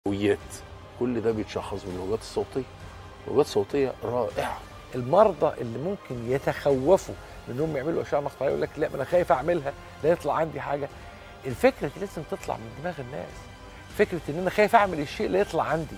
ويات كل ده بيتشخص بالموجات الصوتيه الموجات الصوتيه رائعه المرضى اللي ممكن يتخوفوا من انهم يعملوا اشعه مقطعيه يقول لك لا ما انا خايف اعملها لا يطلع عندي حاجه الفكره دي لازم تطلع من دماغ الناس فكره ان انا خايف اعمل الشيء لا يطلع عندي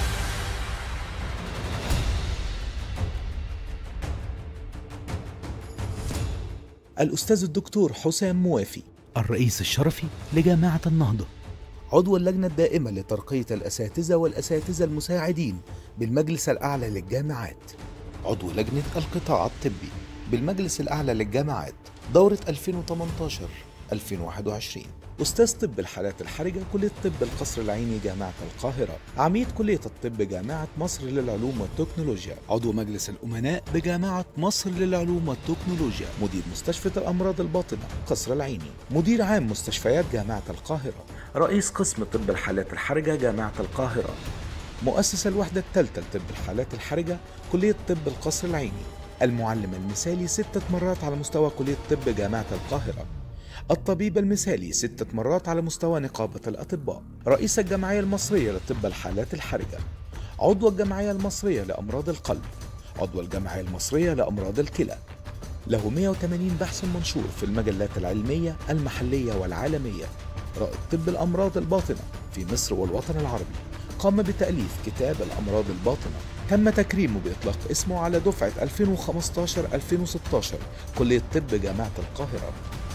الأستاذ الدكتور حسام موافي الرئيس الشرفي لجامعة النهضة عضو اللجنة الدائمة لترقية الأساتذة والأساتذة المساعدين بالمجلس الأعلى للجامعات عضو لجنة القطاع الطبي بالمجلس الأعلى للجامعات دورة 2018-2021 أستاذ طب الحالات الحرجة كلية طب القصر العيني جامعة القاهرة عميد كلية الطب جامعة مصر للعلوم والتكنولوجيا عضو مجلس الأمناء بجامعة مصر للعلوم والتكنولوجيا مدير مستشفى الأمراض الباطنة قصر العيني مدير عام مستشفيات جامعة القاهرة رئيس قسم طب الحالات الحرجة جامعة القاهرة مؤسس الوحدة الثالثة لطب الحالات الحرجة كلية طب القصر العيني المعلم المثالي ستة مرات على مستوى كلية طب جامعة القاهرة الطبيب المثالي ستة مرات على مستوى نقابة الأطباء رئيس الجمعية المصرية لطب الحالات الحرجة عضو الجمعية المصرية لأمراض القلب عضو الجمعية المصرية لأمراض الكلى له 180 بحث منشور في المجلات العلمية المحلية والعالمية رائد طب الأمراض الباطنة في مصر والوطن العربي قام بتأليف كتاب الأمراض الباطنة تم تكريمه بإطلاق اسمه على دفعة 2015-2016 كلية طب جامعة القاهرة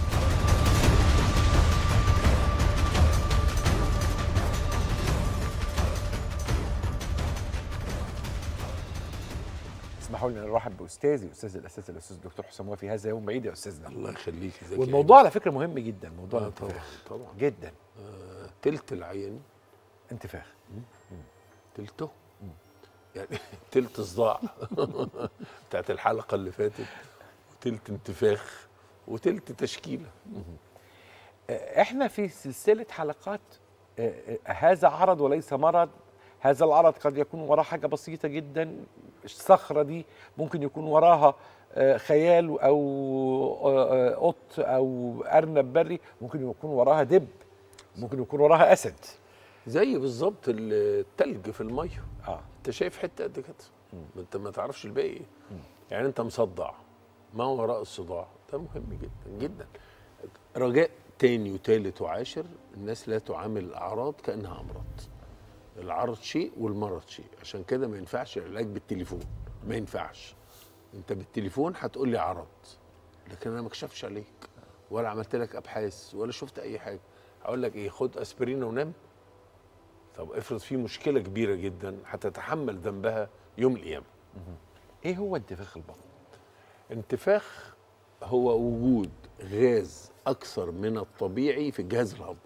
اسمحوا لي نرحب باستاذي استاذ الاساتذه الاستاذ الدكتور حسام وافي هذا يوم عيد يا استاذنا الله يخليك ازيك والموضوع على فكره مهم جدا موضوع آه طبعا الانتفاخ طبعا جدا آه تلت العيان انتفاخ تلته يعني تلت صداع بتاعت الحلقه اللي فاتت وتلت انتفاخ وتلت تشكيله آه، احنا في سلسله حلقات آه، آه، هذا عرض وليس مرض هذا العرض قد يكون وراه حاجه بسيطه جدا الصخره دي ممكن يكون وراها آه، خيال او آه، آه، قط او ارنب بري ممكن يكون وراها دب ممكن يكون وراها اسد زي بالظبط التلج في الميه اه انت شايف حته قد كده ما انت ما تعرفش الباقي ايه يعني انت مصدع ما وراء الصداع ده مهم جدا جدا رجاء تاني وتالت وعاشر الناس لا تعامل الاعراض كانها امراض العرض شيء والمرض شيء عشان كده ما ينفعش العلاج بالتليفون ما ينفعش انت بالتليفون هتقول لي عرض لكن انا ما اكشفش عليك ولا عملت لك ابحاث ولا شفت اي حاجه هقول لك ايه خد اسبرين ونام طب افرض في مشكله كبيره جدا هتتحمل ذنبها يوم القيامه ايه هو انتفاخ البطن انتفاخ هو وجود غاز اكثر من الطبيعي في الجهاز الهضمي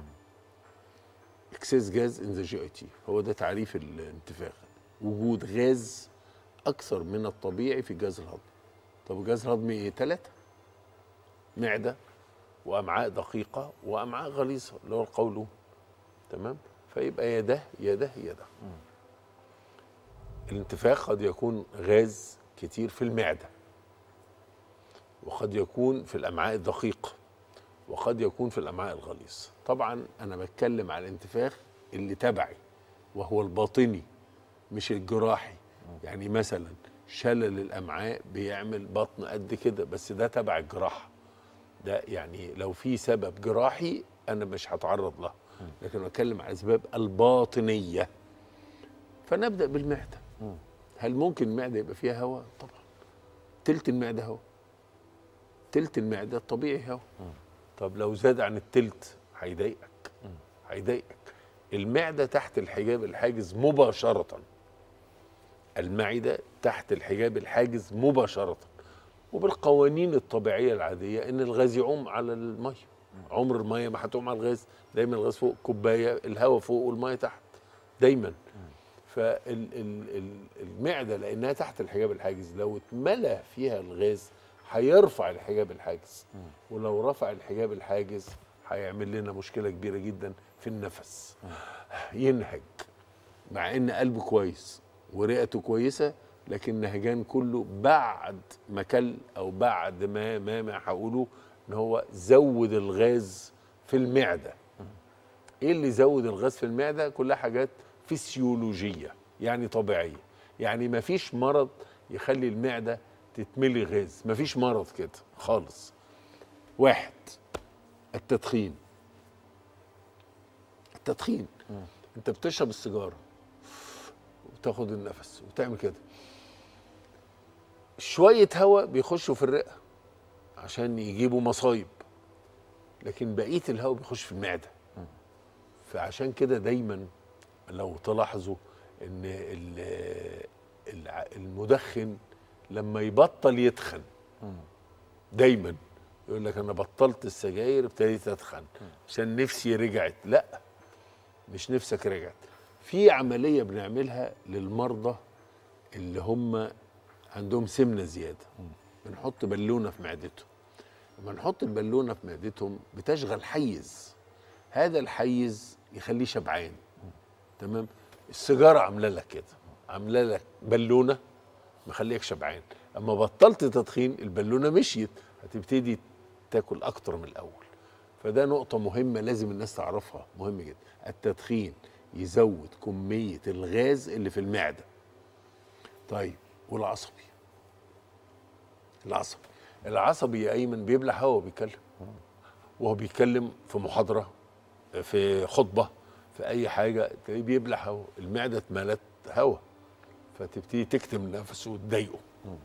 اكسس جاز ان ذا جي اي تي هو ده تعريف الانتفاخ وجود غاز اكثر من الطبيعي في الجهاز الهضمي طب الجهاز الهضمي ايه ثلاثه معده وامعاء دقيقه وامعاء غليظه اللي هو القولون تمام فيبقى يا ده يا ده يا ده الانتفاخ قد يكون غاز كتير في المعده وقد يكون في الامعاء الدقيقه وقد يكون في الامعاء الغليظه طبعا انا بتكلم على الانتفاخ اللي تبعي وهو الباطني مش الجراحي يعني مثلا شلل الامعاء بيعمل بطن قد كده بس ده تبع الجراحه ده يعني لو في سبب جراحي انا مش هتعرض له لكن بتكلم على الاسباب الباطنيه فنبدا بالمعده هل ممكن المعده يبقى فيها هواء طبعا تلت المعده هواء تلت المعده الطبيعي هواء طب لو زاد عن التلت هيضايقك هيضايقك المعده تحت الحجاب الحاجز مباشره المعده تحت الحجاب الحاجز مباشره وبالقوانين الطبيعيه العاديه ان الغاز يعوم على الميه عمر الميه ما هتعوم على الغاز دايما الغاز فوق كوبايه الهواء فوق والميه تحت دايما فالمعده لانها تحت الحجاب الحاجز لو اتملى فيها الغاز هيرفع الحجاب الحاجز ولو رفع الحجاب الحاجز هيعمل لنا مشكله كبيره جدا في النفس ينهج مع ان قلبه كويس ورئته كويسه لكن نهجان كله بعد ما كل او بعد ما ما ما هقوله ان هو زود الغاز في المعده ايه اللي يزود الغاز في المعده كلها حاجات فسيولوجيه يعني طبيعيه يعني مفيش مرض يخلي المعده تتملي غاز مفيش مرض كده خالص واحد التدخين التدخين انت بتشرب السيجاره وتاخد النفس وتعمل كده شويه هواء بيخشوا في الرئه عشان يجيبوا مصايب لكن بقيه الهواء بيخش في المعده فعشان كده دايما لو تلاحظوا ان ال- الع- المدخن لما يبطل يتخن دايما يقول لك انا بطلت السجاير ابتديت اتخن عشان نفسي رجعت لا مش نفسك رجعت في عمليه بنعملها للمرضى اللي هم عندهم سمنه زياده بنحط بالونه في معدتهم لما نحط البالونه في معدتهم بتشغل حيز هذا الحيز يخليه شبعان تمام السيجاره عامله لك كده عامله لك بالونه مخليك شبعان اما بطلت تدخين البالونه مشيت هتبتدي تاكل اكتر من الاول فده نقطة مهمة لازم الناس تعرفها مهم جدا التدخين يزود كمية الغاز اللي في المعدة طيب والعصبي العصبي العصبي يا ايمن بيبلع هوا بيتكلم وهو بيتكلم في محاضرة في خطبة في اي حاجة تلاقيه بيبلع هوا المعدة اتملت هوا فتبتدي تكتم نفسه وتضايقه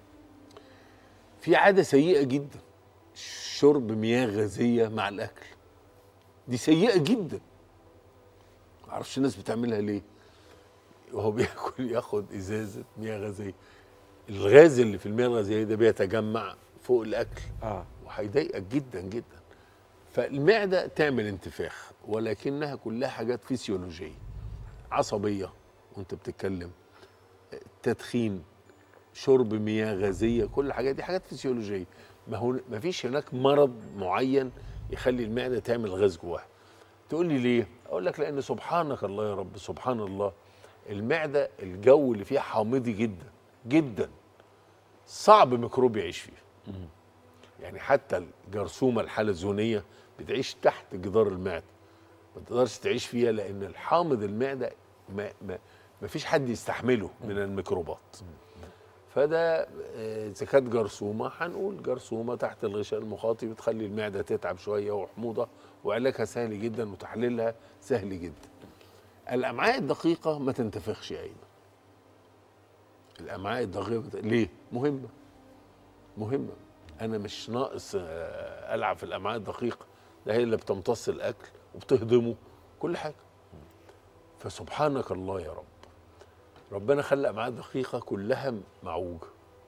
في عادة سيئة جدا شرب مياه غازية مع الأكل دي سيئة جدا معرفش الناس بتعملها ليه وهو بياكل ياخد إزازة مياه غازية الغاز اللي في المياه الغازية ده بيتجمع فوق الأكل اه وهيضايقك جدا جدا فالمعدة تعمل انتفاخ ولكنها كلها حاجات فسيولوجية عصبية وانت بتتكلم تدخين شرب مياه غازية كل الحاجات دي حاجات فسيولوجية ما هو ما فيش هناك مرض معين يخلي المعدة تعمل غاز جواها تقول لي ليه اقول لك لان سبحانك الله يا رب سبحان الله المعدة الجو اللي فيها حامضي جدا جدا صعب ميكروب يعيش فيه يعني حتى الجرثومه الحلزونيه بتعيش تحت جدار المعده ما تقدرش تعيش فيها لان الحامض المعده ما, ما, ما فيش حد يستحمله من الميكروبات فده آه، اذا كانت جرثومه هنقول جرثومه تحت الغشاء المخاطي بتخلي المعده تتعب شويه وحموضه وعلاجها سهل جدا وتحليلها سهل جدا الامعاء الدقيقه ما تنتفخش يا ايمن الامعاء الدقيقه بت- ليه مهمه مهمه انا مش ناقص آه، العب في الامعاء الدقيقه ده هي اللي بتمتص الاكل وبتهضمه كل حاجه فسبحانك الله يا رب ربنا خلق امعاء دقيقه كلها معوجه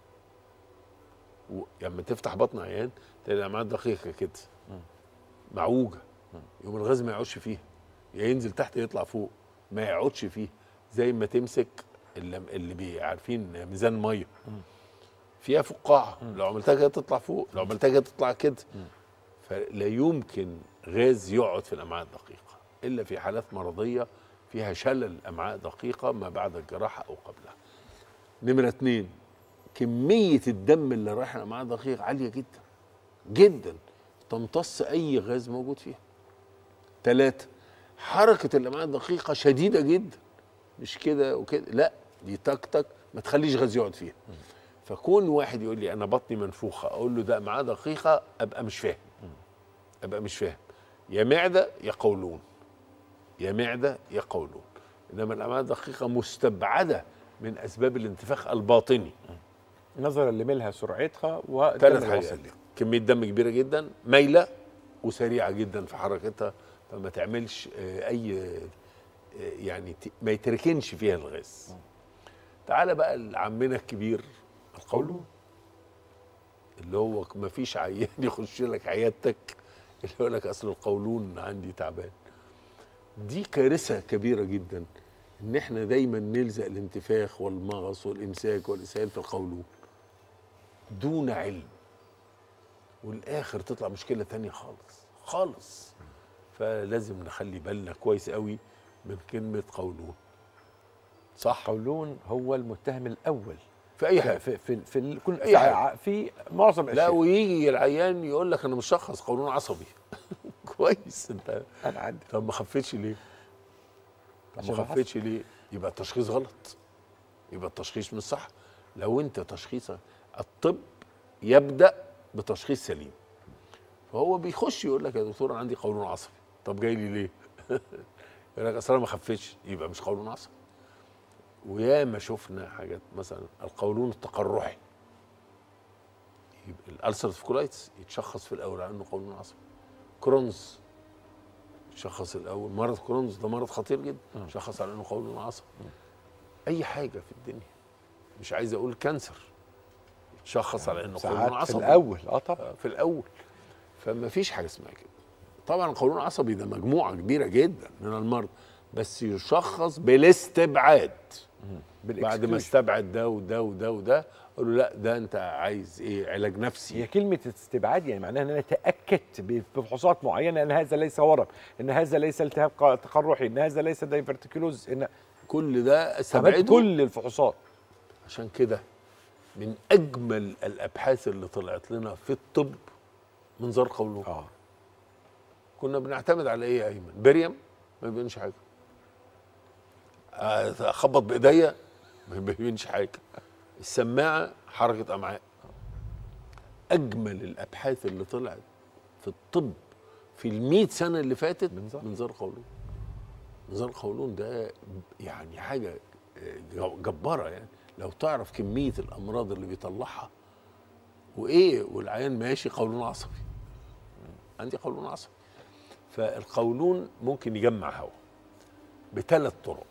و- لما تفتح بطن عيان تلاقي الامعاء الدقيقه كده معوجه يوم الغاز ما يقعدش فيها يا ينزل تحت يطلع فوق ما يقعدش فيه زي ما تمسك اللي, اللي بي- عارفين ميزان ميه فيها فقاعه لو عملتها كده تطلع فوق لو عملتها كده تطلع كده فلا يمكن غاز يقعد في الامعاء الدقيقه الا في حالات مرضيه فيها شلل امعاء دقيقه ما بعد الجراحه او قبلها نمره اتنين كميه الدم اللي رايح الامعاء الدقيقه عاليه جدا جدا تمتص اي غاز موجود فيها ثلاثة حركة الأمعاء الدقيقة شديدة جدا مش كده وكده لا دي تك تك ما تخليش غاز يقعد فيها فكون واحد يقول لي أنا بطني منفوخة أقول له ده أمعاء دقيقة أبقى مش فاهم أبقى مش فاهم يا معدة يا قولون يا معدة يا قولون إنما الأمعاء الدقيقة مستبعدة من أسباب الانتفاخ الباطني نظرا لملها سرعتها والدم ثلاث الوسط. حاجات كميه دم كبيره جدا مايله وسريعه جدا في حركتها فما تعملش آه، اي آه، يعني ت- ما يتركنش فيها الغاز تعالى بقى لعمنا الكبير القولون اللي هو ما فيش عيان يخش لك عيادتك اللي يقول لك اصل القولون عندي تعبان دي كارثه كبيره جدا ان احنا دايما نلزق الانتفاخ والمغص والامساك والاسهال في القولون دون علم والاخر تطلع مشكله تانية خالص خالص فلازم نخلي بالنا كويس قوي من كلمه قولون صح قولون هو المتهم الاول في اي حاجه في في في, ال- كل أي في, حاجة. ع- في معظم لا الاشياء ويجي العيان يقول لك انا مشخص قولون عصبي كويس انت انا عندي طب ما خفتش ليه؟ طب عشان ما ما خفتش ليه؟ يبقى التشخيص غلط يبقى التشخيص مش صح لو انت تشخيصك الطب يبدا بتشخيص سليم فهو بيخش يقول لك يا دكتور انا عندي قولون عصبي طب جاي لي ليه؟ يقول لك اصل انا ما خفتش يبقى مش قولون عصبي وياما شفنا حاجات مثلا القولون التقرحي يبقى الالسرتيف كولايتس يتشخص في الاول على انه قولون عصبي كرونز شخص الاول مرض كرونز ده مرض خطير جدا شخص على انه قولون عصبي اي حاجه في الدنيا مش عايز اقول كانسر شخص على انه قولون ساعات في عصبي الاول اه طبعا في الاول فما فيش حاجه اسمها كده طبعا القولون العصبي ده مجموعه كبيره جدا من المرض بس يشخص بالاستبعاد بعد ما استبعد ده وده وده وده قالوا له لا ده انت عايز ايه علاج نفسي هي كلمة استبعاد يعني معناها ان انا تأكدت بفحوصات معينة ان هذا ليس ورم، ان هذا ليس التهاب ق- تقرحي، ان هذا ليس دايفرتيكولوز، ان كل ده عملت استبعده كل الفحوصات عشان كده من اجمل الابحاث اللي طلعت لنا في الطب منظار قولون اه كنا بنعتمد على ايه يا ايمن بريم ما بيبينش حاجه آه، اخبط بايديا ما بيبينش حاجه السماعه حركه امعاء اجمل الابحاث اللي طلعت في الطب في المئة سنه اللي فاتت منظار. منظار قولون منظار قولون ده يعني حاجه آه، جباره يعني لو تعرف كميه الامراض اللي بيطلعها وايه والعيان ماشي قولون عصبي عندي قولون عصبي فالقولون ممكن يجمع هواء بثلاث طرق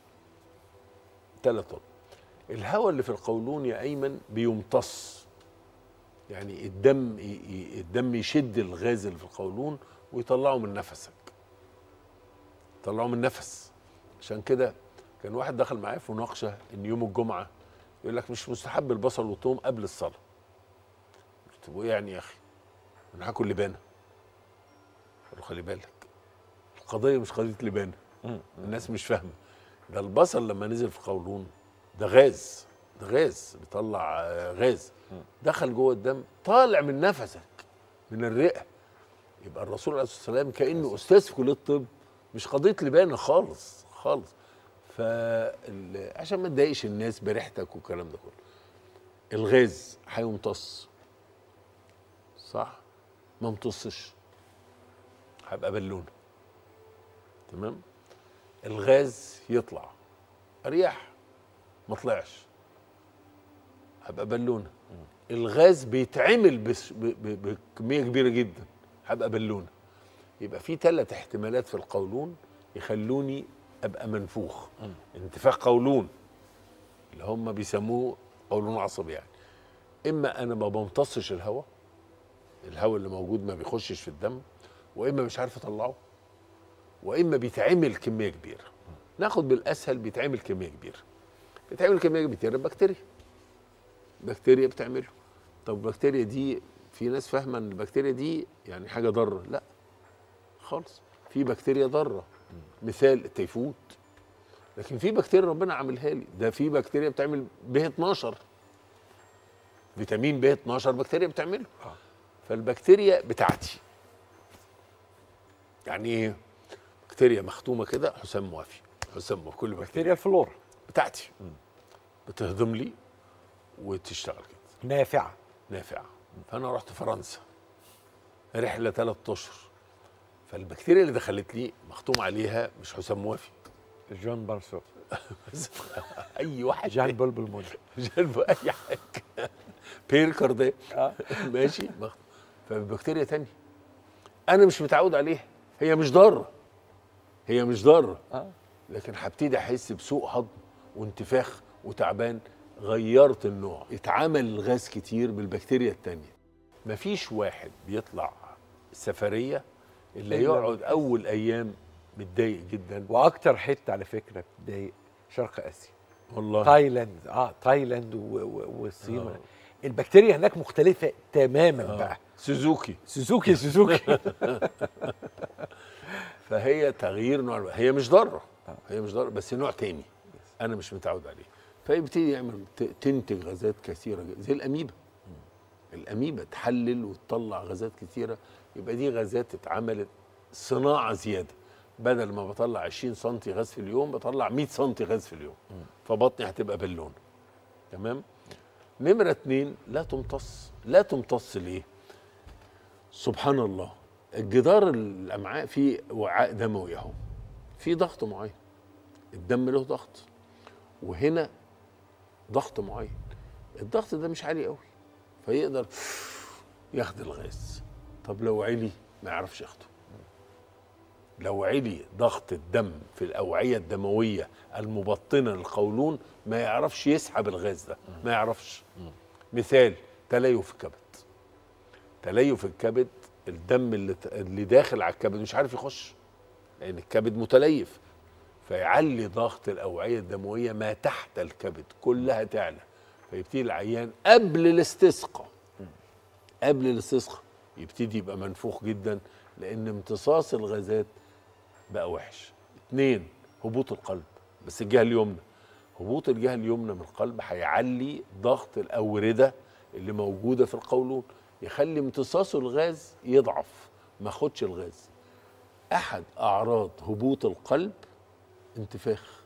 ثلاث طرق الهواء اللي في القولون يا ايمن بيمتص يعني الدم ي- ي- الدم يشد الغاز اللي في القولون ويطلعه من نفسك يطلعه من نفس عشان كده كان واحد دخل معايا في مناقشه ان يوم الجمعه يقول لك مش مستحب البصل والثوم قبل الصلاه قلت له ايه يعني يا اخي انا هاكل لبانه قال له خلي بالك القضيه مش قضيه لبانه الناس مش فاهمه ده البصل لما نزل في قولون ده غاز ده غاز بيطلع آه، غاز دخل جوه الدم طالع من نفسك من الرئه يبقى الرسول عليه الصلاه والسلام كانه استاذ في كليه الطب مش قضيه لبانه خالص خالص ف عشان ما تضايقش الناس بريحتك والكلام ده كله الغاز هيمتص صح ما امتصش هبقى بالونه تمام الغاز يطلع اريح ما طلعش هبقى بالونه الغاز بيتعمل بس ب- ب- بكميه كبيره جدا هبقى بالونه يبقى في ثلاث احتمالات في القولون يخلوني ابقى منفوخ انتفاخ قولون اللي هم بيسموه قولون عصبي يعني اما انا ما بمتصش الهواء الهواء اللي موجود ما بيخشش في الدم واما مش عارف اطلعه واما بيتعمل كميه كبيره ناخد بالاسهل بيتعمل كميه كبيره بيتعمل كميه كبيره بكتيريا بكتيريا بتعمله طب البكتيريا دي في ناس فاهمه ان البكتيريا دي يعني حاجه ضاره لا خالص في بكتيريا ضاره مثال التيفود لكن في بكتيريا ربنا عاملها لي ده في بكتيريا بتعمل ب 12 فيتامين ب 12 بكتيريا بتعمله فالبكتيريا بتاعتي يعني ايه بكتيريا مختومه كده حسام موافي حسام موافي كل بكتيريا بكتيريا الفلورا بتاعتي بتهضم لي وتشتغل كده نافعة نافعه فانا رحت فرنسا رحله ثلاث اشهر فالبكتيريا اللي دخلت لي مختوم عليها مش حسام موافي جون بارسو بس اي واحد جان بلبل مود جنب اي حاجه بير كارديه اه ماشي مختوم فبكتيريا تانية انا مش متعود عليها هي مش ضاره هي مش ضاره اه لكن هبتدي احس بسوء هضم وانتفاخ وتعبان غيرت النوع اتعمل الغاز كتير بالبكتيريا التانية مفيش واحد بيطلع سفرية اللي إلا يقعد اول ايام متضايق جدا واكتر حته على فكره بتضايق شرق اسيا والله تايلاند اه تايلاند و- و- والصين آه. البكتيريا هناك مختلفه تماما آه. بقى سوزوكي سوزوكي سوزوكي فهي تغيير نوع هي مش ضاره هي مش ضاره بس نوع تاني انا مش متعود عليه فيبتدي يعمل ت- تنتج غازات كثيره جدا زي الاميبا الاميبا تحلل وتطلع غازات كثيره يبقى دي غازات اتعملت صناعه زياده بدل ما بطلع 20 سم غاز في اليوم بطلع 100 سم غاز في اليوم فبطني هتبقى بالونه تمام نمره اتنين لا تمتص لا تمتص ليه سبحان الله الجدار الامعاء فيه وعاء دموي اهو في ضغط معين الدم له ضغط وهنا ضغط معين الضغط ده مش عالي قوي فيقدر ياخد الغاز طب لو علي ما يعرفش ياخده لو علي ضغط الدم في الأوعية الدموية المبطنة للقولون ما يعرفش يسحب الغاز ده ما يعرفش مثال تليف الكبد تليف الكبد الدم اللي اللي داخل على الكبد مش عارف يخش لأن الكبد متليف فيعلي ضغط الأوعية الدموية ما تحت الكبد كلها تعلى فيبتدي العيان قبل الاستسقاء قبل الاستسقاء يبتدي يبقى منفوخ جدا لأن امتصاص الغازات بقى وحش اتنين هبوط القلب بس الجهة اليمنى هبوط الجهة اليمنى من القلب هيعلي ضغط الأوردة اللي موجودة في القولون يخلي امتصاصه الغاز يضعف ما خدش الغاز أحد أعراض هبوط القلب انتفاخ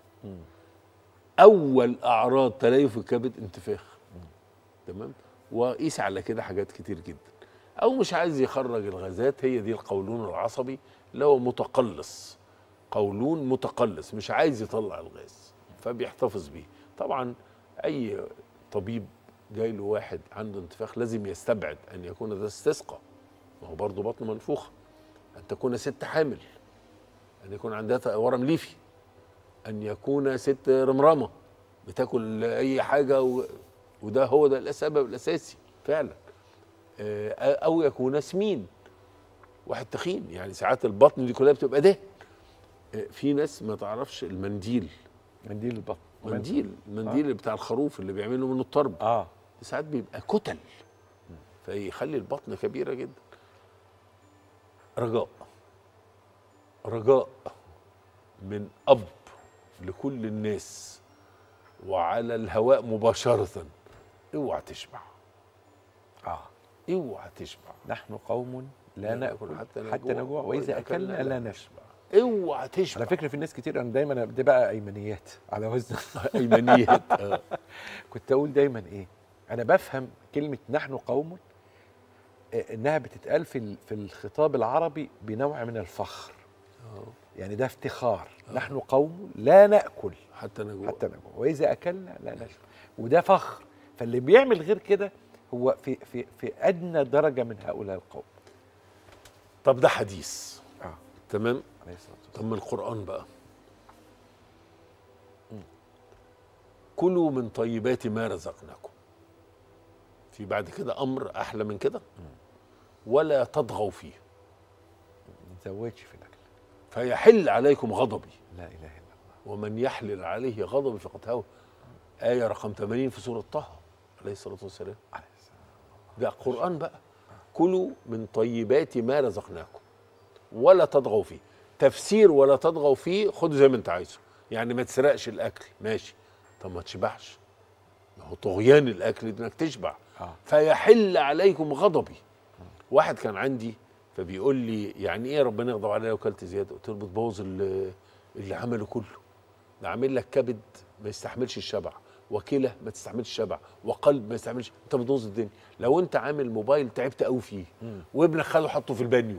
أول أعراض تليف الكبد انتفاخ تمام وقيس على كده حاجات كتير جدا او مش عايز يخرج الغازات هي دي القولون العصبي اللي هو متقلص قولون متقلص مش عايز يطلع الغاز فبيحتفظ بيه طبعا اي طبيب جاي له واحد عنده انتفاخ لازم يستبعد ان يكون ده استسقاء ما هو برضه بطن منفوخه ان تكون ست حامل ان يكون عندها ورم ليفي ان يكون ست رمرمه بتاكل اي حاجه و... وده هو ده السبب الاساسي فعلا آه، او يكون سمين واحد تخين يعني ساعات البطن دي كلها بتبقى ده في ناس ما تعرفش المنديل منديل البطن منديل المنديل اللي بتاع الخروف اللي بيعملوا منه الطرب اه ساعات بيبقى كتل فيخلي البطن كبيره جدا رجاء رجاء من اب لكل الناس وعلى الهواء مباشره اوعى تشبع اه اوعى تشبع نحن قوم لا ناكل حتى حتى نجوع واذا اكلنا لا نشبع اوعى تشبع على فكره في ناس كتير انا دايما دي بقى ايمانيات على وزن ايمانيات آه. كنت اقول دايما ايه انا بفهم كلمه نحن قوم آه، انها بتتقال في ال- في الخطاب العربي بنوع من الفخر يعني ده افتخار نحن قوم لا ناكل حتى نجوع حتى نجوع واذا اكلنا لا نشبع وده فخر فاللي بيعمل غير كده هو في في في ادنى درجه من هؤلاء القوم طب ده حديث اه تمام عليه الصلاه والسلام طب من القرآن بقى كلوا من طيبات ما رزقناكم في بعد كده أمر أحلى من كده ولا تطغوا فيه ما نزودش في الاكل فيحل عليكم غضبي لا اله الا الله ومن يحلل عليه غضبي فقد هوى آية رقم 80 في سورة طه عليه الصلاة والسلام عليه السلام ده قرآن بقى كلوا من طيبات ما رزقناكم ولا تطغوا فيه تفسير ولا تطغوا فيه خده زي ما انت عايزه يعني ما تسرقش الاكل ماشي طب ما تشبعش ما هو طغيان الاكل انك تشبع آه. فيحل عليكم غضبي واحد كان عندي فبيقول لي يعني ايه ربنا يغضب عليا لو كلت زياده قلت له بتبوظ اللي, اللي عمله كله ده عامل لك كبد ما يستحملش الشبع وكلى ما تستحملش الشبع وقلب ما يستحملش انت بتبوظ الدنيا لو انت عامل موبايل تعبت قوي فيه وابنك خده حطه في البانيو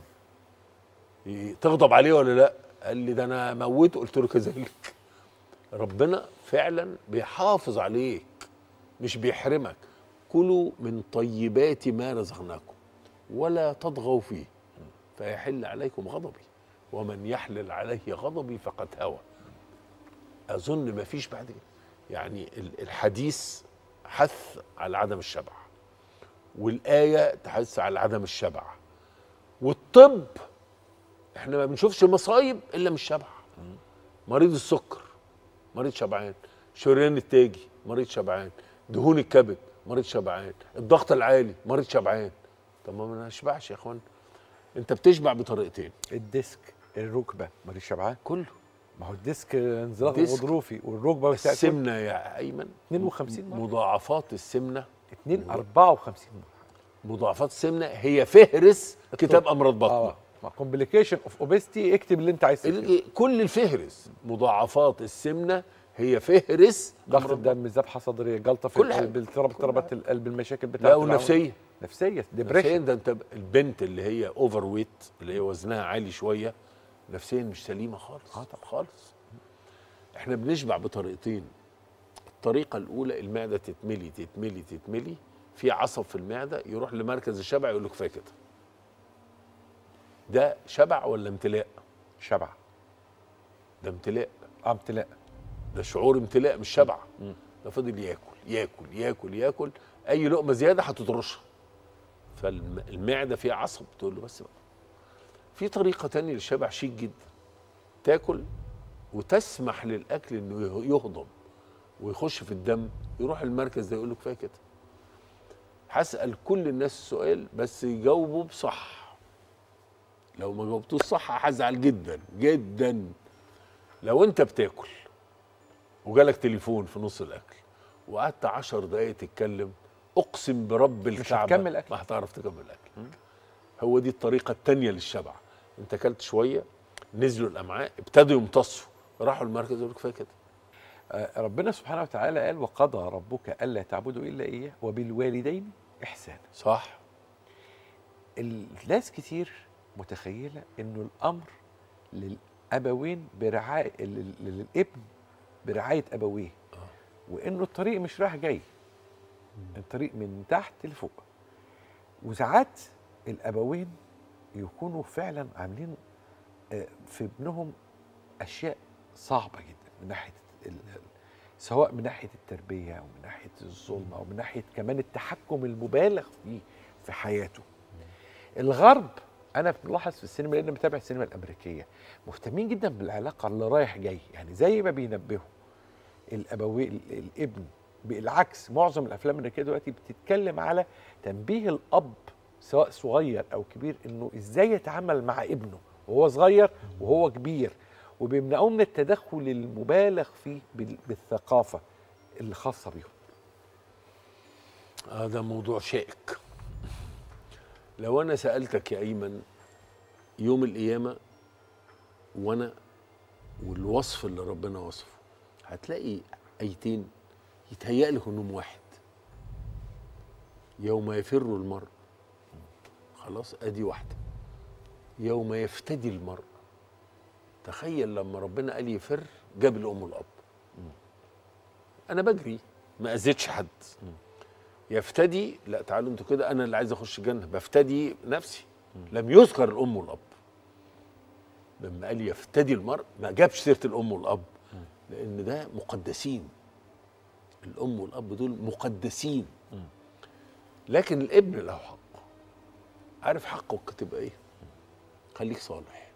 ي- تغضب عليه ولا لا قال لي ده انا موته قلت له كذلك ربنا فعلا بيحافظ عليك مش بيحرمك كلوا من طيبات ما رزقناكم ولا تطغوا فيه فيحل عليكم غضبي ومن يحلل عليه غضبي فقد هوى اظن ما فيش بعد كده يعني ال- الحديث حث على عدم الشبع والايه تحث على عدم الشبع والطب احنا ما بنشوفش مصايب الا من الشبع مريض السكر مريض شبعان شريان التاجي مريض شبعان دهون الكبد مريض شبعان الضغط العالي مريض شبعان طب ما ما نشبعش يا اخوان انت بتشبع بطريقتين الديسك الركبه مريض شبعان كله ما هو الديسك انزلاق الديسك. غضروفي والركبه والساق السمنه يا ايمن 52 مرة. مضاعفات السمنه 2 54 مرة. مضاعفات السمنه هي فهرس كتاب امراض بطن اه كومبليكيشن اوف اوبستي اكتب اللي انت عايز تكتبه ال- كل الفهرس مضاعفات السمنه هي فهرس ضغط أمراض الدم ذبحه صدريه جلطه في كل حاجة. القلب اضطراب اضطرابات القلب المشاكل بتاعت لا العمر. والنفسيه نفسيه نفسيا ديبريشن ده انت البنت اللي هي اوفر ويت اللي هي وزنها عالي شويه نفسيا مش سليمه خالص آه طبعا. خالص احنا بنشبع بطريقتين الطريقه الاولى المعده تتملي تتملي تتملي في عصب في المعده يروح لمركز الشبع يقول له كفايه كده ده شبع ولا امتلاء شبع ده امتلاء اه امتلاء ده شعور امتلاء مش شبع ده فضل ياكل ياكل ياكل ياكل اي لقمه زياده هتطرشها فالمعده فيها عصب تقول له بس بقى في طريقه تانية للشبع شيك جدا تاكل وتسمح للاكل انه يهضم ويخش في الدم يروح المركز ده يقول له كفايه كده هسال كل الناس السؤال بس يجاوبوا بصح لو ما جاوبتوش صح هزعل جدا جدا لو انت بتاكل وجالك تليفون في نص الاكل وقعدت عشر دقايق تتكلم اقسم برب الكعبه هتكمل أكل. ما هتعرف تكمل اكل هو دي الطريقه التانية للشبع انت اكلت شويه نزلوا الامعاء ابتدوا يمتصوا راحوا المركز يقول لك كفايه كده آه، ربنا سبحانه وتعالى قال وقضى ربك الا تعبدوا الا اياه وبالوالدين احسانا صح الناس كتير متخيله انه الامر للابوين برعايه لل- للابن برعايه ابويه وانه الطريق مش رايح جاي الطريق من تحت لفوق وساعات الابوين يكونوا فعلا عاملين آه، في ابنهم اشياء صعبه جدا من ناحيه ال- ال- سواء من ناحيه التربيه او من ناحيه الظلم او من ناحيه كمان التحكم المبالغ فيه في حياته الغرب انا بلاحظ في السينما لان بتابع السينما الامريكيه مهتمين جدا بالعلاقه اللي رايح جاي يعني زي ما بينبهوا الابوي ال- الابن بالعكس معظم الافلام الامريكيه دلوقتي بتتكلم على تنبيه الاب سواء صغير او كبير انه ازاي يتعامل مع ابنه وهو صغير وهو كبير وبيمنعوه من التدخل المبالغ فيه بال- بالثقافه اللي خاصه بيهم هذا موضوع شائك لو انا سالتك يا ايمن يوم القيامه وانا والوصف اللي ربنا وصفه هتلاقي ايتين يتهيأ لك انهم واحد يوم يفر المرء خلاص ادي واحده يوم يفتدي المرء تخيل لما ربنا قال يفر جاب الام والاب انا بجري ما اذيتش حد يفتدي لا تعالوا انتوا كده انا اللي عايز اخش الجنه بفتدي نفسي لم يذكر الام والاب لما قال يفتدي المرء ما جابش سيره الام والاب لان ده مقدسين الام والاب دول مقدسين لكن الابن له حق عارف حقك تبقى ايه خليك صالح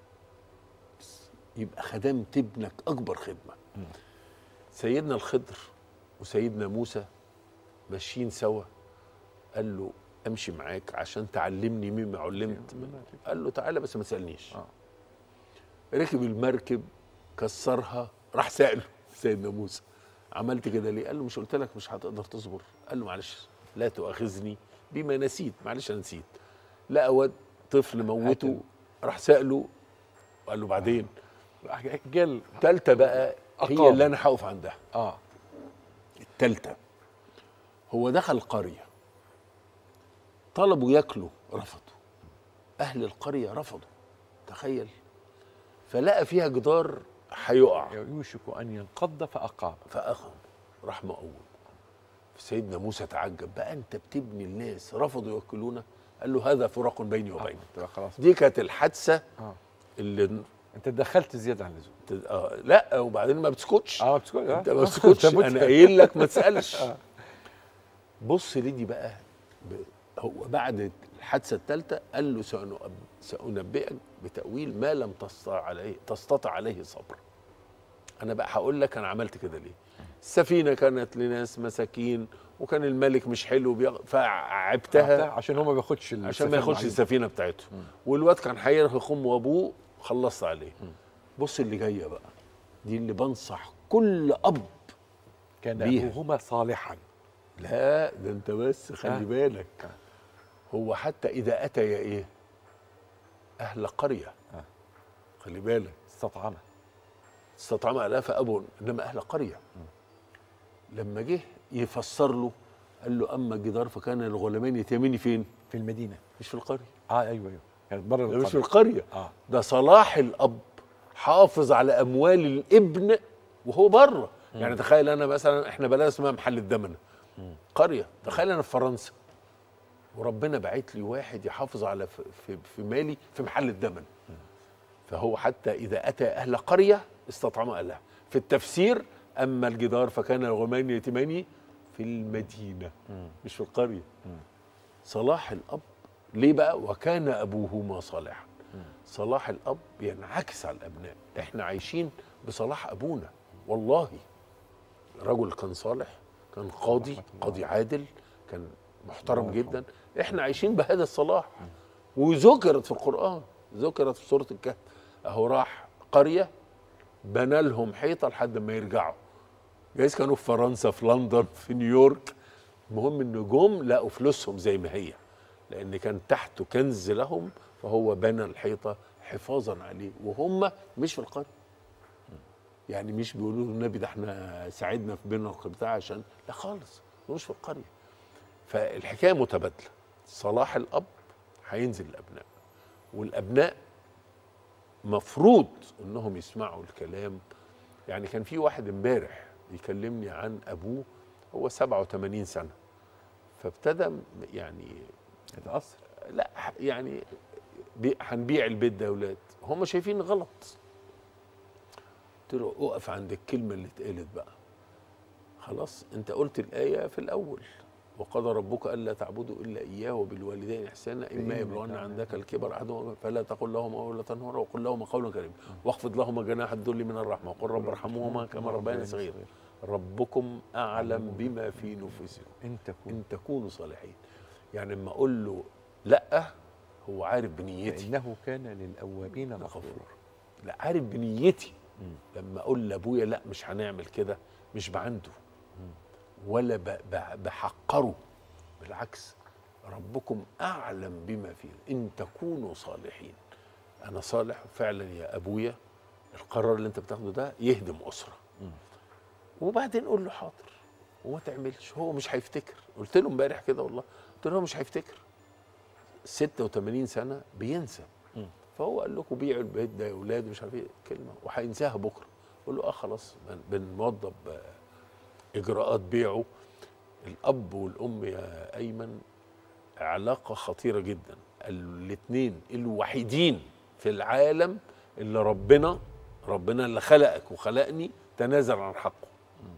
بس يبقى خدمت ابنك اكبر خدمه سيدنا الخضر وسيدنا موسى ماشيين سوا قال له امشي معاك عشان تعلمني مما علمت قال له تعالى بس ما تسالنيش آه. ركب المركب كسرها راح ساله سيدنا موسى عملت كده ليه قال له مش قلت لك مش هتقدر تصبر قال له معلش لا تؤاخذني بما نسيت معلش انا نسيت لقى واد طفل موته قتل. راح ساله قال له بعدين جل التالتة بقى هي أقام. اللي انا هقف عندها اه التالتة هو دخل قرية طلبوا ياكلوا رفضوا أهل القرية رفضوا تخيل فلقى فيها جدار هيقع يوشك ان ينقض فاقام فأخذ راح مقوم سيدنا موسى تعجب بقى أنت بتبني الناس رفضوا ياكلونا قال له هذا فراق بيني وبينك تبقى خلاص دي كانت الحادثة اه اللي انت اتدخلت زياده عن اللزوم آه لا وبعدين ما بتسكتش اه بتسكت آه. انت ما تسكتش أنت انا مت- قايل لك ما تسالش بص لدي بقى ب... هو بعد الحادثه الثالثه قال له سأنب... سانبئك بتاويل ما لم تستطع عليه تستطع عليه صبر انا بقى هقول لك انا عملت كده ليه السفينه كانت لناس مساكين وكان الملك مش حلو بيغ... فعبتها عشان هو ما بياخدش عشان ما السفينة ياخدش عليه. السفينه بتاعته والواد كان هيرهق امه وابوه خلصت عليه بص اللي جايه بقى دي اللي بنصح كل اب كان بيها. ابوهما صالحا لا ده انت بس خلي آه. بالك هو حتى اذا اتي ايه اهل قريه خلي بالك استطعمه استطعم الاف اب انما اهل قريه لما جه يفسر له قال له اما الجدار فكان الغلمان يتيمين فين؟ في المدينه مش في القريه اه ايوه ايوه كانت بره ده مش في القرية. القريه اه ده صلاح الاب حافظ على اموال الابن وهو بره يعني تخيل انا مثلا احنا بلد اسمها محل الدمنه قريه تخيل انا في فرنسا وربنا باعت لي واحد يحافظ على في, في, في مالي في محل الدمن فهو حتى اذا اتى اهل قريه استطعم اهلها في التفسير اما الجدار فكان الغمان يتيمان في المدينه مش في القريه صلاح الاب ليه بقى وكان ابوهما صالحا صلاح الاب ينعكس على الابناء احنا عايشين بصلاح ابونا والله رجل كان صالح كان قاضي قاضي عادل كان محترم جدا احنا عايشين بهذا الصلاح وذكرت في القران ذكرت في سوره الكهف اهو راح قريه بنى لهم حيطه لحد ما يرجعوا جايز كانوا في فرنسا في لندن في نيويورك المهم ان جم لقوا فلوسهم زي ما هي لان كان تحته كنز لهم فهو بنى الحيطه حفاظا عليه وهم مش في القريه يعني مش بيقولوا له النبي ده احنا ساعدنا في بناء البتاع عشان لا خالص هو مش في القريه فالحكايه متبادله صلاح الاب هينزل الابناء والابناء مفروض انهم يسمعوا الكلام يعني كان في واحد امبارح يكلمني عن ابوه هو 87 سنه فابتدى م- يعني اتاثر لا يعني بي- هنبيع البيت ده يا اولاد هم شايفين غلط قلت له اقف عند الكلمه اللي اتقالت بقى خلاص انت قلت الايه في الاول وقضى ربك الا تعبدوا الا اياه وبالوالدين احسانا اما يبلغن عندك الكبر احدهما فلا تقل لهما ولا تنهر وقل لهما قولا كريما واخفض لهما جناح الذل من الرحمه وقل رب ارحمهما كما ربياني صغيرا ربكم اعلم بما في نفوسكم ان تكون ان تكونوا صالحين يعني لما اقول له لا هو عارف بنيتي فانه كان للاوابين غفورا غفور لا عارف بنيتي لما اقول لابويا لا مش هنعمل كده مش بعنده ولا ب- ب- بحقره بالعكس ربكم اعلم بما فيه ان تكونوا صالحين انا صالح فعلا يا ابويا القرار اللي انت بتاخده ده يهدم اسره وبعدين قول له حاضر وما تعملش هو مش هيفتكر قلت له امبارح كده والله قلت له هو مش هيفتكر 86 سنه بينسى فهو قال لكم بيعوا البيت ده يا اولاد مش عارف ايه كلمه وهينساها بكره قول له اه خلاص بن- بنوضب آه، اجراءات بيعه الاب والام يا ايمن علاقه خطيره جدا الاثنين الوحيدين في العالم اللي ربنا ربنا اللي خلقك وخلقني تنازل عن حقه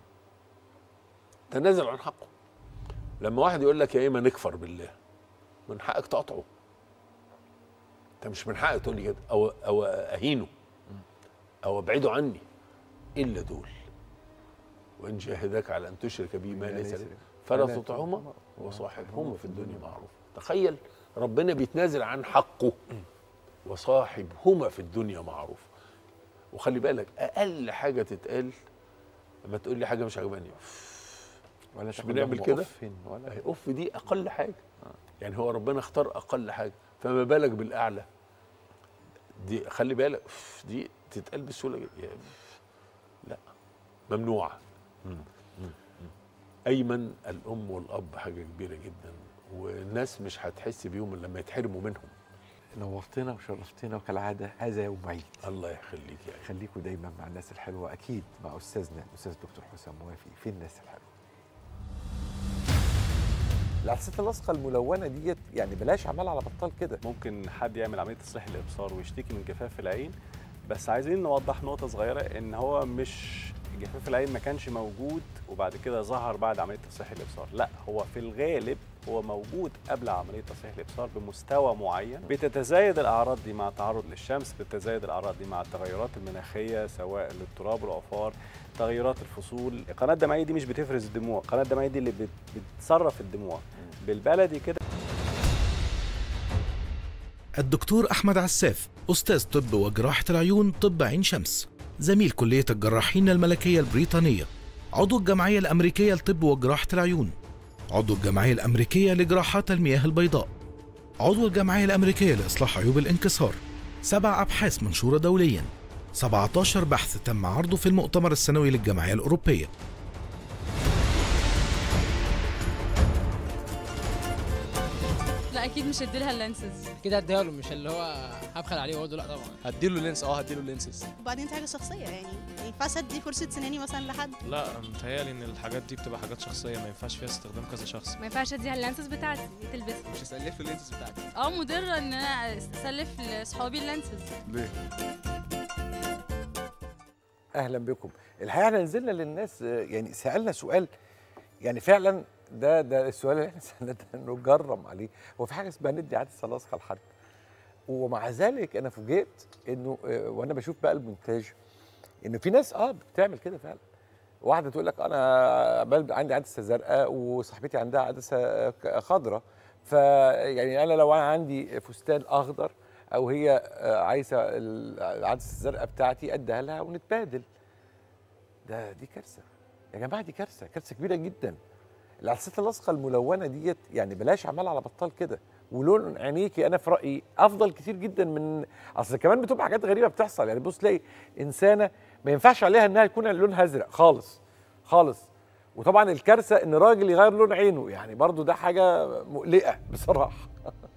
تنازل عن حقه لما واحد يقول لك يا ايمن نكفر بالله من حقك تقطعه انت مش من حقك تقول لي كده او او اهينه او ابعده عني الا دول وان جاهداك على ان تشرك بي ما ليس لك فلا فلا تطعهما وصاحبهما في الدنيا معروف تخيل ربنا بيتنازل عن حقه وصاحبهما في الدنيا معروف وخلي بالك اقل حاجه تتقال لما تقول لي حاجه مش عجباني ولا مش تقل بنعمل لهم كده؟ أف ولا أهي اوف دي اقل حاجه يعني هو ربنا اختار اقل حاجه فما بالك بالاعلى دي خلي بالك أوف، دي تتقال بسهوله جدا يا أوف، لا ممنوعه ايمن الام والاب حاجه كبيره جدا والناس مش هتحس بيهم إلا لما يتحرموا منهم نورتنا وشرفتنا وكالعاده هذا يوم عيد الله يخليك يا أيمن. خليكم دايما مع الناس الحلوه اكيد مع استاذنا الاستاذ دكتور حسام موافي في الناس الحلوه العدسات اللاصقه الملونه ديت يعني بلاش عمال على بطال كده ممكن حد يعمل عمليه تصليح الابصار ويشتكي من جفاف العين بس عايزين نوضح نقطه صغيره ان هو مش جفاف العين ما كانش موجود وبعد كده ظهر بعد عمليه تصحيح الابصار لا هو في الغالب هو موجود قبل عمليه تصحيح الابصار بمستوى معين بتتزايد الاعراض دي مع التعرض للشمس بتتزايد الاعراض دي مع التغيرات المناخيه سواء للتراب والعفار تغيرات الفصول القناه الدمعيه دي مش بتفرز الدموع القناه الدمعيه دي اللي بت- بتصرف الدموع بالبلدي كده الدكتور أحمد عساف أستاذ طب وجراحة العيون طب عين شمس زميل كلية الجراحين الملكية البريطانية عضو الجمعية الأمريكية لطب وجراحة العيون عضو الجمعية الأمريكية لجراحات المياه البيضاء عضو الجمعية الأمريكية لإصلاح عيوب الانكسار سبع أبحاث منشورة دوليا 17 بحث تم عرضه في المؤتمر السنوي للجمعية الأوروبية لا اكيد مش هديلها اللانسز كده اديها له مش اللي هو هبخل عليه واقول له لا طبعا هديله لينس اه هديله لينسز وبعدين دي حاجه شخصيه يعني ما ينفعش ادي فرشه سناني مثلا لحد لا متهيألي ان الحاجات دي بتبقى حاجات شخصيه ما ينفعش فيها استخدام كذا شخص ما ينفعش اديها اللانسز بتاعتي تلبسها مش هسلف له اللينسز بتاعتي اه مضره ان انا اسلف لاصحابي اللانسز اهلا بكم الحقيقه احنا نزلنا للناس آه، يعني سالنا سؤال يعني فعلا ده ده السؤال اللي احنا سالناه ده نجرم عليه هو في حاجه اسمها ندي عاده لاصقه لحد ومع ذلك انا فوجئت انه آه، وانا بشوف بقى المونتاج انه في ناس اه بتعمل كده فعلا واحده تقول لك انا بل- عندي عدسه زرقاء وصاحبتي عندها عدسه ك- خضراء فيعني انا لو انا عندي فستان اخضر او هي آه، عايزه ال- العدسه الزرقاء بتاعتي اديها لها ونتبادل ده دي كارثه يا جماعه دي كارثه كارثه كبيره جدا العدسات اللاصقه الملونه ديت يعني بلاش عمال على بطال كده ولون عينيكي انا في رايي افضل كتير جدا من اصل كمان بتبقى حاجات غريبه بتحصل يعني بص تلاقي انسانه ما ينفعش عليها انها يكون لونها ازرق خالص خالص وطبعا الكارثه ان راجل يغير لون عينه يعني برضو ده حاجه مقلقه بصراحه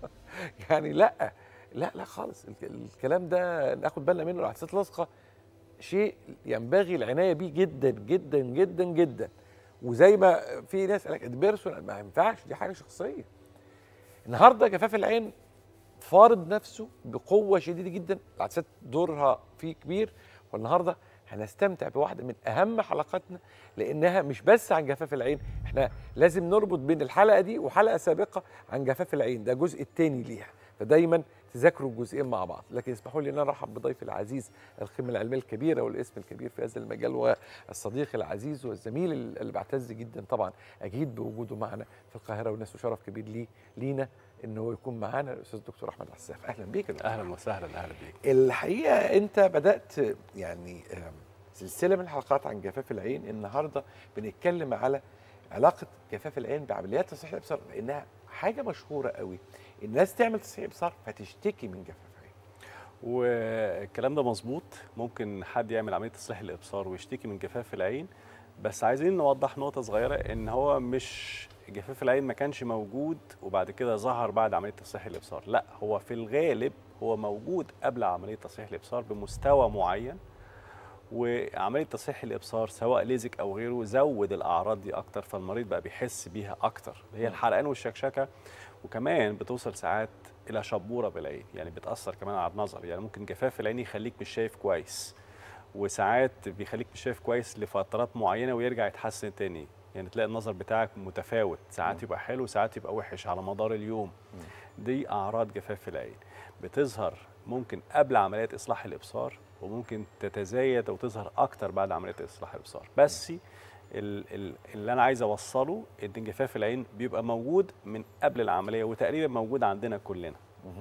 يعني لا لا لا خالص الك- الكلام ده ناخد بالنا منه العدسات اللاصقه شيء ينبغي العنايه بيه جدا جدا جدا جدا وزي ما في ناس قال لك بيرسونال ما ينفعش دي حاجه شخصيه النهارده جفاف العين فارض نفسه بقوه شديده جدا العدسات دورها فيه كبير والنهارده هنستمتع بواحده من اهم حلقاتنا لانها مش بس عن جفاف العين احنا لازم نربط بين الحلقه دي وحلقه سابقه عن جفاف العين ده الجزء الثاني ليها فدايما تذاكروا الجزئين مع بعض لكن اسمحوا لي ان انا ارحب بضيفي العزيز القيمه العلميه الكبيره والاسم الكبير في هذا المجال والصديق العزيز والزميل اللي بعتز جدا طبعا اكيد بوجوده معنا في القاهره والناس وشرف كبير لي لينا انه يكون معانا الاستاذ الدكتور احمد عساف اهلا بيك يا دكتور. اهلا وسهلا اهلا بيك الحقيقه انت بدات يعني آم، سلسله من الحلقات عن جفاف العين النهارده بنتكلم على علاقه جفاف العين بعمليات تصحيح الابصار لانها حاجه مشهوره قوي الناس تعمل تصحيح ابصار فتشتكي من جفاف عين والكلام ده مظبوط ممكن حد يعمل عمليه تصحيح الابصار ويشتكي من جفاف العين بس عايزين نوضح نقطه صغيره ان هو مش جفاف العين ما كانش موجود وبعد كده ظهر بعد عمليه تصحيح الابصار لا هو في الغالب هو موجود قبل عمليه تصحيح الابصار بمستوى معين وعمليه تصحيح الابصار سواء ليزك او غيره زود الاعراض دي اكتر فالمريض بقى بيحس بيها اكتر هي الحرقان والشكشكه وكمان بتوصل ساعات الى شبوره بالعين يعني بتاثر كمان على النظر يعني ممكن جفاف العين يخليك مش شايف كويس وساعات بيخليك مش شايف كويس لفترات معينه ويرجع يتحسن تاني يعني تلاقي النظر بتاعك متفاوت ساعات يبقى حلو ساعات يبقى وحش على مدار اليوم دي اعراض جفاف العين بتظهر ممكن قبل عمليات اصلاح الابصار وممكن تتزايد او تظهر اكتر بعد عمليات اصلاح الابصار بس ال- ال- اللي انا عايز اوصله ان جفاف العين بيبقى موجود من قبل العمليه وتقريبا موجود عندنا كلنا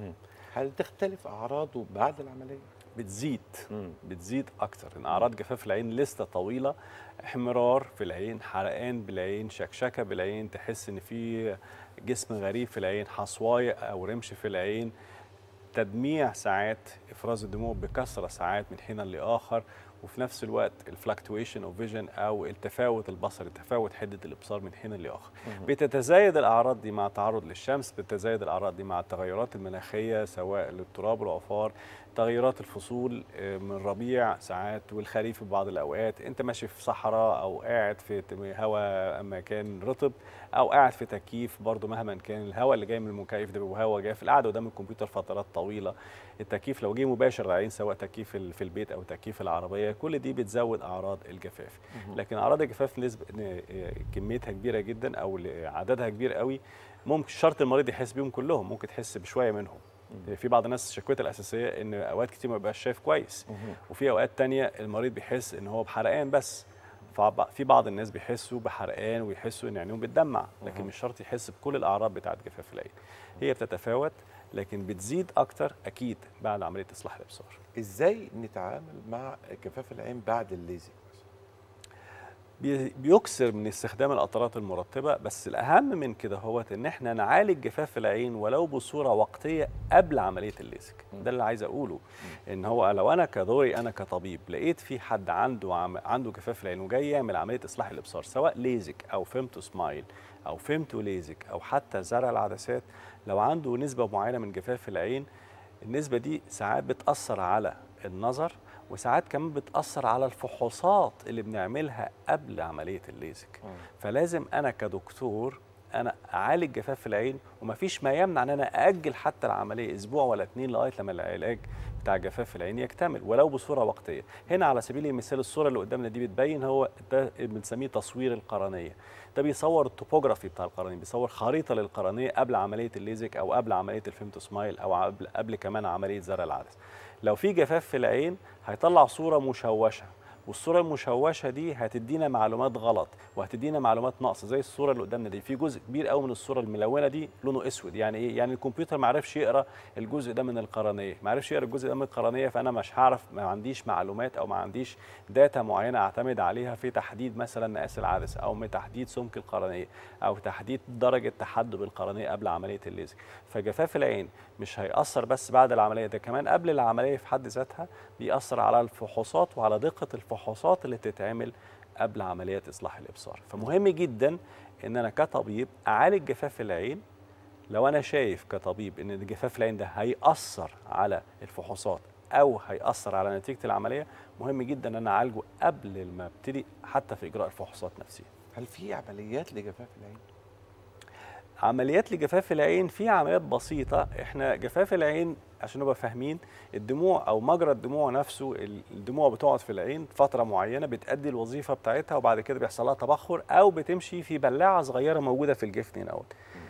هل تختلف اعراضه بعد العمليه بتزيد بتزيد اكتر ان اعراض جفاف العين لسه طويله احمرار في العين حرقان بالعين شكشكه بالعين تحس ان في جسم غريب في العين حصوايه او رمش في العين تدميع ساعات افراز الدموع بكثره ساعات من حين لاخر وفي نفس الوقت الفلكتويشن اوف فيجن او التفاوت البصري تفاوت حده الابصار من حين لاخر بتتزايد الاعراض دي مع التعرض للشمس بتتزايد الاعراض دي مع التغيرات المناخيه سواء الاضطراب والعفار تغيرات الفصول آه، من ربيع ساعات والخريف في بعض الاوقات انت ماشي في صحراء او قاعد في تم- هواء مكان رطب او قاعد في تكييف برضو مهما كان الهواء اللي جاي من المكيف ده بيبقى هواء جاف القعده قدام الكمبيوتر فترات طويله التكييف لو جه مباشر على العين سواء تكييف ال- في البيت او تكييف العربيه كل دي بتزود اعراض الجفاف لكن اعراض الجفاف نسبه ن- آه، كميتها كبيره جدا او ل- عددها كبير قوي ممكن شرط المريض يحس بيهم كلهم ممكن تحس بشويه منهم في بعض الناس شكوتها الاساسيه ان اوقات كتير ما بيبقاش شايف كويس وفي اوقات تانية المريض بيحس ان هو بحرقان بس فب- في بعض الناس بيحسوا بحرقان ويحسوا ان عينيهم بتدمع لكن مش شرط يحس بكل الاعراض بتاعت جفاف العين هي بتتفاوت لكن بتزيد اكتر اكيد بعد عمليه اصلاح الابصار ازاي نتعامل مع جفاف العين بعد الليزك بي- بيكسر من استخدام القطرات المرطبه بس الاهم من كده هو ان احنا نعالج جفاف العين ولو بصوره وقتيه قبل عمليه الليزك ده اللي عايز اقوله ان هو لو انا كدوري انا كطبيب لقيت في حد عنده عم عنده جفاف العين وجاي يعمل عمليه اصلاح الابصار سواء ليزك او فيمتو سمايل او فيمتو ليزك او حتى زرع العدسات لو عنده نسبه معينه من جفاف العين النسبه دي ساعات بتاثر على النظر وساعات كمان بتاثر على الفحوصات اللي بنعملها قبل عمليه الليزك فلازم انا كدكتور انا اعالج جفاف العين ومفيش ما يمنع ان انا ااجل حتى العمليه اسبوع ولا اتنين لغايه لما العلاج بتاع جفاف العين يكتمل ولو بصوره وقتيه هنا على سبيل المثال الصوره اللي قدامنا دي بتبين هو ده بنسميه تصوير القرنيه ده بيصور التوبوجرافي بتاع القرنيه بيصور خريطه للقرنيه قبل عمليه الليزك او قبل عمليه الفيمتو سمايل او قبل قبل كمان عمليه زرع العدس لو في جفاف في العين هيطلع صوره مشوشه والصوره المشوشه دي هتدينا معلومات غلط وهتدينا معلومات ناقصه زي الصوره اللي قدامنا دي في جزء كبير قوي من الصوره الملونه دي لونه اسود يعني ايه يعني الكمبيوتر ما عرفش يقرا الجزء ده من القرنيه ما عرفش يقرا الجزء ده من القرنيه فانا مش هعرف ما عنديش معلومات او ما عنديش داتا معينه اعتمد عليها في تحديد مثلا مقاس العدسه او تحديد سمك القرنيه او تحديد درجه تحدب القرنيه قبل عمليه الليزك فجفاف العين مش هيأثر بس بعد العمليه ده كمان قبل العمليه في حد ذاتها بيأثر على الفحوصات وعلى دقه الفحوصات اللي بتتعمل قبل عمليات اصلاح الابصار فمهم جدا ان انا كطبيب اعالج جفاف العين لو انا شايف كطبيب ان جفاف العين ده هيأثر على الفحوصات او هيأثر على نتيجه العمليه مهم جدا ان انا اعالجه قبل ما ابتدي حتى في اجراء الفحوصات نفسها هل في عمليات لجفاف العين؟ عمليات لجفاف العين في عمليات بسيطه احنا جفاف العين عشان نبقى فاهمين الدموع او مجرى الدموع نفسه الدموع بتقعد في العين فتره معينه بتأدي الوظيفه بتاعتها وبعد كده بيحصل لها تبخر او بتمشي في بلاعه صغيره موجوده في الجفن هنا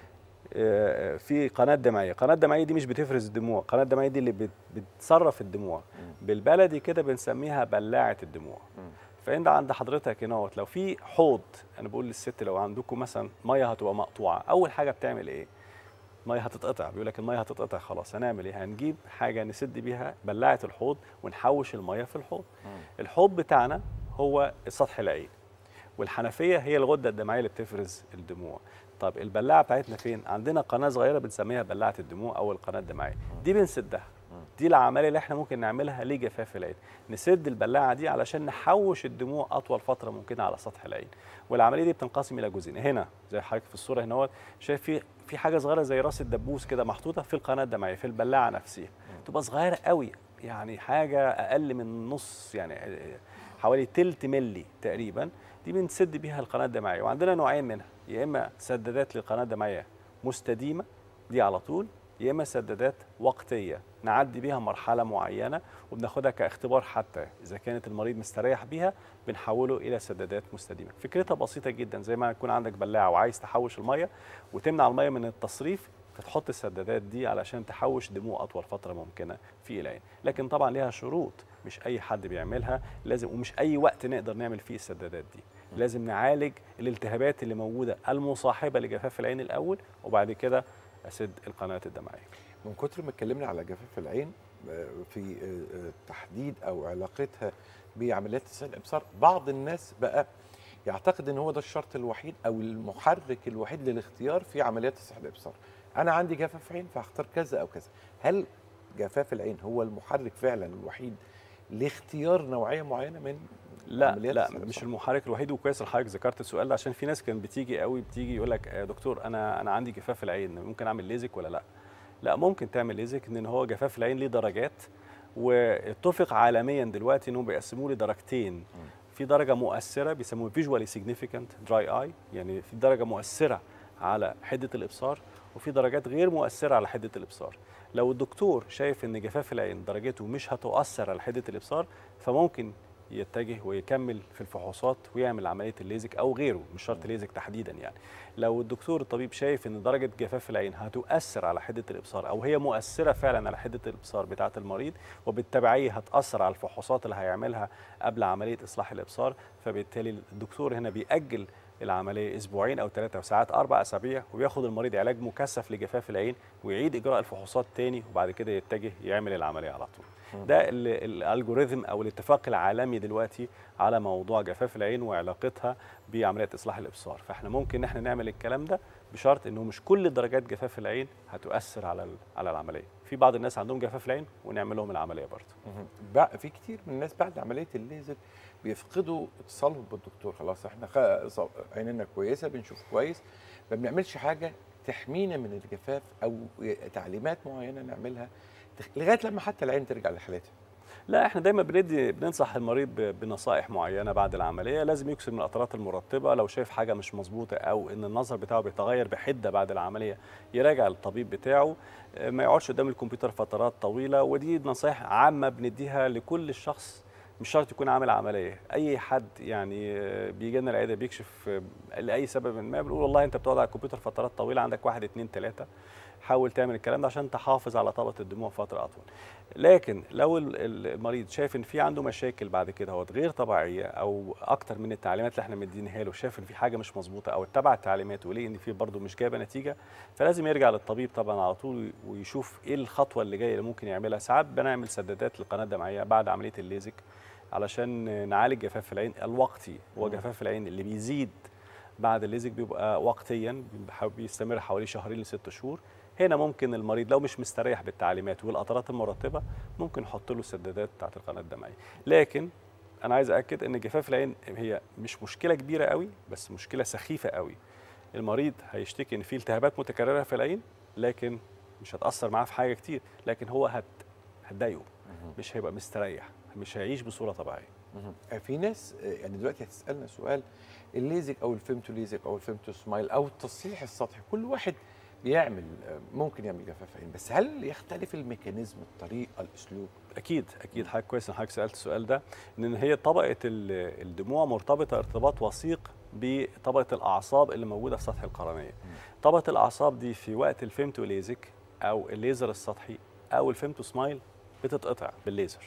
آه، في قناه دمعيه قناه دمعيه دي مش بتفرز الدموع القناه الدمعيه دي اللي بت- بتصرف الدموع بالبلدي كده بنسميها بلاعه الدموع فانت عند حضرتك هنا اهوت لو في حوض انا بقول للست لو عندكم مثلا ميه هتبقى مقطوعه اول حاجه بتعمل ايه ميه هتتقطع بيقول لك الميه هتتقطع خلاص هنعمل ايه هنجيب حاجه نسد بيها بلاعه الحوض ونحوش الميه في الحوض الحوض بتاعنا هو سطح العين والحنفيه هي الغده الدمعيه اللي بتفرز الدموع طب البلاعه بتاعتنا فين عندنا قناه صغيره بنسميها بلاعه الدموع او القناه الدمعيه دي بنسدها دي العمليه اللي احنا ممكن نعملها لجفاف العين نسد البلاعه دي علشان نحوش الدموع اطول فتره ممكنه على سطح العين والعمليه دي بتنقسم الى جزئين هنا زي حضرتك في الصوره هنا اهوت شايف في في حاجه صغيره زي راس الدبوس كده محطوطه في القناه الدمعيه في البلاعه نفسها تبقى صغيره قوي يعني حاجه اقل من نص يعني حوالي تلت ملي تقريبا دي بنسد بيها القناه الدمعيه وعندنا نوعين منها يا اما سدادات للقناه الدمعيه مستديمه دي على طول يا اما سدادات وقتيه نعدي بيها مرحله معينه وبناخدها كاختبار حتى اذا كانت المريض مستريح بيها بنحوله الى سدادات مستديمه فكرتها بسيطه جدا زي ما يكون عندك بلاعه وعايز تحوش الميه وتمنع الميه من التصريف فتحط السدادات دي علشان تحوش دموع اطول فتره ممكنه في العين لكن طبعا ليها شروط مش اي حد بيعملها لازم ومش اي وقت نقدر نعمل فيه السدادات دي لازم نعالج الالتهابات اللي موجوده المصاحبه لجفاف العين الاول وبعد كده اسد القناه الدمعيه من كتر ما اتكلمنا على جفاف العين آه، في آه، آه، تحديد او علاقتها بعمليات تصحيح الابصار بعض الناس بقى يعتقد ان هو ده الشرط الوحيد او المحرك الوحيد للاختيار في عمليات تصحيح الابصار انا عندي جفاف عين فاختار كذا او كذا هل جفاف العين هو المحرك فعلا الوحيد لاختيار نوعيه معينه من لا عمليات لا تصحيح مش الإبصار؟ المحرك الوحيد وكويس إن حضرتك ذكرت السؤال ده عشان في ناس كانت بتيجي قوي بتيجي يقول لك يا دكتور انا انا عندي جفاف العين ممكن اعمل ليزك ولا لا لا ممكن تعمل ليزك ان هو جفاف العين ليه درجات واتفق عالميا دلوقتي انهم بيقسموه لدرجتين في درجه مؤثره بيسموها فيجوالي سيجنيفيكانت دراي اي يعني في درجه مؤثره على حده الابصار وفي درجات غير مؤثره على حده الابصار لو الدكتور شايف ان جفاف العين درجته مش هتؤثر على حده الابصار فممكن يتجه ويكمل في الفحوصات ويعمل عمليه الليزك او غيره مش شرط ليزك تحديدا يعني لو الدكتور الطبيب شايف ان درجه جفاف العين هتؤثر على حده الابصار او هي مؤثره فعلا على حده الابصار بتاعه المريض وبالتبعيه هتاثر على الفحوصات اللي هيعملها قبل عمليه اصلاح الابصار فبالتالي الدكتور هنا بيأجل العمليه اسبوعين او ثلاثه وساعات اربع اسابيع وبياخد المريض علاج مكثف لجفاف العين ويعيد اجراء الفحوصات تاني وبعد كده يتجه يعمل العمليه على طول ده ال- الالجوريثم او الاتفاق العالمي دلوقتي على موضوع جفاف العين وعلاقتها بعمليه اصلاح الابصار فاحنا ممكن ان احنا نعمل الكلام ده بشرط انه مش كل درجات جفاف العين هتؤثر على ال- على العمليه في بعض الناس عندهم جفاف العين ونعمل لهم العمليه برضه بع- في كتير من الناس بعد عمليه الليزر بيفقدوا اتصالهم بالدكتور خلاص احنا خ... ص- عينينا كويسه بنشوف كويس ما بنعملش حاجه تحمينا من الجفاف او تعليمات معينه نعملها تخ- لغايه لما حتى العين ترجع لحالتها لا احنا دايما بندي بننصح المريض ب- بنصائح معينه بعد العمليه لازم يكسر من القطرات المرطبه لو شايف حاجه مش مظبوطه او ان النظر بتاعه بيتغير بحده بعد العمليه يراجع الطبيب بتاعه اه، ما يقعدش قدام الكمبيوتر فترات طويله ودي نصائح عامه بنديها لكل الشخص مش شرط يكون عامل عمليه اي حد يعني اه، بيجي لنا العياده بيكشف اه، لاي سبب ما بنقول والله انت بتقعد على الكمبيوتر فترات طويله عندك واحد اتنين تلاته حاول تعمل الكلام ده عشان تحافظ على طبقه الدموع فتره اطول لكن لو ال- ال- المريض شايف ان في عنده مشاكل بعد كده هو غير طبيعيه او اكتر من التعليمات اللي احنا مدينها له شايف ان في حاجه مش مظبوطه او اتبع التعليمات وليه ان في برضه مش جايبه نتيجه فلازم يرجع للطبيب طبعا على طول ويشوف ايه الخطوه اللي جايه اللي ممكن يعملها ساعات بنعمل سدادات للقناه الدمعيه بعد عمليه الليزك علشان نعالج جفاف العين الوقتي هو مم. جفاف العين اللي بيزيد بعد الليزك بيبقى وقتيا بيبقى- بيستمر حوالي شهرين لست شهور هنا ممكن المريض لو مش مستريح بالتعليمات والقطرات المرطبه ممكن نحط له السدادات بتاعت القناه الدمعيه لكن انا عايز اكد ان جفاف العين هي مش مشكله كبيره قوي بس مشكله سخيفه قوي المريض هيشتكي ان في التهابات متكرره في العين لكن مش هتاثر معاه في حاجه كتير لكن هو هت هتضايقه مش هيبقى مستريح مش هيعيش بصوره طبيعيه في ناس آه، يعني دلوقتي هتسالنا سؤال الليزك او الفيمتو ليزك او الفيمتو سمايل او التصحيح السطحي كل واحد بيعمل آه، ممكن يعمل جفاف عين بس هل يختلف الميكانيزم الطريقه الاسلوب اكيد اكيد حضرتك كويس ان حضرتك سالت السؤال ده ان هي طبقه ال- الدموع مرتبطه ارتباط وثيق بطبقه الاعصاب اللي موجوده في سطح القرنيه طبقه الاعصاب دي في وقت الفيمتو ليزك او الليزر السطحي او الفيمتو سمايل بتتقطع بالليزر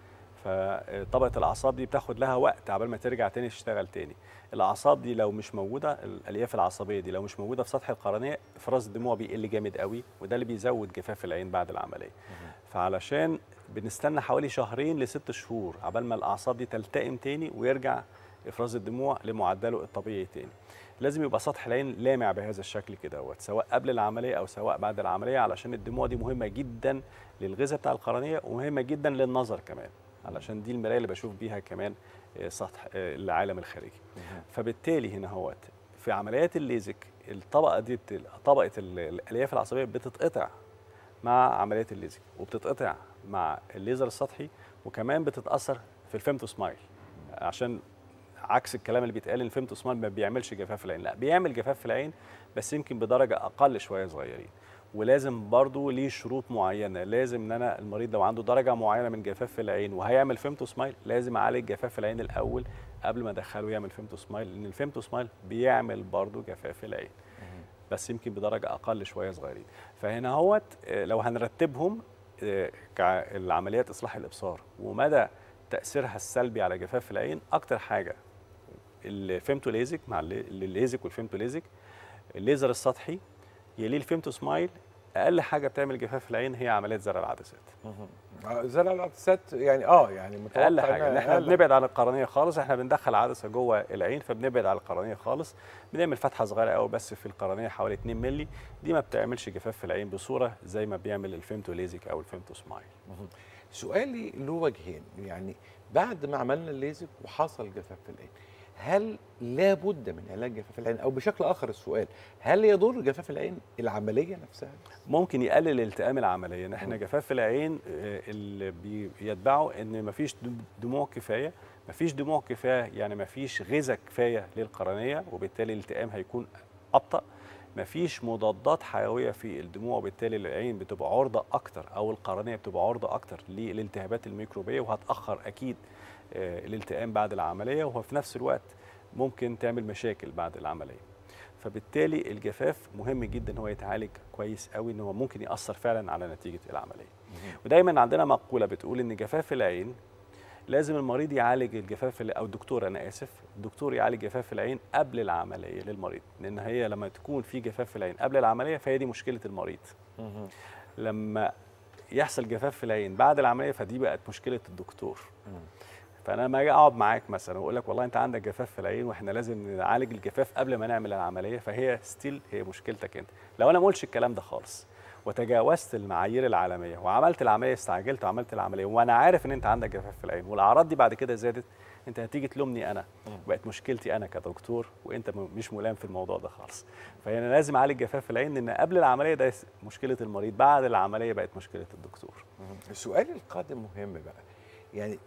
فطبقه الاعصاب دي بتاخد لها وقت عبال ما ترجع تاني تشتغل تاني الاعصاب دي لو مش موجوده الالياف العصبيه دي لو مش موجوده في سطح القرنيه افراز الدموع بيقل جامد قوي وده اللي بيزود جفاف العين بعد العمليه فعلشان بنستنى حوالي شهرين لست شهور عبال ما الاعصاب دي تلتئم تاني ويرجع افراز الدموع لمعدله الطبيعي تاني لازم يبقى سطح العين لامع بهذا الشكل كده دوت سواء قبل العمليه او سواء بعد العمليه علشان الدموع دي مهمه جدا للغذاء بتاع القرنيه ومهمه جدا للنظر كمان علشان دي المرايه اللي بشوف بيها كمان آه، سطح آه، العالم الخارجي فبالتالي هنا هوت في عمليات الليزك الطبقه دي بت- طبقه ال- الالياف العصبيه بتتقطع مع عمليات الليزك وبتتقطع مع الليزر السطحي وكمان بتتاثر في الفيمتو سمايل عشان عكس الكلام اللي بيتقال ان الفيمتو سمايل ما بيعملش جفاف في العين لا بيعمل جفاف في العين بس يمكن بدرجه اقل شويه صغيرين ولازم برضو ليه شروط معينه لازم ان انا المريض لو عنده درجه معينه من جفاف في العين وهيعمل فيمتو سمايل لازم اعالج جفاف في العين الاول قبل ما ادخله يعمل فيمتو سمايل لان الفيمتو سمايل بيعمل برضو جفاف في العين بس يمكن بدرجه اقل شويه صغيرين فهنا هوت آه، لو هنرتبهم آه، كالعمليات اصلاح الابصار ومدى تاثيرها السلبي على جفاف العين اكتر حاجه الفيمتو ليزك مع اللي- الليزك والفيمتو ليزك الليزر السطحي يليه الفيمتو سمايل اقل حاجه بتعمل جفاف في العين هي عمليه زرع العدسات آه، زرع العدسات يعني اه يعني متوقع اقل حاجه ان إنها احنا أقل. بنبعد عن القرنيه خالص احنا بندخل عدسه جوه العين فبنبعد عن القرنيه خالص بنعمل فتحه صغيره قوي بس في القرنيه حوالي 2 مللي دي ما بتعملش جفاف في العين بصوره زي ما بيعمل الفيمتو ليزك او الفيمتو سمايل سؤالي له وجهين يعني بعد ما عملنا الليزك وحصل جفاف في العين هل لابد من علاج جفاف العين او بشكل اخر السؤال هل يضر جفاف العين العمليه نفسها ممكن يقلل التئام العمليه ان احنا جفاف العين آه، اللي بيتبعه ان مفيش دم- دموع كفايه مفيش دموع كفايه يعني مفيش غذاء كفايه للقرنيه وبالتالي الالتئام هيكون ابطا مفيش مضادات حيويه في الدموع وبالتالي العين بتبقى عرضه اكتر او القرنيه بتبقى عرضه اكتر للالتهابات الميكروبيه وهتاخر اكيد آه، الالتئام بعد العمليه وفي نفس الوقت ممكن تعمل مشاكل بعد العمليه فبالتالي الجفاف مهم جدا ان هو يتعالج كويس قوي ان هو ممكن ياثر فعلا على نتيجه العمليه ودايما عندنا مقوله بتقول ان جفاف العين لازم المريض يعالج الجفاف ال- او الدكتور انا اسف الدكتور يعالج جفاف العين قبل العمليه للمريض لان هي لما تكون في جفاف في العين قبل العمليه فهي دي مشكله المريض لما يحصل جفاف في العين بعد العمليه فدي بقت مشكله الدكتور فانا لما اجي اقعد معاك مثلا واقول لك والله انت عندك جفاف في العين واحنا لازم نعالج الجفاف قبل ما نعمل العمليه فهي ستيل هي مشكلتك انت لو انا ما قلتش الكلام ده خالص وتجاوزت المعايير العالميه وعملت العمليه استعجلت وعملت العمليه وانا عارف ان انت عندك جفاف في العين والاعراض دي بعد كده زادت انت هتيجي تلومني انا بقت مشكلتي انا كدكتور وانت م- مش ملام في الموضوع ده خالص فانا لازم اعالج جفاف في العين لان قبل العمليه ده مشكله المريض بعد العمليه بقت مشكله الدكتور السؤال القادم مهم بقى يعني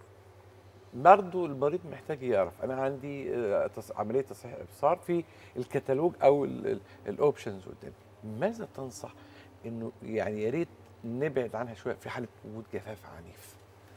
برضو المريض محتاج يعرف انا عندي آه، تص- عمليه تصحيح ابصار في الكتالوج او الاوبشنز قدامي ماذا تنصح انه يعني يا ريت نبعد عنها شويه في حاله وجود جفاف عنيف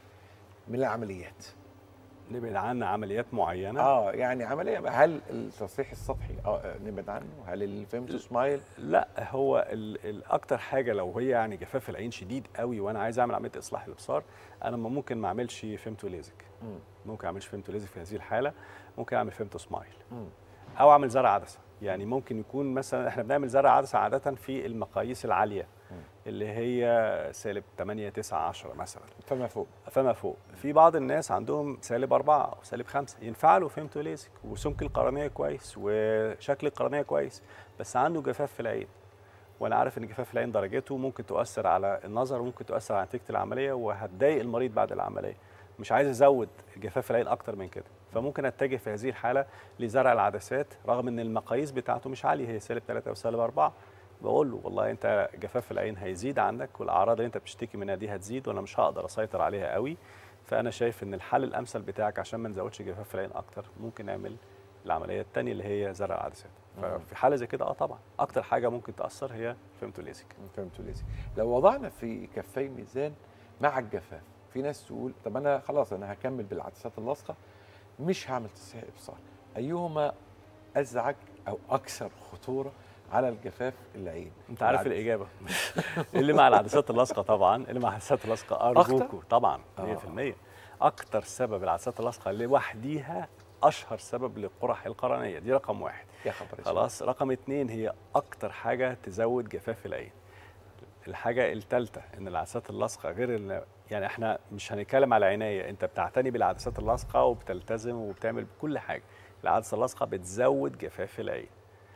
من العمليات نبعد عن عمليات معينه اه يعني عمليه هل التصحيح السطحي اه نبعد عنه هل الفيمتو سمايل لا هو ال- الاكتر حاجه لو هي يعني جفاف العين شديد قوي وانا عايز اعمل عمليه اصلاح الابصار انا ما ممكن ما اعملش فيمتو ليزك مم. ممكن اعملش فيمتو ليزك في هذه الحاله ممكن اعمل فيمتو سمايل مم. او اعمل زرع عدسه يعني ممكن يكون مثلا احنا بنعمل زرع عدسه عاده في المقاييس العاليه اللي هي سالب 8 9 10 مثلا فما فوق فما فوق في بعض الناس عندهم سالب أربعة أو سالب خمسة ينفع له فهمتوا ليزك وسمك القرنية كويس وشكل القرنية كويس بس عنده جفاف في العين وانا عارف ان جفاف العين درجته ممكن تؤثر على النظر وممكن تؤثر على نتيجه العمليه وهتضايق المريض بعد العمليه مش عايز ازود جفاف العين اكتر من كده فممكن اتجه في هذه الحاله لزرع العدسات رغم ان المقاييس بتاعته مش عاليه هي سالب 3 او سالب 4 بقول له والله انت جفاف العين هيزيد عندك والاعراض اللي انت بتشتكي منها دي هتزيد وانا مش هقدر اسيطر عليها قوي فانا شايف ان الحل الامثل بتاعك عشان ما نزودش جفاف العين اكتر ممكن نعمل العمليه الثانيه اللي هي زرع العدسات ففي حاله زي كده اه طبعا اكتر حاجه ممكن تاثر هي فيمتوليزك فيمتوليزك لو وضعنا في كفي ميزان مع الجفاف في ناس تقول طب انا خلاص انا هكمل بالعدسات اللاصقه مش هعمل تصحيح ابصار ايهما ازعج او اكثر خطوره على الجفاف العين انت عارف العدسة. الاجابه اللي مع العدسات اللاصقه طبعا اللي مع العدسات اللاصقه ارجوكوا طبعا 100% آه. اكتر سبب العدسات اللاصقه لوحديها اشهر سبب للقرح القرنيه دي رقم واحد يا خبر أسود. خلاص رقم اتنين هي اكتر حاجه تزود جفاف العين الحاجه الثالثه ان العدسات اللاصقه غير ال- يعني احنا مش هنتكلم على عنايه انت بتعتني بالعدسات اللاصقه وبتلتزم وبتعمل كل حاجه العدسه اللاصقه بتزود جفاف العين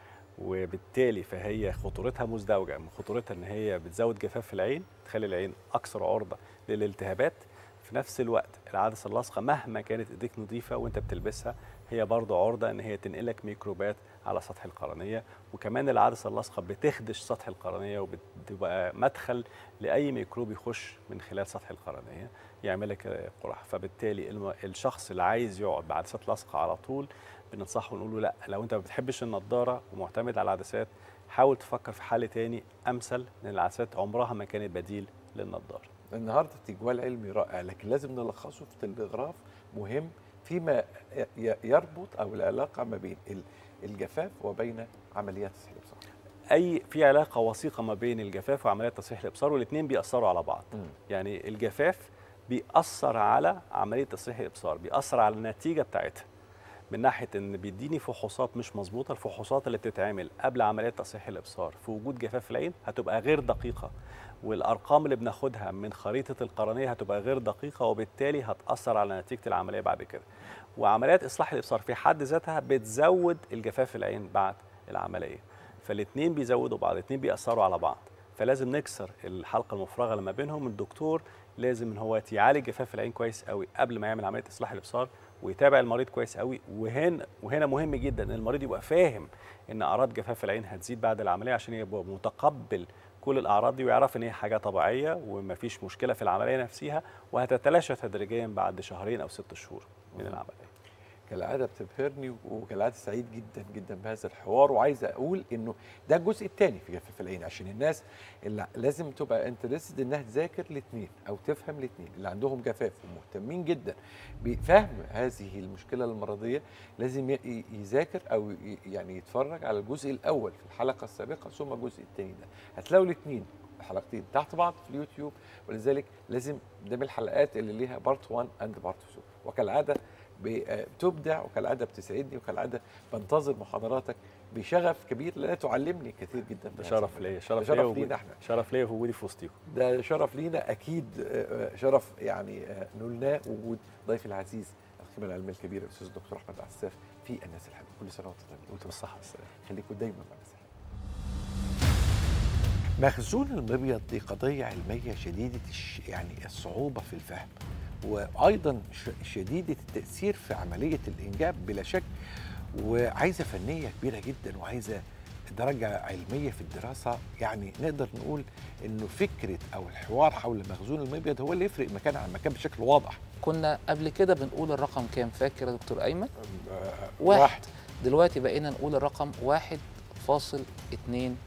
وبالتالي فهي خطورتها مزدوجه من خطورتها ان هي بتزود جفاف العين تخلي العين اكثر عرضه للالتهابات في نفس الوقت العدسه اللاصقه مهما كانت ايديك نظيفه وانت بتلبسها هي برضه عرضه ان هي تنقلك ميكروبات على سطح القرنيه وكمان العدسه اللاصقه بتخدش سطح القرنيه وبتبقى مدخل لاي ميكروب يخش من خلال سطح القرنيه يعمل لك قرح فبالتالي الم- الشخص اللي عايز يقعد بعدسات لاصقه على طول بننصحه ونقول له لا لو انت ما بتحبش النضاره ومعتمد على العدسات حاول تفكر في حل تاني امثل لان العدسات عمرها ما كانت بديل للنضاره النهارده تجوال علمي رائع لكن لازم نلخصه في تلغراف مهم فيما ي- يربط او العلاقه ما بين ال- الجفاف وبين عمليات تصحيح الابصار اي في علاقه وثيقه ما بين الجفاف وعمليات تصحيح الابصار والاثنين بيأثروا على بعض مم. يعني الجفاف بيأثر على عمليه تصحيح الابصار بيأثر على النتيجه بتاعتها من ناحيه ان بيديني فحوصات مش مظبوطه الفحوصات اللي بتتعمل قبل عمليه تصحيح الابصار في وجود جفاف في العين هتبقى غير دقيقه والارقام اللي بناخدها من خريطه القرنيه هتبقى غير دقيقه وبالتالي هتاثر على نتيجه العمليه بعد كده وعمليات اصلاح الابصار في حد ذاتها بتزود الجفاف في العين بعد العمليه فالاثنين بيزودوا بعض الاثنين بيأثروا على بعض فلازم نكسر الحلقه المفرغه اللي ما بينهم الدكتور لازم ان هو يعالج جفاف العين كويس قوي قبل ما يعمل عمليه اصلاح الابصار ويتابع المريض كويس قوي وهنا وهنا مهم جدا ان المريض يبقى فاهم ان اعراض جفاف العين هتزيد بعد العمليه عشان يبقى متقبل كل الاعراض دي ويعرف ان هي حاجه طبيعيه ومفيش مشكله في العمليه نفسها وهتتلاشى تدريجيا بعد شهرين او ست شهور من العمليه كالعاده بتبهرني وكالعاده سعيد جدا جدا بهذا الحوار وعايز اقول انه ده الجزء الثاني في جفاف العين عشان الناس اللي لازم تبقى انترستد انها تذاكر الاثنين او تفهم الاثنين اللي عندهم جفاف ومهتمين جدا بفهم هذه المشكله المرضيه لازم ي- يذاكر او ي- يعني يتفرج على الجزء الاول في الحلقه السابقه ثم الجزء الثاني ده هتلاقوا الاثنين الحلقتين تحت بعض في اليوتيوب ولذلك لازم ده من الحلقات اللي ليها بارت 1 اند بارت 2 وكالعاده ب- آه، بتبدع وكالعاده بتسعدني وكالعاده بنتظر محاضراتك بشغف كبير لا تعلمني كثير جدا ده في شرف هذا ليا المجال. شرف ده ليا شرف وجودي لينا احنا شرف ليا في وجودي في وسطيكم ده شرف لينا اكيد آه، آه، شرف يعني آه، نلناه وجود ضيفي العزيز القيمه العلميه الكبيره الاستاذ الدكتور احمد عساف في الناس الحلوه كل سنه وانتم طيبين وانتم بالصحه والسلامه خليكم دايما مع الناس الحلوه مخزون المبيض دي قضيه علميه شديده الش... يعني الصعوبه في الفهم وايضا ش... شديده التاثير في عمليه الانجاب بلا شك وعايزه فنيه كبيره جدا وعايزه درجه علميه في الدراسه يعني نقدر نقول انه فكره او الحوار حول مخزون المبيض هو اللي يفرق مكان عن مكان بشكل واضح كنا قبل كده بنقول الرقم كام فاكر يا دكتور ايمن آه، واحد, واحد. دلوقتي بقينا نقول الرقم واحد فاصل اتنين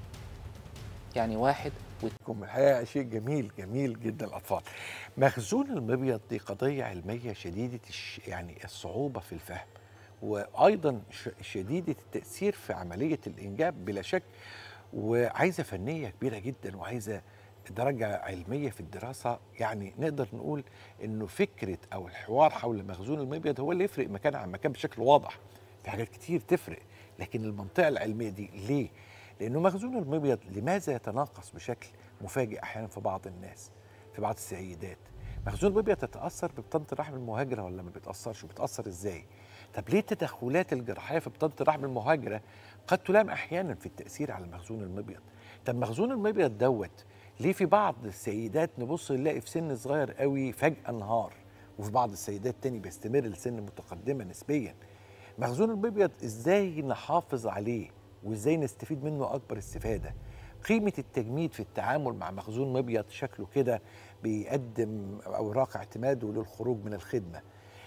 يعني واحد لكم الحقيقه شيء جميل جميل جدا الاطفال مخزون المبيض دي قضيه علميه شديده الش... يعني الصعوبه في الفهم وايضا ش... شديده التاثير في عمليه الانجاب بلا شك وعايزه فنيه كبيره جدا وعايزه درجه علميه في الدراسه يعني نقدر نقول انه فكره او الحوار حول مخزون المبيض هو اللي يفرق مكان عن مكان بشكل واضح في حاجات كتير تفرق لكن المنطقه العلميه دي ليه لانه مخزون المبيض لماذا يتناقص بشكل مفاجئ احيانا في بعض الناس في بعض السيدات مخزون المبيض تتاثر ببطانه الرحم المهاجره ولا ما بتاثرش وبتاثر ازاي طب ليه التدخلات الجراحيه في بطانه الرحم المهاجره قد تلام احيانا في التاثير على مخزون المبيض طب مخزون المبيض دوت ليه في بعض السيدات نبص نلاقي في سن صغير قوي فجاه انهار وفي بعض السيدات تاني بيستمر لسن متقدمه نسبيا مخزون المبيض ازاي نحافظ عليه وازاي نستفيد منه اكبر استفاده قيمه التجميد في التعامل مع مخزون مبيض شكله كده بيقدم اوراق اعتماده للخروج من الخدمه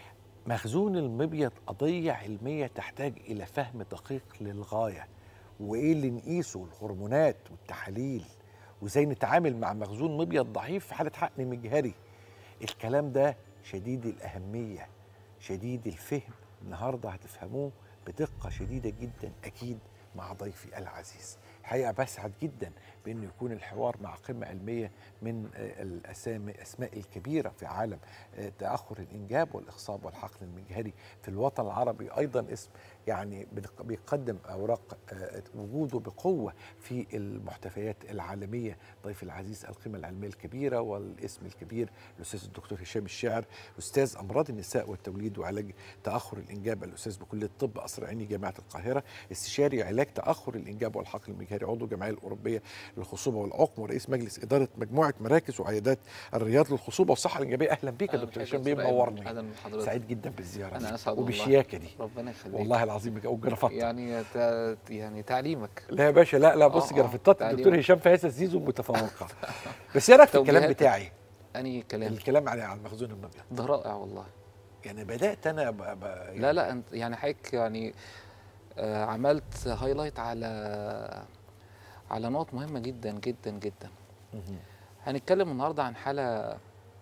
مخزون المبيض قضيه علميه تحتاج الى فهم دقيق للغايه وايه اللي نقيسه الهرمونات والتحاليل وازاي نتعامل مع مخزون مبيض ضعيف في حاله حقن مجهري الكلام ده شديد الاهميه شديد الفهم النهارده هتفهموه بدقه شديده جدا اكيد مع ضيفي العزيز الحقيقه بسعد جدا بانه يكون الحوار مع قمه علميه من آه، الاسامي اسماء الكبيره في عالم آه، تاخر الانجاب والاخصاب والحقن المجهري في الوطن العربي ايضا اسم يعني بنق- بيقدم اوراق آه، وجوده بقوه في المحتفيات العالميه ضيف العزيز القيمه العلميه الكبيره والاسم الكبير الاستاذ الدكتور هشام الشاعر استاذ امراض النساء والتوليد وعلاج تاخر الانجاب الاستاذ بكليه الطب قصر عيني جامعه القاهره استشاري علاج تاخر الانجاب والحقن المجهري عضو الجمعيه الاوروبيه للخصوبه والعقم ورئيس مجلس اداره مجموعه مراكز وعيادات الرياض للخصوبه والصحه الانجابيه اهلا بيك يا أهلا دكتور بحضرتك هشام بيه دكتور أيمن. منورني أهلا بحضرتك. سعيد جدا بالزياره أنا دي أسعد والله. وبالشياكه دي ربنا يخليك والله العظيم والجرافطه يعني تا يعني تعليمك لا يا باشا لا لا بص آه، آه، جرافطات تعليم. الدكتور هشام فهيسة زيزو متفوقه بس ايه رايك في الكلام توجيهاتك. بتاعي انهي كلام الكلام على على المخزون المبيض ده رائع والله يعني بدات انا ب... ب... يعني لا لا انت يعني حضرتك يعني آه عملت هايلايت على على نقط مهمه جدا جدا جدا مهم. هنتكلم النهارده عن حاله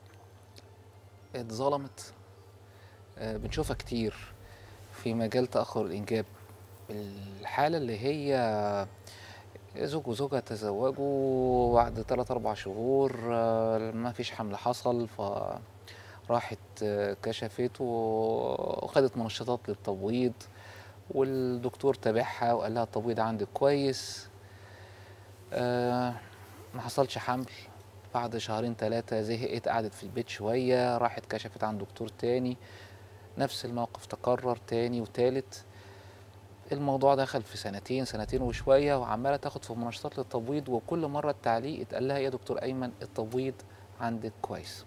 اتظلمت آه بنشوفها كتير في مجال تاخر الانجاب الحاله اللي هي زوج وزوجة تزوجوا وبعد 3 4 شهور آه، ما فيش حمل حصل فراحت آه، كشفت وخدت منشطات للتبويض والدكتور تابعها وقال لها التبويض عندك كويس آه، ما حصلش حمل بعد شهرين ثلاثة زهقت قعدت في البيت شوية راحت كشفت عند دكتور تاني نفس الموقف تكرر تاني وتالت الموضوع دخل في سنتين سنتين وشوية وعمالة تاخد في منشطات للتبويض وكل مرة التعليق اتقال لها يا دكتور أيمن التبويض عندك كويس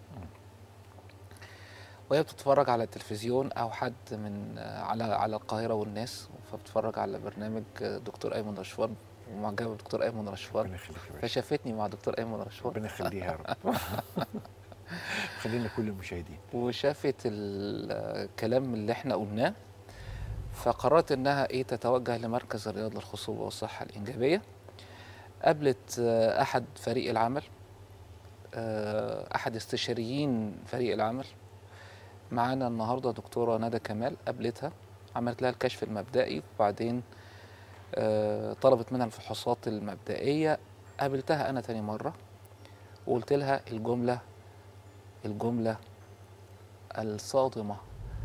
وهي بتتفرج على التلفزيون أو حد من على على القاهرة والناس فبتتفرج على برنامج دكتور أيمن رشوان ومعجبة بدكتور أيمن رشوان ربنا يخليك يا باشا فشافتني مع دكتور أيمن رشوان ربنا يخليها يا رب خلينا كل المشاهدين وشافت الكلام اللي احنا قلناه فقررت انها ايه تتوجه لمركز الرياض للخصوبه والصحه الانجابيه قابلت آه، احد فريق العمل آه، احد استشاريين فريق العمل معانا النهارده دكتوره ندى كمال قابلتها عملت لها الكشف المبدئي وبعدين آه، طلبت منها الفحوصات المبدئيه قابلتها انا تاني مره وقلت لها الجمله الجمله الصادمه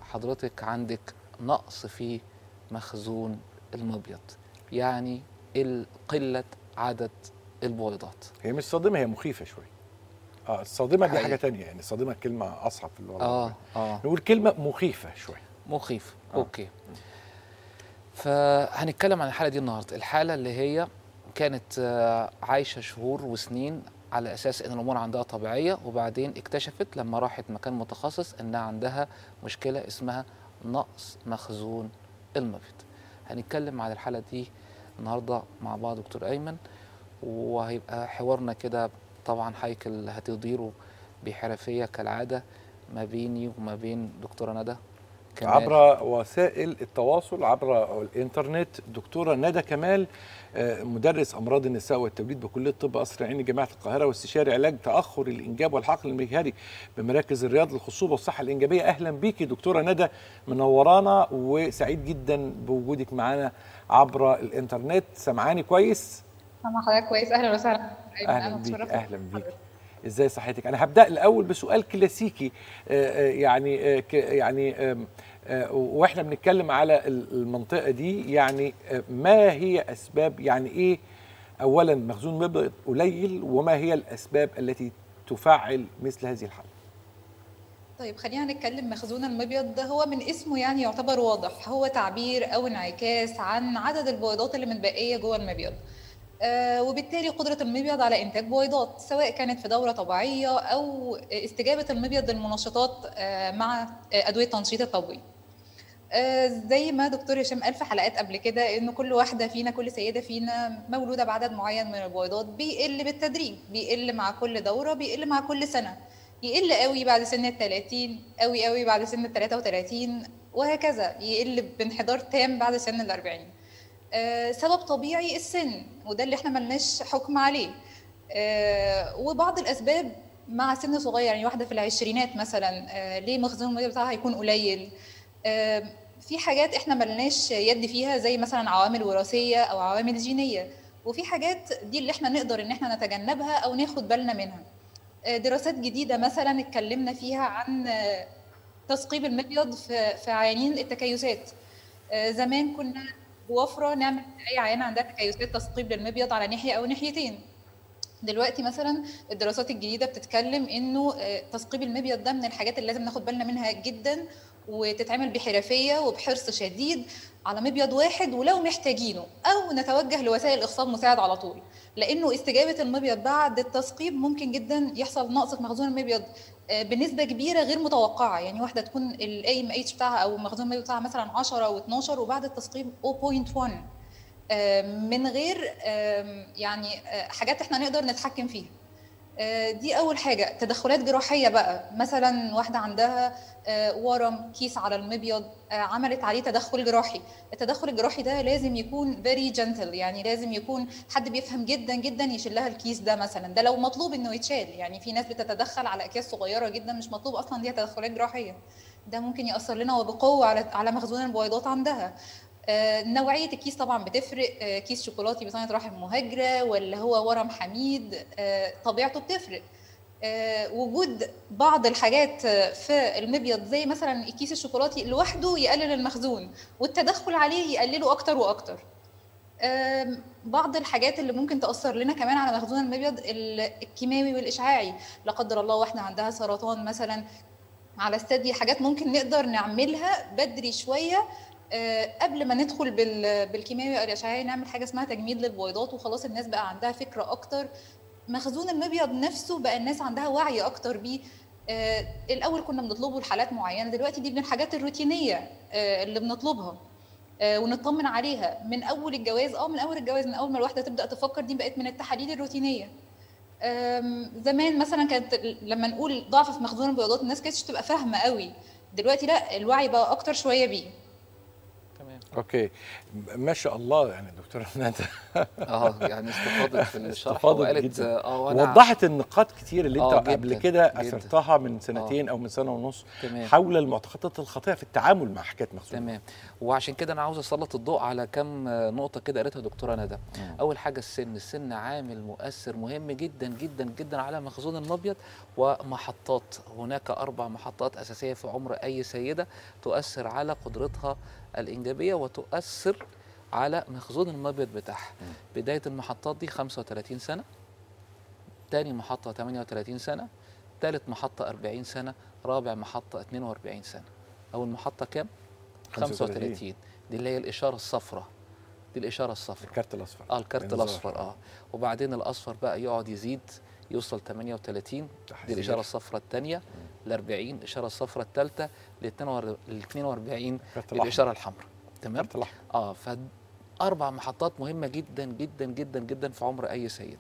حضرتك عندك نقص في مخزون المبيض يعني ال- قله عدد البويضات هي مش صادمه هي مخيفه شويه اه الصادمه دي حقيقي. حاجه تانية يعني الصادمه كلمه اصعب في اللغه اه العربية. اه نقول كلمه مخيفه شويه مخيف آه. اوكي فهنتكلم عن الحاله دي النهارده الحاله اللي هي كانت آه، عايشه شهور وسنين على اساس ان الامور عندها طبيعيه وبعدين اكتشفت لما راحت مكان متخصص انها عندها مشكله اسمها نقص مخزون المبيض هنتكلم عن الحاله دي النهارده مع بعض دكتور ايمن وهيبقى حوارنا كده طبعا هيكل هتديره بحرفيه كالعاده ما بيني وما بين دكتوره ندى كمال. عبر وسائل التواصل عبر الانترنت دكتوره ندى كمال آه، مدرس امراض النساء والتوليد بكليه طب قصر العيني جامعه القاهره واستشاري علاج تاخر الانجاب والحقل المجهري بمراكز الرياض للخصوبه والصحه الانجابيه اهلا بيكي دكتوره ندى منورانا وسعيد جدا بوجودك معانا عبر الانترنت سمعاني كويس سامع حضرتك كويس اهلا وسهلا اهلا أنا بيك متشرفة. اهلا بيك ازاي صحتك انا هبدا الاول بسؤال كلاسيكي آه، آه، يعني آه، ك- يعني آم، آه، واحنا بنتكلم على ال- المنطقه دي يعني آه، ما هي اسباب يعني ايه اولا مخزون مبيض قليل وما هي الاسباب التي تفعل مثل هذه الحاله طيب خلينا نتكلم مخزون المبيض ده هو من اسمه يعني يعتبر واضح هو تعبير او انعكاس عن عدد البويضات اللي متبقيه جوه المبيض آه وبالتالي قدره المبيض على انتاج بويضات سواء كانت في دوره طبيعيه او استجابه المبيض للمنشطات آه مع آه ادويه تنشيط التبويض آه، زي ما دكتور هشام قال في حلقات قبل كده ان كل واحده فينا كل سيده فينا مولوده بعدد معين من البويضات بيقل بالتدريج بيقل مع كل دوره بيقل مع كل سنه يقل قوي بعد سن ال 30 قوي قوي بعد سن ال 33 وهكذا يقل بانحدار تام بعد سن ال 40 آه، سبب طبيعي السن وده اللي احنا ملناش حكم عليه آه، وبعض الاسباب مع سن صغير يعني واحده في العشرينات مثلا آه، ليه مخزون المبيض بتاعها هيكون قليل آه، في حاجات احنا ملناش يد فيها زي مثلا عوامل وراثيه او عوامل جينيه وفي حاجات دي اللي احنا نقدر ان احنا نتجنبها او ناخد بالنا منها آه، دراسات جديده مثلا اتكلمنا فيها عن آه، تثقيب المبيض في في عيانين التكيسات آه، زمان كنا بوفره نعمل اي عيانه عندها تكيسات تثقيب للمبيض على ناحيه او ناحيتين دلوقتي مثلا الدراسات الجديده بتتكلم انه آه، تثقيب المبيض ده من الحاجات اللي لازم ناخد بالنا منها جدا وتتعمل بحرفيه وبحرص شديد على مبيض واحد ولو محتاجينه او نتوجه لوسائل اخصاب مساعد على طول لانه استجابه المبيض بعد التثقيب ممكن جدا يحصل نقص في مخزون المبيض آه، بنسبه كبيره غير متوقعه يعني واحده تكون الاي ام اتش بتاعها او مخزون المبيض بتاعها مثلا 10 و12 وبعد التثقيب 0.1 آه، من غير آم، يعني آه، حاجات احنا نقدر نتحكم فيها آه، دي اول حاجه تدخلات جراحيه بقى مثلا واحده عندها آه، ورم كيس على المبيض آه، عملت عليه تدخل جراحي التدخل الجراحي ده لازم يكون فيري جنتل يعني لازم يكون حد بيفهم جدا جدا يشيل لها الكيس ده مثلا ده لو مطلوب انه يتشال يعني في ناس بتتدخل على اكياس صغيره جدا مش مطلوب اصلا ليها تدخلات جراحيه ده ممكن ياثر لنا وبقوه على على مخزون البويضات عندها آه، نوعية الكيس طبعا بتفرق آه، كيس شوكولاتي بصنعة رحم مهاجرة ولا هو ورم حميد آه، طبيعته بتفرق آه، وجود بعض الحاجات آه، في المبيض زي مثلا الكيس الشوكولاتي لوحده يقلل المخزون والتدخل عليه يقلله اكتر واكتر آم، بعض الحاجات اللي ممكن تأثر لنا كمان على مخزون المبيض ال- الكيماوي والإشعاعي لا قدر الله واحدة عندها سرطان مثلا على الثدي حاجات ممكن نقدر نعملها بدري شوية آه، قبل ما ندخل بال- بالكيماوي او الاشعاعي نعمل حاجه اسمها تجميد للبويضات وخلاص الناس بقى عندها فكره اكتر مخزون المبيض نفسه بقى الناس عندها وعي اكتر بيه آه، الاول كنا بنطلبه لحالات معينه دلوقتي دي من الحاجات الروتينيه آه، اللي بنطلبها آه، ونطمن عليها من اول الجواز اه من اول الجواز من اول ما الواحده تبدا تفكر دي بقت من التحاليل الروتينيه آم، زمان مثلا كانت لما نقول ضعف في مخزون البيضات الناس كانتش تبقى فاهمه قوي دلوقتي لا الوعي بقى اكتر شويه بيه اوكي ما شاء الله يعني دكتوره ندى اه يعني استفاضت في الشرح استفاضت وقالت جدا اه وانا وضحت النقاط كتير اللي آه، انت قبل جداً، كده جداً. اثرتها من سنتين او من سنه ونص تمام. حول المعتقدات الخاطئه في التعامل مع حكايه مخزون تمام وعشان كده انا عاوز اسلط الضوء على كم نقطه كده قالتها دكتوره ندى اول حاجه السن السن عامل مؤثر مهم جدا جدا جدا على مخزون المبيض ومحطات هناك اربع محطات اساسيه في عمر اي سيده تؤثر على قدرتها الانجابيه وتؤثر على مخزون المبيض بتاعها بدايه المحطات دي 35 سنه تاني محطه 38 سنه ثالث محطه 40 سنه رابع محطه 42 سنه اول محطه كام 35. 35 دي اللي هي الاشاره الصفراء دي الاشاره الصفراء الكارت الاصفر اه الكارت الإنذار. الاصفر اه وبعدين الاصفر بقى يقعد يزيد يوصل 38 دي تحذير. الاشاره الصفراء الثانيه ل 40 الاشاره الصفراء الثالثه ل 42 الكارت الأحمر. الاشاره الحمراء تمام الكارت الأحمر. اه فاربع محطات مهمه جدا جدا جدا جدا في عمر اي سيد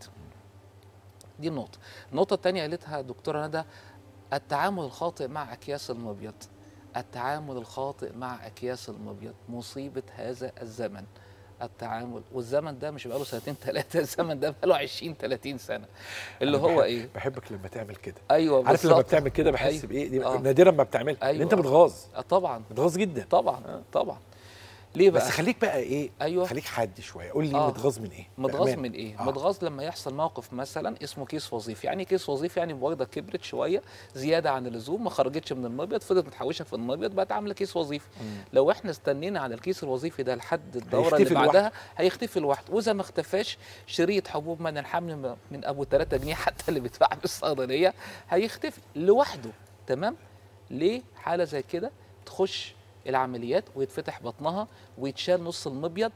دي النقطه النقطه الثانيه قالتها دكتوره ندى التعامل الخاطئ مع اكياس المبيض التعامل الخاطئ مع اكياس المبيض مصيبه هذا الزمن التعامل والزمن ده مش بقاله سنتين ثلاثه الزمن ده بقاله 20 30 سنه اللي أنا هو بحب- ايه بحبك لما تعمل كده ايوه عارف لما بالظبط. بتعمل كده بحس أيوة. بايه دي آه. نادرا ما بتعملها أيوة. أيوة. انت بتغاظ آه طبعا بتغاظ جدا طبعا طبعا ليه بقى بس خليك بقى ايه ايوه خليك حاد شويه قول لي آه. متغاظ من ايه متغاظ بأمانة. من ايه؟ آه. آه. متغاظ لما يحصل موقف مثلا اسمه كيس وظيفي، يعني إيه كيس وظيفي يعني بويضه كبرت شويه زياده عن اللزوم ما خرجتش من المبيض فضلت متحوشه في المبيض بقت عامله كيس وظيفي. لو احنا استنينا على الكيس الوظيفي ده لحد الدوره اللي هيختفي بعدها لوحده. هيختفي لوحده، واذا ما اختفاش شريط حبوب منع الحمل م- من ابو 3 جنيه حتى اللي بيتباع بالصيدليه هيختفي لوحده تمام؟ ليه حاله زي كده تخش العمليات ويتفتح بطنها ويتشال نص المبيض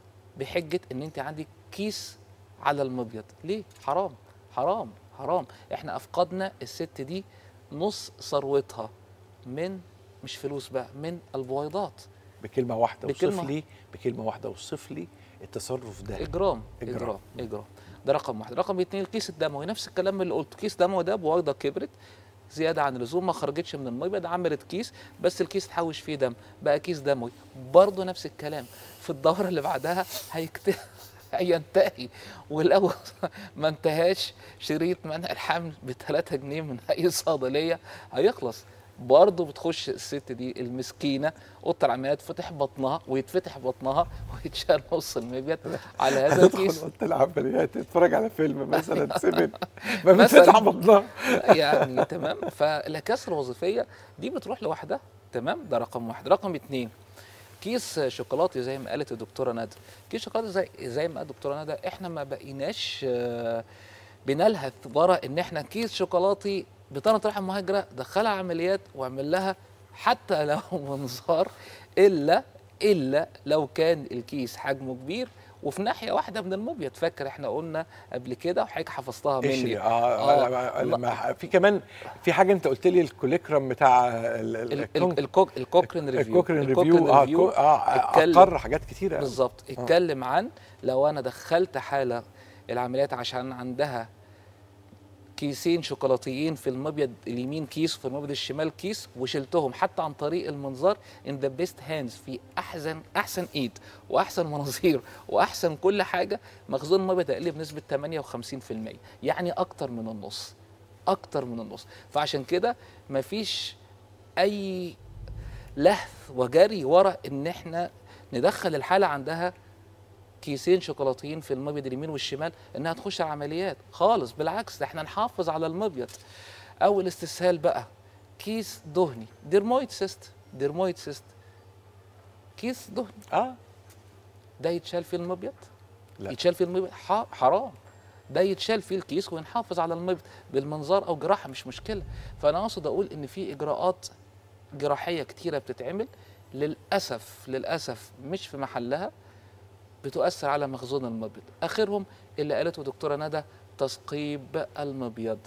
بحجه ان انت عندك كيس على المبيض ليه حرام حرام حرام احنا افقدنا الست دي نص ثروتها من مش فلوس بقى من البويضات بكلمه واحده بكلمة- وصف لي بكلمه واحده وصف لي التصرف ده اجرام إجرام. اجرام اجرام ده رقم واحد رقم اتنين الكيس الدموي نفس الكلام اللي قلته كيس دموي ده بويضه كبرت زياده عن اللزوم ما خرجتش من المبيض عملت كيس بس الكيس اتحوش فيه دم بقى كيس دموي برضه نفس الكلام في الدوره اللي بعدها هيكتب هينتهي ولو ما انتهاش شريط منع الحمل ب 3 جنيه من اي صيدليه هيخلص برضه بتخش الست دي المسكينه اوضه العمليات فتح بطنها ويتفتح بطنها ويتشال نص المبيض على هذا الكيس هتدخل اوضه العمليات تتفرج على فيلم مثلا سيفن ما مثلاً. بتفتح بطنها يعني تمام فالاكياس الوظيفيه دي بتروح لوحدها تمام ده رقم واحد رقم اتنين كيس شوكولاتي زي ما قالت الدكتوره ندى كيس شوكولاتي زي زي ما قالت الدكتوره ندى احنا ما بقيناش آه، بنلهث ورا ان احنا كيس شوكولاتي بطانه رحم مهاجره دخلها عمليات واعمل لها حتى لو منظار الا الا لو كان الكيس حجمه كبير وفي ناحيه واحده من المبيض فاكر احنا قلنا قبل كده وحضرتك حفظتها ايش مني هي؟ اه, آه لما في كمان في حاجه انت قلت لي الكوليكرم بتاع ال- ال- ال- الكونج- ال- الكوك الكوكرين ريفيو الكوكرين ريفيو اه كو- اه اتكلم- اقر حاجات كتيره أوي. بالظبط آه. اتكلم عن لو انا دخلت حاله العمليات عشان عندها كيسين شوكولاتيين في المبيض اليمين كيس وفي المبيض الشمال كيس وشلتهم حتى عن طريق المنظار ان ذا بيست هاندز في احسن احسن ايد واحسن مناظير واحسن كل حاجه مخزون المبيض هيقل بنسبه 58% يعني اكتر من النص اكتر من النص فعشان كده مفيش اي لهث وجري ورا ان احنا ندخل الحاله عندها كيسين شوكولاتيين في المبيض اليمين والشمال انها تخش العمليات خالص بالعكس ده احنا نحافظ على المبيض او الاستسهال بقى كيس دهني ديرمويد سيست ديرمويد سيست كيس دهني اه ده يتشال فيه المبيض لا. يتشال فيه المبيض ح- حرام ده يتشال فيه الكيس ونحافظ على المبيض بالمنظار او جراحه مش مشكله فانا اقصد اقول ان في اجراءات جراحيه كتيره بتتعمل للاسف للاسف مش في محلها بتؤثر على مخزون المبيض اخرهم اللي قالته دكتوره ندى تثقيب المبيض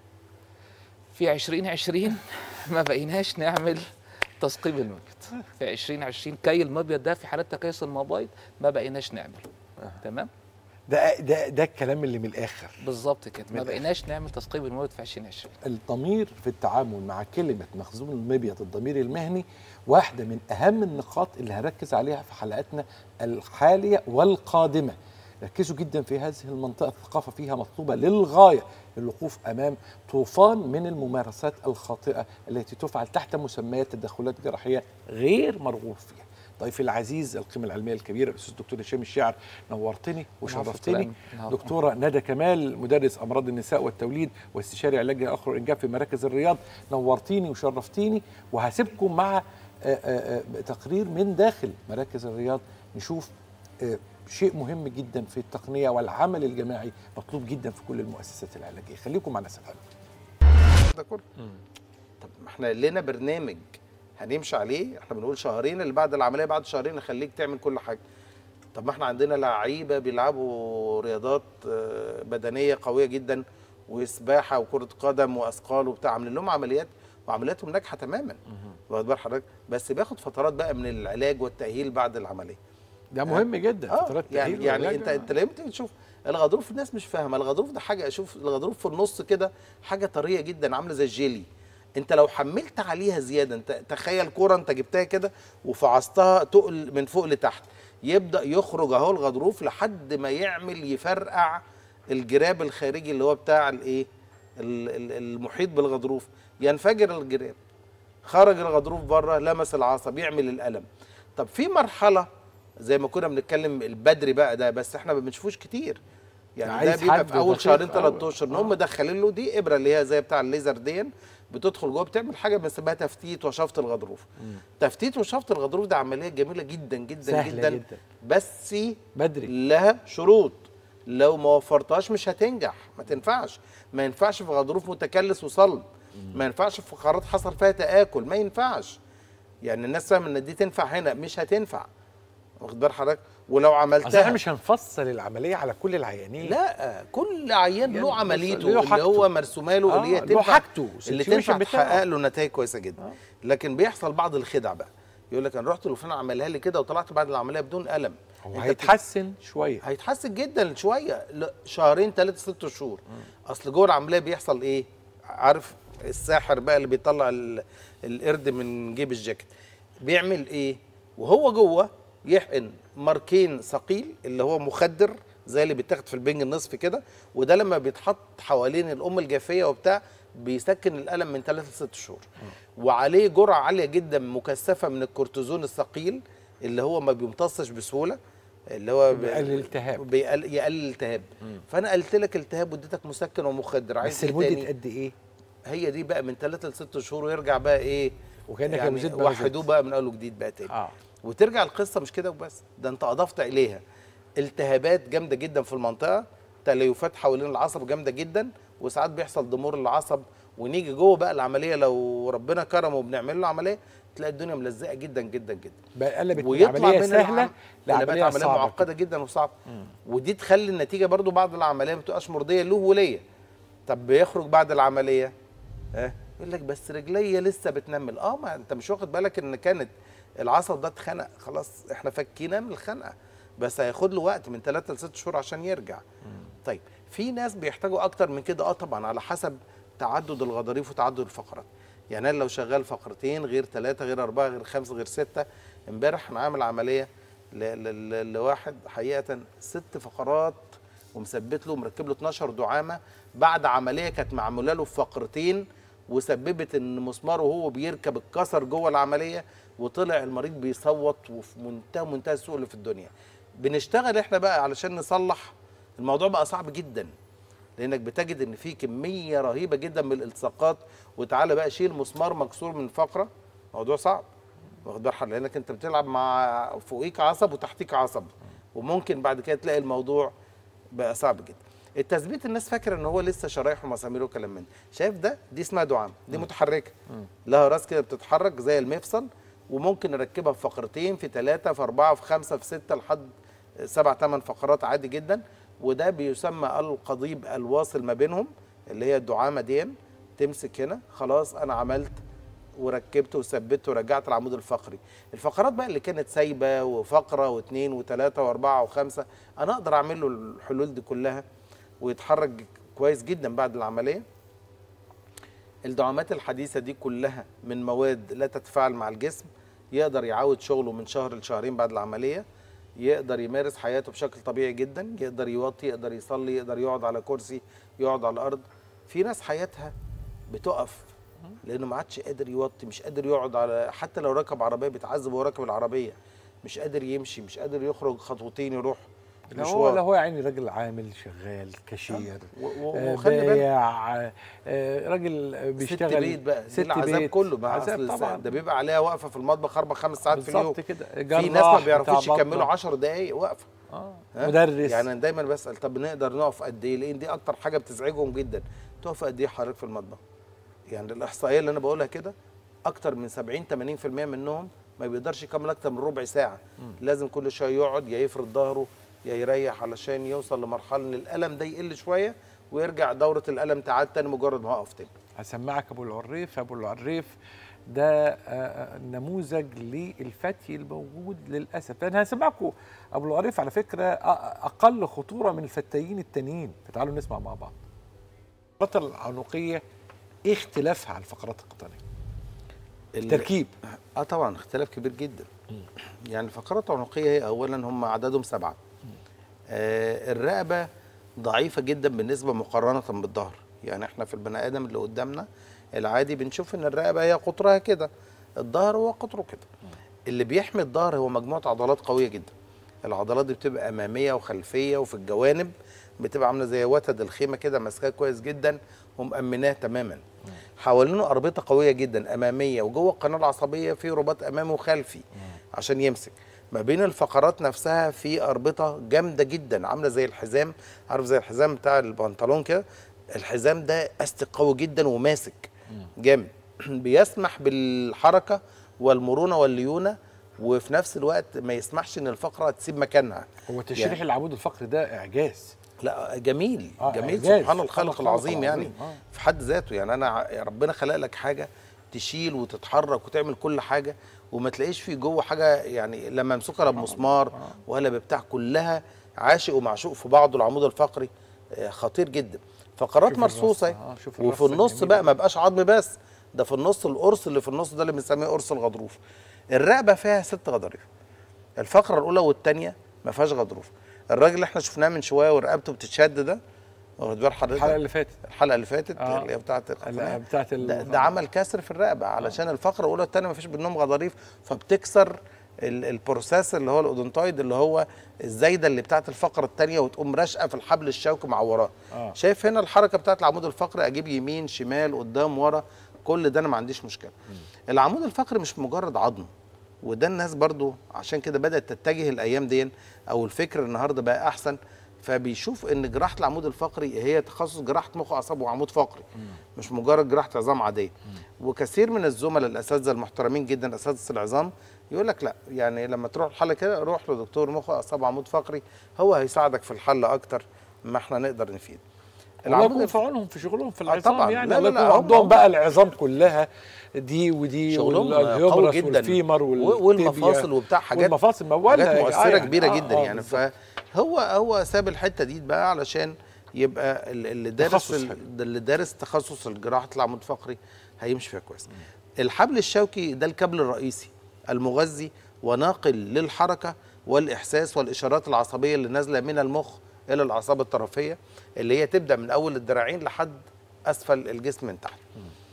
في 2020 ما بقيناش نعمل تثقيب المبيض في 2020 كي المبيض ده في حالات تكيس المبيض ما بقيناش نعمل تمام ده ده ده الكلام اللي من الاخر بالظبط كده من ما الآخر. بقيناش نعمل تثقيب المبيض في 2020 الضمير في التعامل مع كلمة مخزون المبيض الضمير المهني واحدة من أهم النقاط اللي هنركز عليها في حلقاتنا الحالية والقادمة ركزوا جدا في هذه المنطقة الثقافة فيها مطلوبة للغاية للوقوف أمام طوفان من الممارسات الخاطئة التي تفعل تحت مسميات تدخلات جراحية غير مرغوب فيها ضيفي العزيز القيمة العلمية الكبيرة الأستاذ الدكتور هشام الشاعر نورتني وشرفتني العفو. دكتورة ندى كمال مدرس أمراض النساء والتوليد واستشاري علاج الأخر والإنجاب في مراكز الرياض نورتيني وشرفتيني وهسيبكم مع آه، آه، آه، تقرير من داخل مراكز الرياض نشوف آه، شيء مهم جدا في التقنية والعمل الجماعي مطلوب جدا في كل المؤسسات العلاجية خليكم معنا سلام ده كله طب ما احنا لنا برنامج هنمشي عليه احنا بنقول شهرين اللي بعد العمليه بعد شهرين نخليك تعمل كل حاجه طب ما احنا عندنا لعيبه بيلعبوا رياضات آه، بدنيه قويه جدا وسباحه وكره قدم واثقال وبتاع عاملين لهم عمليات وعملياتهم ناجحه تماما واخد بال حضرتك بس بياخد فترات بقى من العلاج والتاهيل بعد العمليه ده مهم جدا آه فترات يعني تأهيل يعني وعلاج. انت انت لما تيجي تشوف الغضروف الناس مش فاهمه الغضروف ده حاجه اشوف الغضروف في النص كده حاجه طريه جدا عامله زي الجيلي انت لو حملت عليها زياده انت تخيل كوره انت جبتها كده وفعصتها تقل من فوق لتحت يبدا يخرج اهو الغضروف لحد ما يعمل يفرقع الجراب الخارجي اللي هو بتاع الايه ال- ال- المحيط بالغضروف ينفجر الجراب خرج الغضروف بره لمس العصب يعمل الالم طب في مرحله زي ما كنا بنتكلم البدري بقى ده بس احنا ما بنشوفوش كتير يعني ده عايز بيبقى حد في اول دقيق شهرين أوي. ثلاث اشهر ان هم مدخلين له دي ابره اللي هي زي بتاع الليزر دي بتدخل جوه بتعمل حاجه بنسميها تفتيت وشفط الغضروف تفتيت وشفط الغضروف ده عمليه جميله جدا جدا سهلة جدا, جدا. بس بدري لها شروط لو ما وفرتهاش مش هتنجح ما تنفعش ما ينفعش في غضروف متكلس وصلب ما ينفعش في فقرات حصل فيها تآكل ما ينفعش يعني الناس فاهمه ان دي تنفع هنا مش هتنفع واخد بال حضرتك ولو أصل عملتها احنا مش هنفصل العملية على كل العيانين لا كل عيان يعني له بص- عمليته له اللي حاجته. هو مرسومه له اللي هي آه، له تنفع حاجته، اللي situation تنفع بتاعه. تحقق له نتائج كويسه جدا لكن بيحصل بعض الخدع بقى يقول لك انا رحت لفلان عملها لي كده وطلعت بعد العمليه بدون الم هو أنت هيتحسن شوية هيتحسن جدا شويه ل- شهرين ثلاثه ست شهور اصل جوه العمليه بيحصل ايه عارف الساحر بقى اللي بيطلع ال- القرد من جيب الجاكيت بيعمل ايه وهو جوه يحقن ماركين ثقيل اللي هو مخدر زي اللي بيتاخد في البنج النصف كده وده لما بيتحط حوالين الام الجافيه وبتاع بيسكن الالم من ثلاثة لست شهور وعليه جرعه عاليه جدا مكثفه من الكورتيزون الثقيل اللي هو ما بيمتصش بسهوله اللي هو ب- بيقلل الالتهاب. بيقل يقلل الالتهاب فانا قلت لك التهاب واديتك مسكن ومخدر عايز بس إيه لمدة تاني؟ قد ايه؟ هي دي بقى من ثلاثة لست شهور ويرجع بقى ايه وكأنك يعني لو زدت بقى وحدوه زدت. بقى من اول وجديد بقى تاني اه وترجع القصه مش كده وبس ده انت اضفت اليها التهابات جامده جدا في المنطقه تليفات حوالين العصب جامده جدا وساعات بيحصل ضمور للعصب ونيجي جوه بقى العمليه لو ربنا كرمه وبنعمل له عمليه تلاقي الدنيا ملزقه جدا جدا جدا بقى قلبت من ويطلع عملية من سهلة العم- اللي بقت لعملية عمليه صعبة معقده جدا وصعبه ودي تخلي النتيجه برضو بعد العمليه ما بتبقاش مرضيه له وليا طب بيخرج بعد العمليه ها يقول لك بس رجليا لسه بتنمل اه ما انت مش واخد بالك ان كانت العصب ده اتخنق خلاص احنا فكيناه من الخنقه بس هياخد له وقت من 3 ل 6 شهور عشان يرجع طيب في ناس بيحتاجوا اكتر من كده اه طبعا على حسب تعدد الغضاريف وتعدد الفقرات يعني انا لو شغال فقرتين غير ثلاثه غير اربعه غير خمسه غير سته امبارح انا عامل عمليه ل- ل- ل- لواحد حقيقه ست فقرات ومثبت له ومركب له 12 دعامه بعد عمليه كانت معموله له في فقرتين وسببت ان مسماره وهو بيركب اتكسر جوه العمليه وطلع المريض بيصوت وفي منتهى منتهى السوء اللي في الدنيا بنشتغل احنا بقى علشان نصلح الموضوع بقى صعب جدا لانك بتجد ان في كميه رهيبه جدا من الالتصاقات وتعالى بقى شيل مسمار مكسور من فقره موضوع صعب واخد بال حضرتك؟ لانك انت بتلعب مع فوقيك عصب وتحتيك عصب وممكن بعد كده تلاقي الموضوع بقى صعب جدا التثبيت الناس فاكره ان هو لسه شرايح ومسامير وكلام من ده. شايف ده دي اسمها دعامه دي متحركه لها راس كده بتتحرك زي المفصل وممكن نركبها في فقرتين في ثلاثه في اربعه في خمسه في سته لحد سبع ثمان فقرات عادي جدا وده بيسمى القضيب الواصل ما بينهم اللي هي الدعامه دي تمسك هنا خلاص انا عملت وركبت وثبت ورجعت العمود الفقري الفقرات بقى اللي كانت سايبه وفقره واثنين وثلاثه واربعه وخمسه انا اقدر اعمل له الحلول دي كلها ويتحرك كويس جدا بعد العمليه الدعامات الحديثه دي كلها من مواد لا تتفاعل مع الجسم يقدر يعود شغله من شهر لشهرين بعد العمليه يقدر يمارس حياته بشكل طبيعي جدا يقدر يوطي يقدر يصلي يقدر يقعد على كرسي يقعد على الارض في ناس حياتها بتقف لانه ما عادش قادر يوطي مش قادر يقعد على حتى لو ركب عربيه بيتعذب وهو راكب العربيه مش قادر يمشي مش قادر يخرج خطوتين يروح لا هو لا هو يعني راجل عامل شغال كاشير و- و- آه، وخلي بالك- بايع آه، راجل بيشتغل ست بيت بقى ست ست العذاب بيت. كله مع عذاب اصل طبعا ده بيبقى عليها واقفه في المطبخ اربع خمس ساعات في اليوم بالظبط كده في جراح ناس ما بتاع بيعرفوش بطنة. يكملوا 10 دقائق واقفه اه ها؟ مدرس يعني أنا دايما بسال طب نقدر نقف قد ايه لان دي اكتر حاجه بتزعجهم جدا تقف قد ايه حضرتك في المطبخ يعني الاحصائيه اللي انا بقولها كده اكتر من 70 80% منهم ما بيقدرش يكمل اكتر من ربع ساعه لازم كل شويه يقعد يا يفرد ظهره يا يريح علشان يوصل لمرحله ان الالم ده يقل شويه ويرجع دوره الالم تعاد تاني مجرد ما اقف تاني هسمعك ابو العريف ابو العريف ده آه، آه، نموذج للفتي الموجود للاسف انا هسمعكم ابو العريف على فكره أ- اقل خطوره من الفتايين التانيين فتعالوا نسمع مع بعض الفقرات العنقيه ايه اختلافها عن الفقرات القطنيه التركيب اه طبعا اختلاف كبير جدا يعني الفقرات العنقيه هي اولا هم عددهم سبعه آه الرقبه ضعيفه جدا بالنسبه مقارنه بالظهر يعني احنا في البني ادم اللي قدامنا العادي بنشوف ان الرقبه هي قطرها كده الظهر هو قطره كده اللي بيحمي الظهر هو مجموعه عضلات قويه جدا العضلات دي بتبقى اماميه وخلفيه وفي الجوانب بتبقى عامله زي وتد الخيمه كده ماسكاه كويس جدا ومأمناه تماما حوالينه اربطه قويه جدا اماميه وجوه القناه العصبيه في رباط امامي وخلفي عشان يمسك ما بين الفقرات نفسها في اربطه جامده جدا عامله زي الحزام عارف زي الحزام بتاع البنطلون كده الحزام ده استك قوي جدا وماسك جامد بيسمح بالحركه والمرونه والليونه وفي نفس الوقت ما يسمحش ان الفقره تسيب مكانها هو تشريح يعني- العمود الفقري ده اعجاز لا جميل آه، جميل إعجاز. سبحان الخالق العظيم يعني العظيم، آه. في حد ذاته يعني انا ع- ربنا خلق لك حاجه تشيل وتتحرك وتعمل كل حاجه وما تلاقيش في جوه حاجه يعني لما امسكها لا بمسمار ولا ببتاع كلها عاشق ومعشوق في بعضه العمود الفقري آه، خطير جدا فقرات شوف مرصوصه الرصة، آه، شوف وفي الرصة النص الجميلة بقى ما بقاش عظم بس ده في النص القرص اللي في النص ده اللي بنسميه قرص الغضروف الرقبه فيها ست غضاريف الفقره الاولى والثانيه ما فيهاش غضروف الراجل اللي احنا شفناه من شويه ورقبته بتتشد ده واخد بال حضرتك الحلقه اللي فاتت الحلقه اللي فاتت آه. اللي هي بتاعت القناة. بتاعت ال- ده, ده عمل كسر في الرقبه علشان الفقره الاولى والثانيه ما فيش بينهم غضاريف فبتكسر ال- البروسيس اللي هو الاودونتويد اللي هو الزايده اللي بتاعت الفقره الثانيه وتقوم راشقه في الحبل الشوكي مع وراه آه. شايف هنا الحركه بتاعت العمود الفقري اجيب يمين شمال قدام ورا كل ده انا ما عنديش مشكله العمود الفقري مش مجرد عظم وده الناس برضو عشان كده بدات تتجه الايام دي او الفكر النهارده بقى احسن فبيشوف ان جراحه العمود الفقري هي تخصص جراحه مخ واعصاب وعمود فقري مش مجرد جراحه عظام عاديه وكثير من الزملاء الاساتذه المحترمين جدا اساتذه العظام يقول لك لا يعني لما تروح الحل كده روح لدكتور مخ واعصاب وعمود فقري هو هيساعدك في الحل اكتر ما احنا نقدر نفيد الله يكون في عونهم في شغلهم في العظام طبعاً. يعني لا، الله لا، يكون لا، هم- عندهم هم- بقى العظام كلها دي ودي شغلهم والهيومرس قوي جدا والفيمر و- والتبيا والمفاصل وبتاع حاجات والمفاصل موالة حاجات مؤثره يعني- كبيره آه، جدا آه، يعني بالظبط. فهو هو ساب الحته دي بقى علشان يبقى ال- اللي دارس تخصص ال- حلو. اللي دارس تخصص الجراحه العمود الفقري هيمشي فيها كويس الحبل الشوكي ده الكابل الرئيسي المغذي وناقل للحركه والاحساس والاشارات العصبيه اللي نازله من المخ الى الاعصاب الطرفيه اللي هي تبدا من اول الذراعين لحد اسفل الجسم من تحت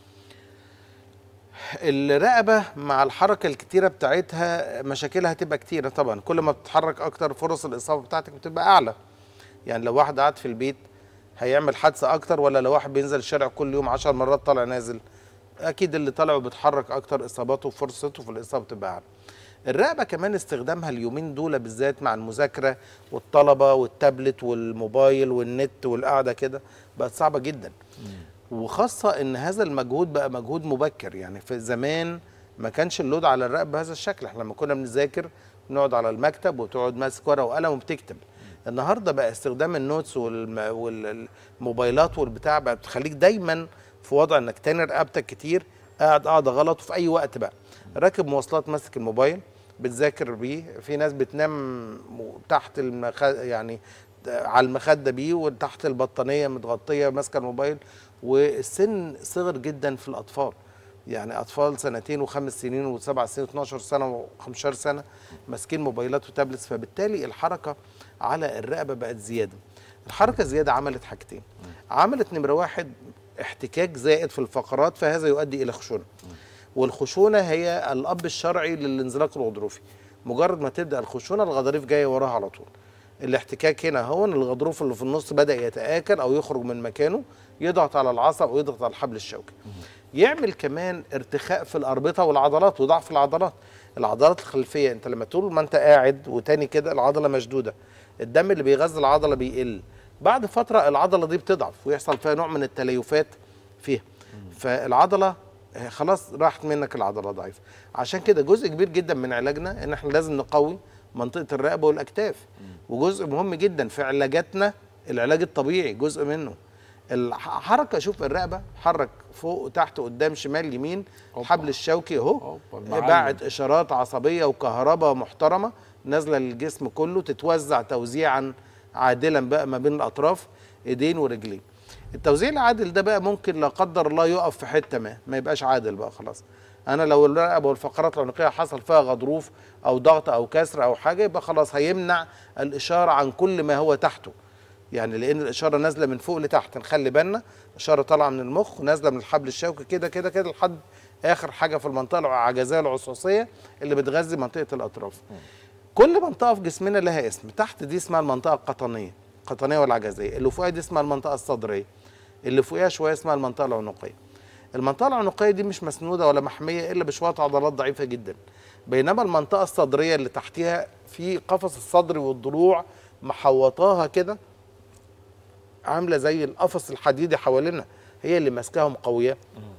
الرقبه مع الحركه الكتيره بتاعتها مشاكلها هتبقى كتيره طبعا كل ما بتتحرك اكتر فرص الاصابه بتاعتك بتبقى اعلى يعني لو واحد قاعد في البيت هيعمل حادثه اكتر ولا لو واحد بينزل الشارع كل يوم 10 مرات طالع نازل اكيد اللي طالع وبيتحرك اكتر اصاباته وفرصته في الاصابه بتبقى اعلى الرقبه كمان استخدامها اليومين دول بالذات مع المذاكره والطلبه والتابلت والموبايل والنت والقعده كده بقت صعبه جدا وخاصه ان هذا المجهود بقى مجهود مبكر يعني في زمان ما كانش اللود على الرقبه بهذا الشكل احنا لما كنا بنذاكر نقعد على المكتب وتقعد ماسك ورقه وقلم وبتكتب النهارده بقى استخدام النوتس والم- والموبايلات والبتاع بقى بتخليك دايما في وضع انك تاني رقبتك كتير قاعد قاعده غلط وفي اي وقت بقى راكب مواصلات ماسك الموبايل بتذاكر بيه في ناس بتنام تحت المخ... يعني على المخده بيه وتحت البطانيه متغطيه ماسكه الموبايل والسن صغر جدا في الاطفال يعني اطفال سنتين وخمس سنين وسبع سنين و12 سنه و15 سنه ماسكين موبايلات وتابلتس فبالتالي الحركه على الرقبه بقت زياده الحركه زياده عملت حاجتين عملت نمره واحد احتكاك زائد في الفقرات فهذا يؤدي الى خشونه والخشونه هي الاب الشرعي للانزلاق الغضروفي مجرد ما تبدا الخشونه الغضاريف جايه وراها على طول الاحتكاك هنا هو ان الغضروف اللي في النص بدا يتاكل او يخرج من مكانه يضغط على العصب او يضغط على الحبل الشوكي يعمل كمان ارتخاء في الاربطه والعضلات وضعف العضلات العضلات الخلفيه انت لما طول ما انت قاعد وتاني كده العضله مشدوده الدم اللي بيغذي العضله بيقل بعد فتره العضله دي بتضعف ويحصل فيها نوع من التليفات فيها فالعضله آه، خلاص راحت منك العضله ضعيفه عشان كده جزء كبير جدا من علاجنا ان احنا لازم نقوي منطقه الرقبه والاكتاف وجزء مهم جدا في علاجاتنا العلاج الطبيعي جزء منه الحركه شوف الرقبه حرك فوق وتحت قدام شمال يمين الحبل الشوكي اهو المعلم. باعت اشارات عصبيه وكهرباء محترمه نازله للجسم كله تتوزع توزيعا عادلا بقى ما بين الاطراف ايدين ورجلين التوزيع العادل ده بقى ممكن لا قدر الله يقف في حته ما ما يبقاش عادل بقى خلاص انا لو الرقبه والفقرات العنقيه حصل فيها غضروف او ضغط او كسر او حاجه يبقى خلاص هيمنع الاشاره عن كل ما هو تحته يعني لان الاشاره نازله من فوق لتحت نخلي بالنا اشاره طالعه من المخ نازله من الحبل الشوكي كده كده كده لحد اخر حاجه في المنطقه العجزيه العصوصيه اللي بتغذي منطقه الاطراف كل منطقه في جسمنا لها اسم تحت دي اسمها المنطقه القطنيه القطنيه والعجزيه اللي فوقها دي اسمها المنطقه الصدريه اللي فوقها شويه اسمها المنطقه العنقيه المنطقه العنقيه دي مش مسنوده ولا محميه الا بشويه عضلات ضعيفه جدا بينما المنطقه الصدريه اللي تحتها في قفص الصدر والضلوع محوطاها كده عامله زي القفص الحديدي حوالينا هي اللي ماسكاهم قويه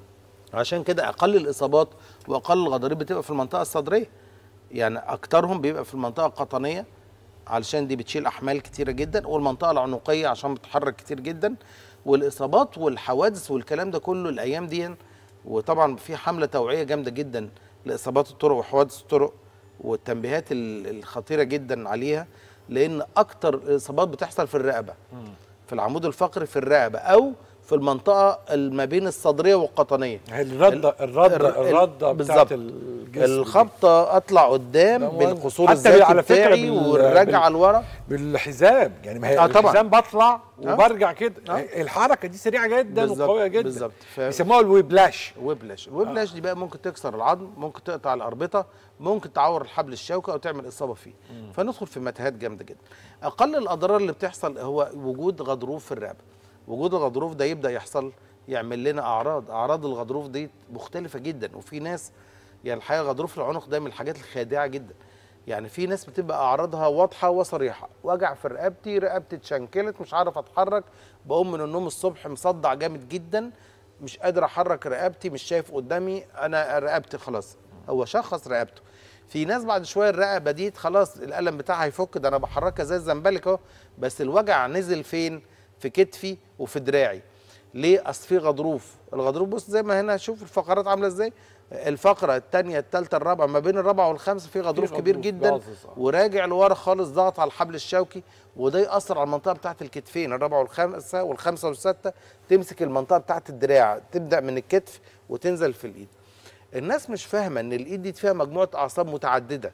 عشان كده اقل الاصابات واقل الغضاريف بتبقى في المنطقه الصدريه يعني اكترهم بيبقى في المنطقه القطنيه علشان دي بتشيل احمال كتيره جدا والمنطقه العنقيه عشان بتتحرك كتير جدا والاصابات والحوادث والكلام ده كله الايام دي وطبعا في حمله توعيه جامده جدا لاصابات الطرق وحوادث الطرق والتنبيهات ال- الخطيره جدا عليها لان اكتر الاصابات بتحصل في الرقبه في العمود الفقري في الرقبه او في المنطقه ما بين الصدريه والقطنيه الرده الرده ال- الرده بالظبط. بتاعت الجسم دي. الخبطه اطلع قدام ده مهم. بالقصور حتى الذاتي على فكرة بتاعي بال- والرجعه بال- لورا بالحزام يعني ما هي آه طبعاً. الحزام بطلع آه. وبرجع كده آه. الحركه دي سريعه جدا بالظبط، وقويه جدا بالظبط. ف- بيسموها الويبلاش ويبلاش الويبلاش دي بقى ممكن تكسر العظم ممكن تقطع الاربطه ممكن تعور الحبل الشوكي او تعمل اصابه فيه فندخل في متاهات جامده جدا اقل الاضرار اللي بتحصل هو وجود غضروف في الرقبه وجود الغضروف ده يبدا يحصل يعمل لنا اعراض اعراض الغضروف دي مختلفه جدا وفي ناس يعني الحقيقه غضروف العنق ده من الحاجات الخادعه جدا يعني في ناس بتبقى اعراضها واضحه وصريحه وجع في رقبتي رقبتي اتشنكلت مش عارف اتحرك بقوم من النوم الصبح مصدع جامد جدا مش قادر احرك رقبتي مش شايف قدامي انا رقبتي خلاص هو شخص رقبته في ناس بعد شويه الرقبه دي خلاص الالم بتاعها هيفك ده انا بحركها زي الزنبلك اهو بس الوجع نزل فين في كتفي وفي دراعي ليه اصل في غضروف الغضروف بص زي ما هنا شوف الفقرات عامله ازاي الفقره الثانيه الثالثه الرابعه ما بين الرابعه والخامسه في غضروف كبير غضروف جدا باظظ، آه. وراجع لورا خالص ضغط على الحبل الشوكي وده ياثر على المنطقه بتاعه الكتفين الرابعه والخامسه والخامسه والسادسه تمسك المنطقه بتاعه الدراع تبدا من الكتف وتنزل في الايد الناس مش فاهمه ان الايد دي فيها مجموعه اعصاب متعدده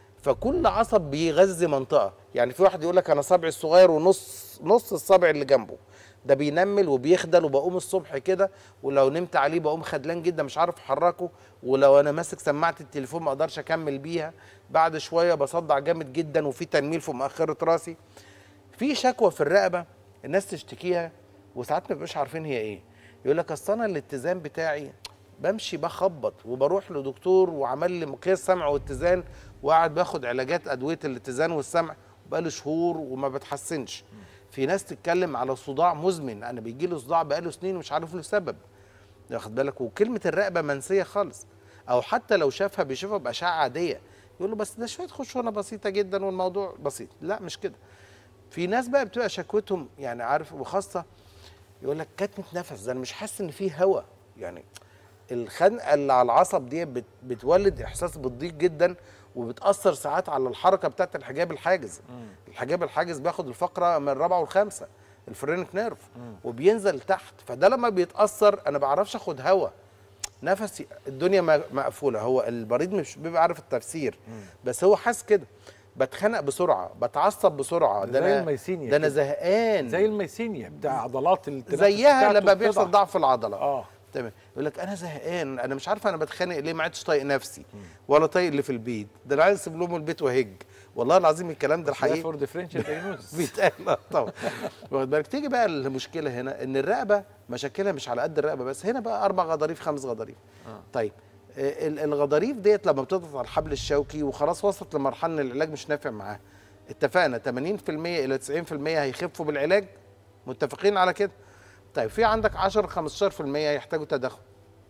فكل عصب بيغذي منطقه يعني في واحد يقول لك انا صبعي الصغير ونص نص الصبع اللي جنبه ده بينمل وبيخدل وبقوم الصبح كده ولو نمت عليه بقوم خدلان جدا مش عارف احركه ولو انا ماسك سماعه التليفون ما اقدرش اكمل بيها بعد شويه بصدع جامد جدا وفي تنميل في مؤخره راسي في شكوى في الرقبه الناس تشتكيها وساعات ما بيبقاش عارفين هي ايه يقول لك اصل انا الاتزان بتاعي بمشي بخبط وبروح لدكتور وعمل لي مقياس سمع واتزان وقاعد باخد علاجات ادويه الاتزان والسمع بقالي شهور وما بتحسنش في ناس تتكلم على صداع مزمن انا بيجي لي صداع بقاله سنين ومش عارف له سبب واخد بالك وكلمه الرقبه منسيه خالص او حتى لو شافها بيشوفها باشعه عاديه يقول له بس ده شويه خشونه بسيطه جدا والموضوع بسيط لا مش كده في ناس بقى بتبقى شكوتهم يعني عارف وخاصه يقول لك كتمه نفس ده انا مش حاسس ان فيه هوا يعني الخنقه اللي على العصب دي بت بتولد احساس بالضيق جدا وبتاثر ساعات على الحركه بتاعت الحجاب الحاجز الحجاب الحاجز بياخد الفقره من الرابعه والخامسه الفرينك نيرف وبينزل تحت فده لما بيتاثر انا بعرفش اخد هوا نفسي الدنيا م- مقفوله هو المريض مش بيبقى عارف التفسير بس هو حاسس كده بتخنق بسرعه بتعصب بسرعه ده زي انا الميسينيا ده انا كده. زهقان زي الميسينيا بتاع عضلات التنفس زيها بتاعته لما بيحصل بتضعف. ضعف في العضله اه تمام يقول لك انا زهقان انا مش عارف انا بتخانق ليه ما عدتش طايق نفسي ولا طايق اللي في البيت ده انا عايز اسيب لهم البيت وهج والله العظيم الكلام ده الحقيقي فور ديفرنشال دايجنوز بيتقال آه طبعا واخد بالك تيجي بقى المشكله هنا ان الرقبه مشاكلها مش على قد الرقبه بس هنا بقى اربع غضاريف خمس غضاريف طيب آه، ال- الغضاريف ديت لما بتضغط على الحبل الشوكي وخلاص وصلت لمرحله ان العلاج مش نافع معاها اتفقنا 80% الى 90% هيخفوا بالعلاج متفقين على كده طيب في عندك 10 15% هيحتاجوا تدخل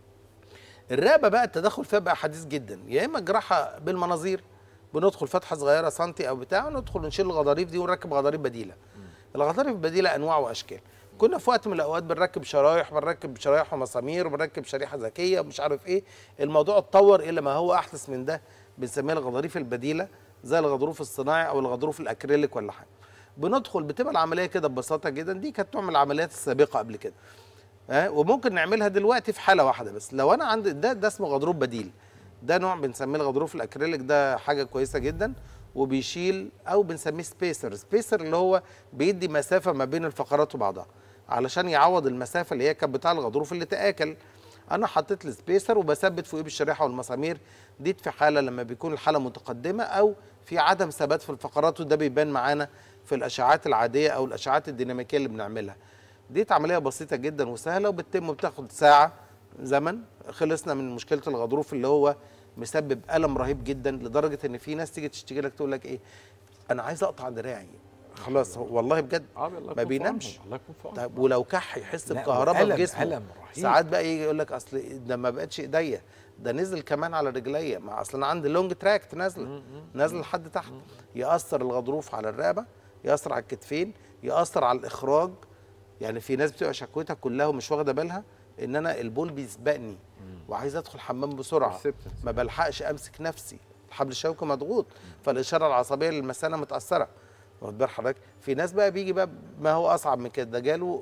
الرقبه بقى التدخل فيها بقى حديث جدا يا اما جراحه بالمناظير بندخل فتحه صغيره سنتي او بتاع ندخل نشيل الغضاريف دي ونركب غضاريف بديله الغضاريف البديله انواع واشكال كنا في وقت من الاوقات بنركب شرايح بنركب شرايح ومسامير وبنركب شريحه ذكيه ومش عارف ايه الموضوع اتطور الى ما هو احدث من ده بنسميها الغضاريف البديله زي الغضروف الصناعي او الغضروف الاكريليك ولا حاجه بندخل بتبقى العمليه كده ببساطه جدا دي كانت نوع من العمليات السابقه قبل كده ها وممكن نعملها دلوقتي في حاله واحده بس لو انا عندي ده ده اسمه غضروف بديل ده نوع بنسميه الغضروف الاكريليك ده حاجه كويسه جدا وبيشيل او بنسميه سبيسر سبيسر اللي هو بيدي مسافه ما بين الفقرات وبعضها علشان يعوض المسافه اللي هي كانت بتاع الغضروف اللي تاكل انا حطيت السبيسر وبثبت فوقيه بالشريحه والمسامير دي في حاله لما بيكون الحاله متقدمه او في عدم ثبات في الفقرات وده بيبان معانا في الاشعاعات العاديه او الاشعاعات الديناميكيه اللي بنعملها دي عمليه بسيطه جدا وسهله وبتتم وبتاخد ساعه زمن خلصنا من مشكله الغضروف اللي هو مسبب الم رهيب جدا لدرجه ان في ناس تيجي تشتكي لك تقول لك ايه انا عايز اقطع دراعي خلاص هو والله بجد ما بينامش الله يكون في عونه طيب ولو كح يحس لا، بكهرباء وألم- في جسمه ألم رهيب. ساعات بقى يجي يقول لك اصل ده ما بقتش ايديا ده نزل كمان على رجليا ما اصل انا عندي لونج تراكت نازله نازله لحد تحت ياثر الغضروف على الرقبه ياثر على الكتفين ياثر على الاخراج يعني في ناس بتبقى شكوتها كلها ومش واخده بالها ان انا البول بيسبقني وعايز ادخل حمام بسرعه ما بلحقش امسك نفسي الحبل الشوكي مضغوط فالاشاره العصبيه للمثانه متاثره واخد بال حضرتك في ناس بقى بيجي بقى ما هو اصعب من كده ده جاله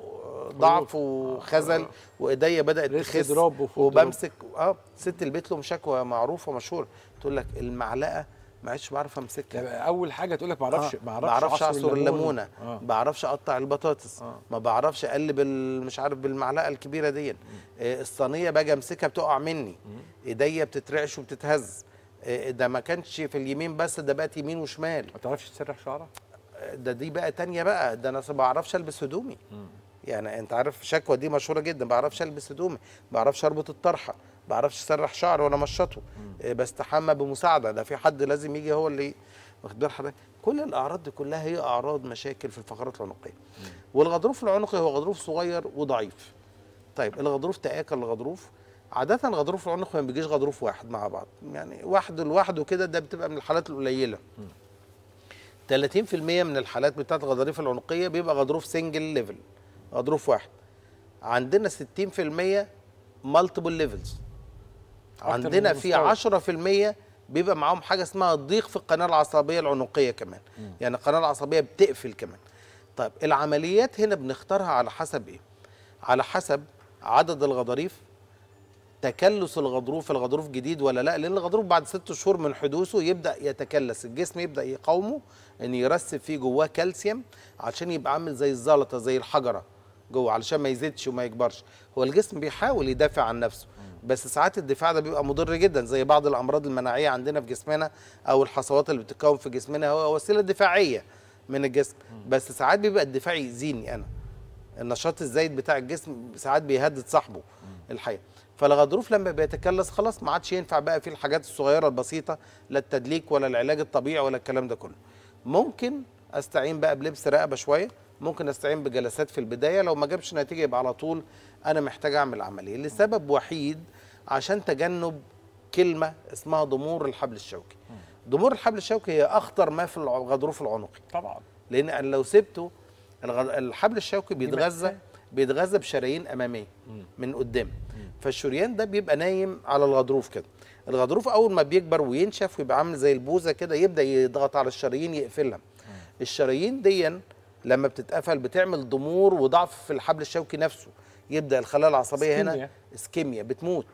ضعف وخزل وايديا بدات ريسك تخس دروب وفوت وبمسك اه ست البيت لهم شكوى معروفه مشهوره تقول لك المعلقه ما عدتش بعرف امسكها اول حاجه تقول لك ما اعرفش ما بعرفش اعصر الليمونه ما بعرفش اقطع البطاطس ما بعرفش اقلب ال- مش عارف بالمعلقه الكبيره دي آه، الصينيه باجي امسكها بتقع مني ايديا بتترعش وبتتهز آه، ده ما كانش في اليمين بس ده بقت يمين وشمال ما تعرفش تسرح شعرك ده دي بقى تانية بقى ده انا ما بعرفش البس هدومي يعني انت عارف شكوى دي مشهوره جدا ما بعرفش البس هدومي ما بعرفش اربط الطرحه ما بعرفش اسرح شعري وانا مشطه إيه، بستحمى بمساعده ده في حد لازم يجي هو اللي واخد بال حضرتك كل الاعراض دي كلها هي اعراض مشاكل في الفقرات العنقيه والغضروف العنقي هو غضروف صغير وضعيف طيب الغضروف تآكل الغضروف عادة الغضروف العنقي ما بيجيش غضروف واحد مع بعض يعني واحد لوحده كده ده بتبقى من الحالات القليلة 30% من الحالات بتاعت الغضاريف العنقية بيبقى غضروف سنجل ليفل غضروف واحد عندنا 60% مالتيبل ليفلز أكتر من عندنا في مستوى. 10% بيبقى معاهم حاجه اسمها ضيق في القناه العصبيه العنقيه كمان يعني القناه العصبيه بتقفل كمان طيب العمليات هنا بنختارها على حسب ايه على حسب عدد الغضاريف تكلس الغضروف الغضروف جديد ولا لا لان الغضروف بعد ست شهور من حدوثه يبدا يتكلس الجسم يبدا يقاومه ان يرسب فيه جواه كالسيوم عشان يبقى عامل زي الزلطه زي الحجره جوه علشان ما يزيدش وما يكبرش هو الجسم بيحاول يدافع عن نفسه بس ساعات الدفاع ده بيبقى مضر جدا زي بعض الامراض المناعيه عندنا في جسمنا او الحصوات اللي بتتكون في جسمنا هو وسيله دفاعيه من الجسم بس ساعات بيبقى الدفاع يأذيني انا النشاط الزايد بتاع الجسم ساعات بيهدد صاحبه الحقيقه فالغضروف لما بيتكلس خلاص ما عادش ينفع بقى فيه الحاجات الصغيره البسيطه لا التدليك ولا العلاج الطبيعي ولا الكلام ده كله ممكن استعين بقى بلبس رقبه شويه ممكن استعين بجلسات في البدايه لو ما جابش نتيجه يبقى على طول انا محتاج اعمل عمليه لسبب وحيد عشان تجنب كلمه اسمها ضمور الحبل الشوكي ضمور الحبل الشوكي هي اخطر ما في الغضروف العنقي طبعا لان أنا لو سبته الغ- الحبل الشوكي بيتغذى مأساة. بيتغذى بشرايين اماميه من قدام فالشريان ده بيبقى نايم على الغضروف كده الغضروف اول ما بيكبر وينشف ويبقى عامل زي البوزه كده يبدا يضغط على الشرايين يقفلها الشرايين دي لما بتتقفل بتعمل ضمور وضعف في الحبل الشوكي نفسه يبدا الخلايا العصبيه هنا اسكيميا. اسكيميا بتموت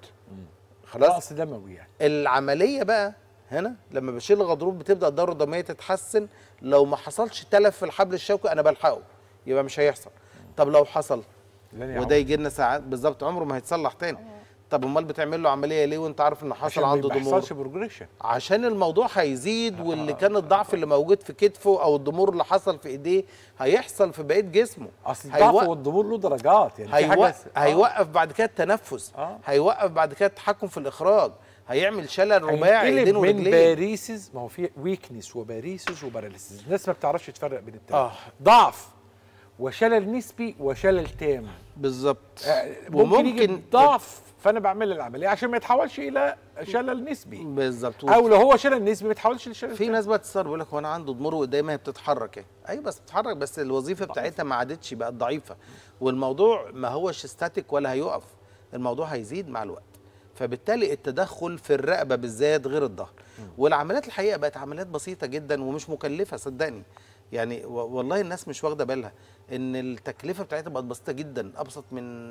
خلاص نقص دموي يعني العمليه بقى هنا لما بشيل الغضروف بتبدا الدوره الدمويه تتحسن لو ما حصلش تلف في الحبل الشوكي انا بلحقه يبقى مش هيحصل طب لو حصل لن وده يجي لنا ساعات بالظبط عمره ما هيتصلح تاني طب امال بتعمل له عمليه ليه وانت عارف ان حصل عشان ما عنده ضمور بيحصلش بروجريشن عشان الموضوع هيزيد واللي كان الضعف اللي موجود في كتفه او الضمور اللي حصل في ايديه هيحصل في بقيه جسمه اصل الضعف هيوق- والضمور له درجات يعني في هيوق... حاجه آه. هيوقف بعد كده التنفس آه. هيوقف بعد كده التحكم في الاخراج هيعمل شلل رباعي هينقلب ايدين من ورجلين باريسز ما هو في ويكنس وباريسز وباراليسيس الناس ما بتعرفش تفرق بين التلاته آه. ضعف وشلل نسبي وشلل تام بالظبط آه، ممكن يجي وممكن ضعف فانا بعمل العمليه عشان ما يتحولش الى شلل نسبي بالظبط او لو هو شلل نسبي ما يتحولش لشلل في ناس بقى تستغرب يقول لك هو انا عنده ضمور وقدامي هي بتتحرك ايه ايوه بس بتتحرك بس الوظيفه بتاعتها ما عادتش بقت ضعيفه والموضوع ما هوش ستاتيك ولا هيقف الموضوع هيزيد مع الوقت فبالتالي التدخل في الرقبه بالذات غير الظهر والعمليات الحقيقه بقت عمليات بسيطه جدا ومش مكلفه صدقني يعني و- والله الناس مش واخده بالها ان التكلفه بتاعتها بقت بسيطه جدا ابسط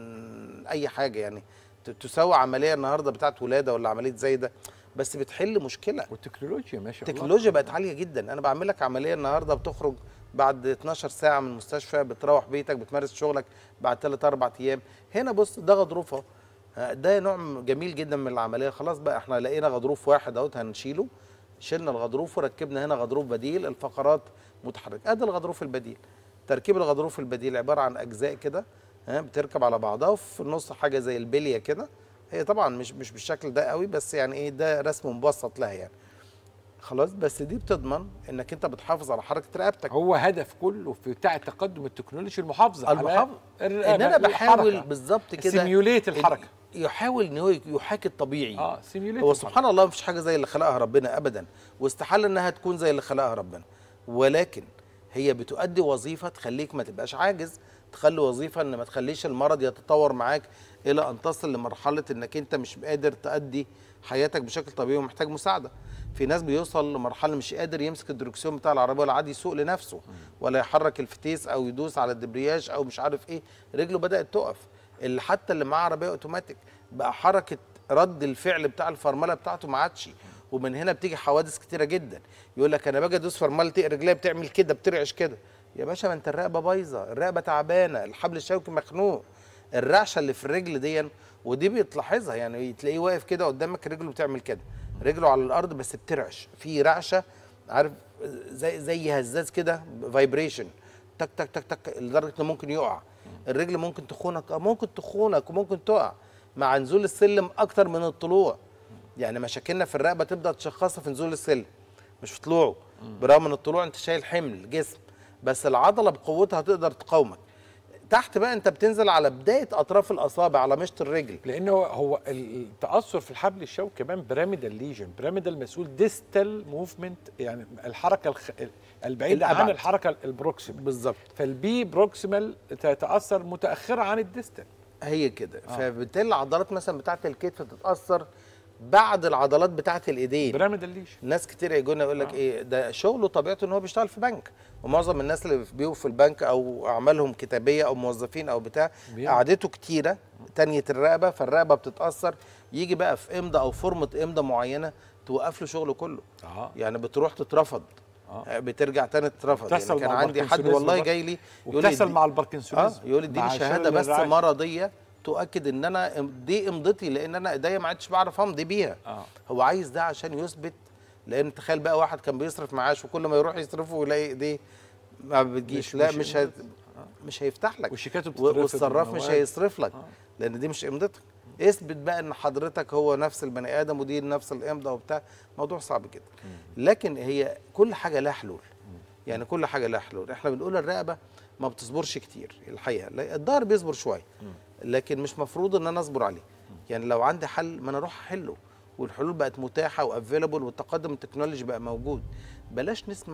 من اي حاجه يعني ت- تساوي عمليه النهارده بتاعت ولاده ولا عمليه زي ده بس بتحل مشكله والتكنولوجيا ما شاء الله التكنولوجيا بقت عاليه جدا انا بعمل لك عمليه النهارده بتخرج بعد 12 ساعه من المستشفى بتروح بيتك بتمارس شغلك بعد 3 4 ايام هنا بص ده غضروف اهو آه، ده نوع جميل جدا من العمليه خلاص بقى احنا لقينا غضروف واحد اهوت هنشيله شلنا الغضروف وركبنا هنا غضروف بديل الفقرات متحركه ادي الغضروف البديل تركيب الغضروف البديل عباره عن اجزاء كده ها بتركب على بعضها وفي النص حاجه زي البليه كده هي طبعا مش مش بالشكل ده قوي بس يعني ايه ده رسم مبسط لها يعني خلاص بس دي بتضمن انك انت بتحافظ على حركه رقبتك هو هدف كله في بتاع تقدم التكنولوجيا المحافظه على المحافظ الرقبة، ان انا بحاول الحركة. بالظبط كده سيميوليت إن الحركه يحاول ان هو يحاكي الطبيعي اه سيميوليت هو سبحان الله مفيش حاجه زي اللي خلقها ربنا ابدا واستحاله انها تكون زي اللي خلقها ربنا ولكن هي بتؤدي وظيفه تخليك ما تبقاش عاجز تخلي وظيفه ان ما تخليش المرض يتطور معاك الى ان تصل لمرحله انك انت مش قادر تؤدي حياتك بشكل طبيعي ومحتاج مساعده في ناس بيوصل لمرحله مش قادر يمسك الدركسيون بتاع العربيه ولا عادي يسوق لنفسه ولا يحرك الفتيس او يدوس على الدبرياج او مش عارف ايه رجله بدات تقف اللي حتى اللي معاه عربيه اوتوماتيك بقى حركه رد الفعل بتاع الفرمله بتاعته ما عادش ومن هنا بتيجي حوادث كتيره جدا يقول لك انا باجي ادوس فرملتي رجليا بتعمل كده بترعش كده يا باشا ما انت الرقبه بايظه الرقبه تعبانه الحبل الشوكي مخنوق الرعشه اللي في الرجل دي ودي بتلاحظها يعني تلاقيه واقف كده قدامك رجله بتعمل كده رجله على الارض بس بترعش في رعشه عارف زي زي هزاز كده فايبريشن تك تك تك تك لدرجه انه ممكن يقع الرجل ممكن تخونك اه ممكن تخونك وممكن تقع مع نزول السلم اكتر من الطلوع يعني مشاكلنا في الرقبه تبدا تشخصها في نزول السلم مش في طلوعه برغم ان الطلوع انت شايل حمل جسم بس العضله بقوتها تقدر تقاومك تحت بقى انت بتنزل على بدايه اطراف الاصابع على مشط الرجل لان هو هو التاثر في الحبل الشوكي كمان بيراميدال ليجن بيراميدال مسؤول ديستال موفمنت يعني الحركه الخ... البعيده عن الأبعد. الحركه البروكسيمال بالظبط فالبي بروكسيمال تتاثر متاخره عن الديستال هي كده آه. آه. فبالتالي العضلات مثلا بتاعه الكتف تتاثر بعد العضلات بتاعه الايدين بيراميدال ليجن ناس كتير يجونا يقول لك آه. آه. ايه ده شغله طبيعته ان هو بيشتغل في بنك ومعظم الناس اللي بيبقوا في البنك او اعمالهم كتابيه او موظفين او بتاع بيعمل. قعدته كتيره تانية الرقبه فالرقبه بتتاثر يجي بقى في امضه او فورمه امضه معينه توقف له شغله كله اه يعني بتروح تترفض آه. بترجع تاني تترفض يعني بتحصل كان مع عندي حد الباركنسونيزم والله برضه. جاي لي يقول لي وبتحصل دي- مع اه الباركنسونيزم يقول لي دي مع شهاده شلل بس الرعاش. مرضيه تؤكد ان انا دي امضتي لان انا ايديا ما عدتش بعرف امضي بيها اه هو عايز ده عشان يثبت لان تخيل بقى واحد كان بيصرف معاش وكل ما يروح يصرفه ويلاقي ايديه ما بتجيش مش- لا مش مش هي... مش هيفتح لك وشيكاته و- بتترفض والصراف مش والمواد. هيصرف لك آه. لان دي مش امضتك اثبت بقى ان حضرتك هو نفس البني ادم ودي نفس الامضه وبتاع موضوع صعب جدا لكن هي كل حاجه لها حلول يعني كل حاجه لها حلول احنا بنقول الرقبه ما بتصبرش كتير الحقيقه لا، الظهر بيصبر شويه لكن مش مفروض ان انا اصبر عليه يعني لو عندي حل ما انا اروح احله والحلول بقت متاحه وافيلبل والتقدم التكنولوجي بقى موجود بلاش نسمع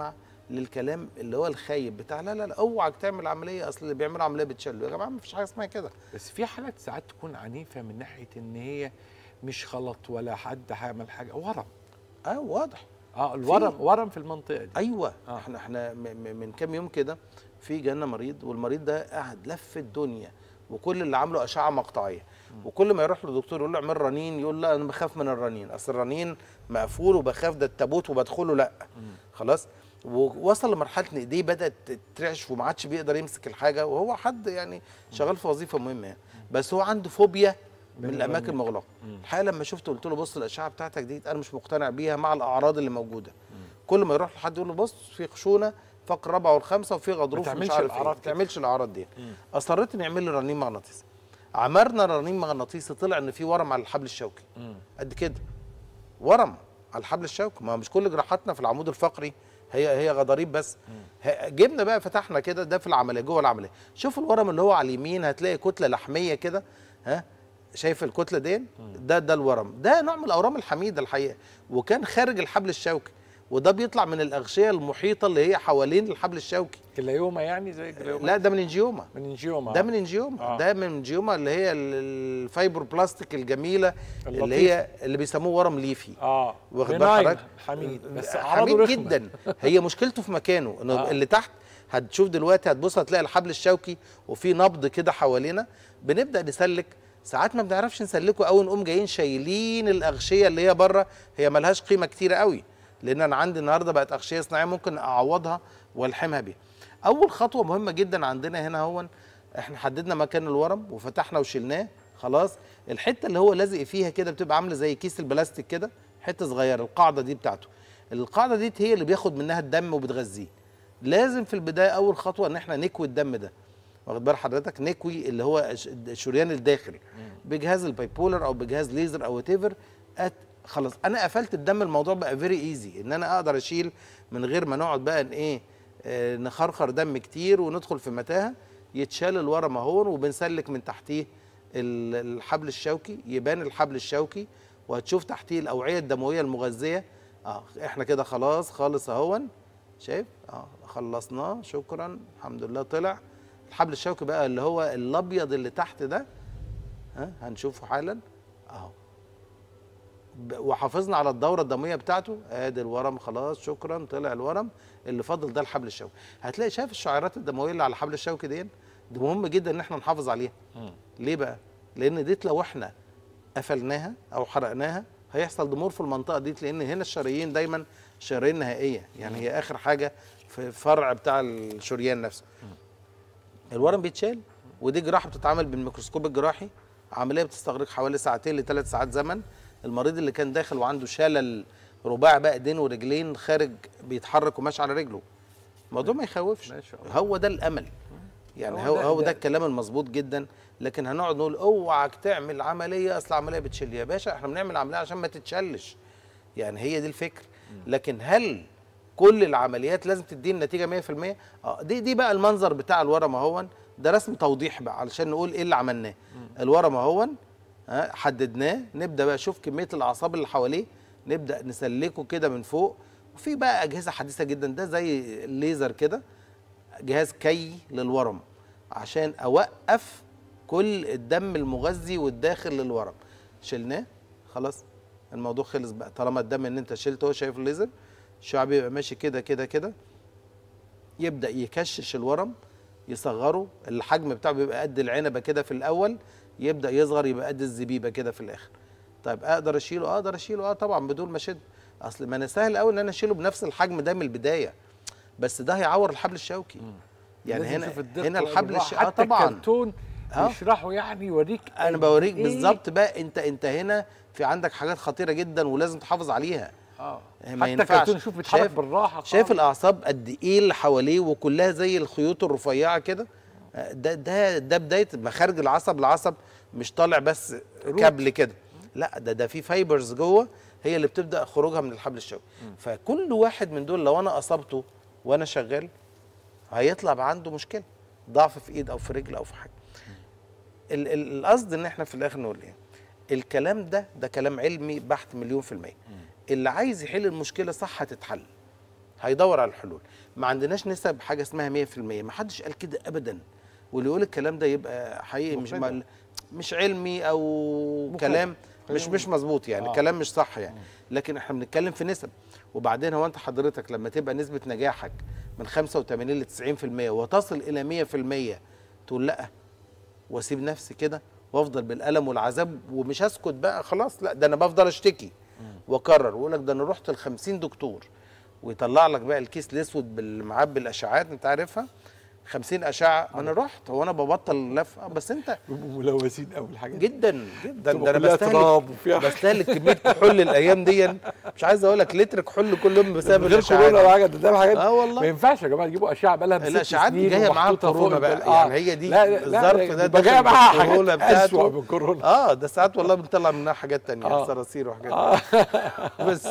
للكلام اللي هو الخايب بتاع لا لا لا اوعك تعمل عمليه اصل اللي بيعملوا عمليه بتشلوا يا جماعه ما فيش حاجه اسمها كده بس في حالات ساعات تكون عنيفه من ناحيه ان هي مش غلط ولا حد هيعمل حاجه ورم اه واضح اه الورم في- ورم في المنطقه دي ايوه آه. احنا احنا م- م- من كام يوم كده في جانا مريض والمريض ده قاعد لف الدنيا وكل اللي عامله اشعه مقطعيه وكل ما يروح لدكتور يقول له اعمل رنين يقول لا انا بخاف من الرنين اصل الرنين مقفول وبخاف ده التابوت وبدخله لا خلاص ووصل لمرحله ان ايديه بدات تترعش وما عادش بيقدر يمسك الحاجه وهو حد يعني شغال في وظيفه مهمه يعني بس هو عنده فوبيا من من الاماكن الرنين. المغلقه الحقيقه لما شفته قلت له بص الاشعه بتاعتك دي انا مش مقتنع بيها مع الاعراض اللي موجوده كل ما يروح لحد يقول له بص في خشونه فقر الرابعه والخامسه وفي غضروف ما مش تعملش عارف ايه الأعراض ما كده. تعملش الاعراض دي اصريت اني اعمل لي رنين مغناطيسي عملنا رنين مغناطيسي طلع ان في ورم على الحبل الشوكي قد كده ورم على الحبل الشوكي ما مش كل جراحاتنا في العمود الفقري هي هي غضاريف بس ه- جبنا بقى فتحنا كده ده في العمليه جوه العمليه شوف الورم اللي هو على اليمين هتلاقي كتله لحميه كده ها شايف الكتله دي ده ده الورم ده نوع من الاورام الحميده الحقيقه وكان خارج الحبل الشوكي وده بيطلع من الاغشيه المحيطه اللي هي حوالين الحبل الشوكي كلايوما يعني زي كلايوما لا ده من انجيوما من انجيوما ده من انجيوما آه. ده من انجيوما اللي هي ال- الفايبر بلاستيك الجميله اللي اللطيفة. هي اللي بيسموه ورم ليفي اه واخد بال بناين، حضرتك حميد بس حميد اعراضه رخمة. جدا هي مشكلته في مكانه انه آه. اللي تحت هتشوف دلوقتي هتبص هتلاقي الحبل الشوكي وفي نبض كده حوالينا بنبدا نسلك ساعات ما بنعرفش نسلكه قوي نقوم جايين شايلين الاغشيه اللي هي بره هي ملهاش قيمه كتيره قوي لان انا عندي النهارده بقت اغشيه صناعيه ممكن اعوضها والحمها بيها اول خطوه مهمه جدا عندنا هنا هو احنا حددنا مكان الورم وفتحنا وشلناه خلاص الحته اللي هو لازق فيها كده بتبقى عامله زي كيس البلاستيك كده حته صغيره القاعده دي بتاعته القاعده دي هي اللي بياخد منها الدم وبتغذيه لازم في البدايه اول خطوه ان احنا نكوي الدم ده واخد بال حضرتك نكوي اللي هو الش- الشريان الداخلي بجهاز البايبولر او بجهاز ليزر او وات ايفر خلاص انا قفلت الدم الموضوع بقى فيري ايزي ان انا اقدر اشيل من غير ما نقعد بقى ان ايه آه، نخرخر دم كتير وندخل في متاهه يتشال الورم اهو وبنسلك من تحتيه ال- الحبل الشوكي يبان الحبل الشوكي وهتشوف تحتيه الاوعيه الدمويه المغذيه اه احنا كده خلاص خالص اهون شايف اه خلصناه شكرا الحمد لله طلع الحبل الشوكي بقى اللي هو الابيض اللي تحت ده ها هنشوفه حالا اهو ب- وحافظنا على الدوره الدمويه بتاعته ادي الورم خلاص شكرا طلع الورم اللي فاضل ده الحبل الشوكي هتلاقي شايف الشعيرات الدمويه اللي على الحبل الشوكي دي دي مهم جدا ان احنا نحافظ عليها ليه بقى لان ديت لو احنا قفلناها او حرقناها هيحصل ضمور في المنطقه دي لان هنا الشرايين دايما شرايين نهائيه يعني هي اخر حاجه في الفرع بتاع الشريان نفسه الورم بيتشال ودي جراحه بتتعمل بالميكروسكوب الجراحي عمليه بتستغرق حوالي ساعتين لثلاث ساعات زمن المريض اللي كان داخل وعنده شلل رباع بقى ايدين ورجلين خارج بيتحرك وماشي على رجله الموضوع ما يخوفش هو ده الامل يعني هو هو ده- هو ده- ده الكلام المظبوط جدا لكن هنقعد نقول اوعك تعمل عمليه اصل العمليه بتشل يا باشا احنا بنعمل عمليه عشان ما تتشلش يعني هي دي الفكر لكن هل كل العمليات لازم تديني نتيجه 100% اه دي دي بقى المنظر بتاع الورم اهون ده رسم توضيح بقى علشان نقول ايه اللي عملناه الورم اهون ها حددناه نبدا بقى نشوف كميه الاعصاب اللي حواليه نبدا نسلكه كده من فوق وفي بقى اجهزه حديثه جدا ده زي الليزر كده جهاز كي للورم عشان اوقف كل الدم المغذي والداخل للورم شلناه خلاص الموضوع خلص بقى طالما الدم ان انت شلته شايف الليزر الشعب يبقى ماشي كده كده كده يبدا يكشش الورم يصغره الحجم بتاعه بيبقى قد العنبه كده في الاول يبدا يصغر يبقى قد الزبيبه كده في الاخر طيب اقدر اشيله اقدر اشيله اه طبعا بدون ما اشد اصل ما انا سهل قوي ان انا اشيله بنفس الحجم ده من البدايه بس ده هيعور الحبل الشوكي يعني لازم هنا نشوف الدقة هنا الحبل والراحة. الشوكي اه حتى طبعا الكرتون آه. يشرحوا يعني يوريك انا قد بوريك إيه. بالظبط بقى انت انت هنا في عندك حاجات خطيره جدا ولازم تحافظ عليها اه ما حتى ينفعش الكرتون شوف بيتحرك شايف- بالراحه شايف خالص. الاعصاب قد ايه اللي حواليه وكلها زي الخيوط الرفيعه كده آه، ده ده ده بدايه مخارج العصب العصب مش طالع بس كابل كده لا ده ده في فايبرز جوه هي اللي بتبدا خروجها من الحبل الشوكي فكل واحد من دول لو انا اصبته وانا شغال هيطلع بقى عنده مشكله ضعف في ايد او في رجل او في حاجه ال- ال- القصد ان احنا في الاخر نقول ايه الكلام ده ده كلام علمي بحت مليون في المية اللي عايز يحل المشكلة صح هتتحل هيدور على الحلول ما عندناش نسب حاجه اسمها 100% ما حدش قال كده ابدا واللي يقول الكلام ده يبقى حقيقي مش مبتدع. ما مش علمي او مبتدع. كلام مش خلينا مش نقول. مظبوط يعني آه. كلام مش صح يعني لكن احنا بنتكلم في نسب وبعدين هو انت حضرتك لما تبقى نسبه نجاحك من 85 ل 90% وتصل الى 100% تقول لا واسيب نفسي كده وافضل بالالم والعذاب ومش هسكت بقى خلاص لا ده انا بفضل اشتكي واكرر واقول لك ده انا رحت ل 50 دكتور ويطلع لك بقى الكيس الاسود بالمعبي الاشعاعات انت عارفها 50 اشعه ما انا رحت هو انا ببطل لفه بس انت ملوثين قوي الحاجات جدا جدا بتبقى ده انا كلها تراب بستهلك وفيها- بستهلك كميه كحول الايام دي مش عايز اقول لك لتر كحول كل يوم بسبب من غير الاشعاعات كورونا ولا حاجه ده ده حاجات اه والله ما ينفعش يا جماعه تجيبوا اشعه بقى لها ست الاشعاعات دي سنين جايه معاها ومحطوطة فوق كورونا بقى البال- آه. يعني هي دي لا لا لا الظرف ده بيبقى جايه داخل معاها بالكورونا حاجات اسوء بتاعته من كورونا اه ده ساعات والله بنطلع منها حاجات تانية آه. صراصير وحاجات آه. بس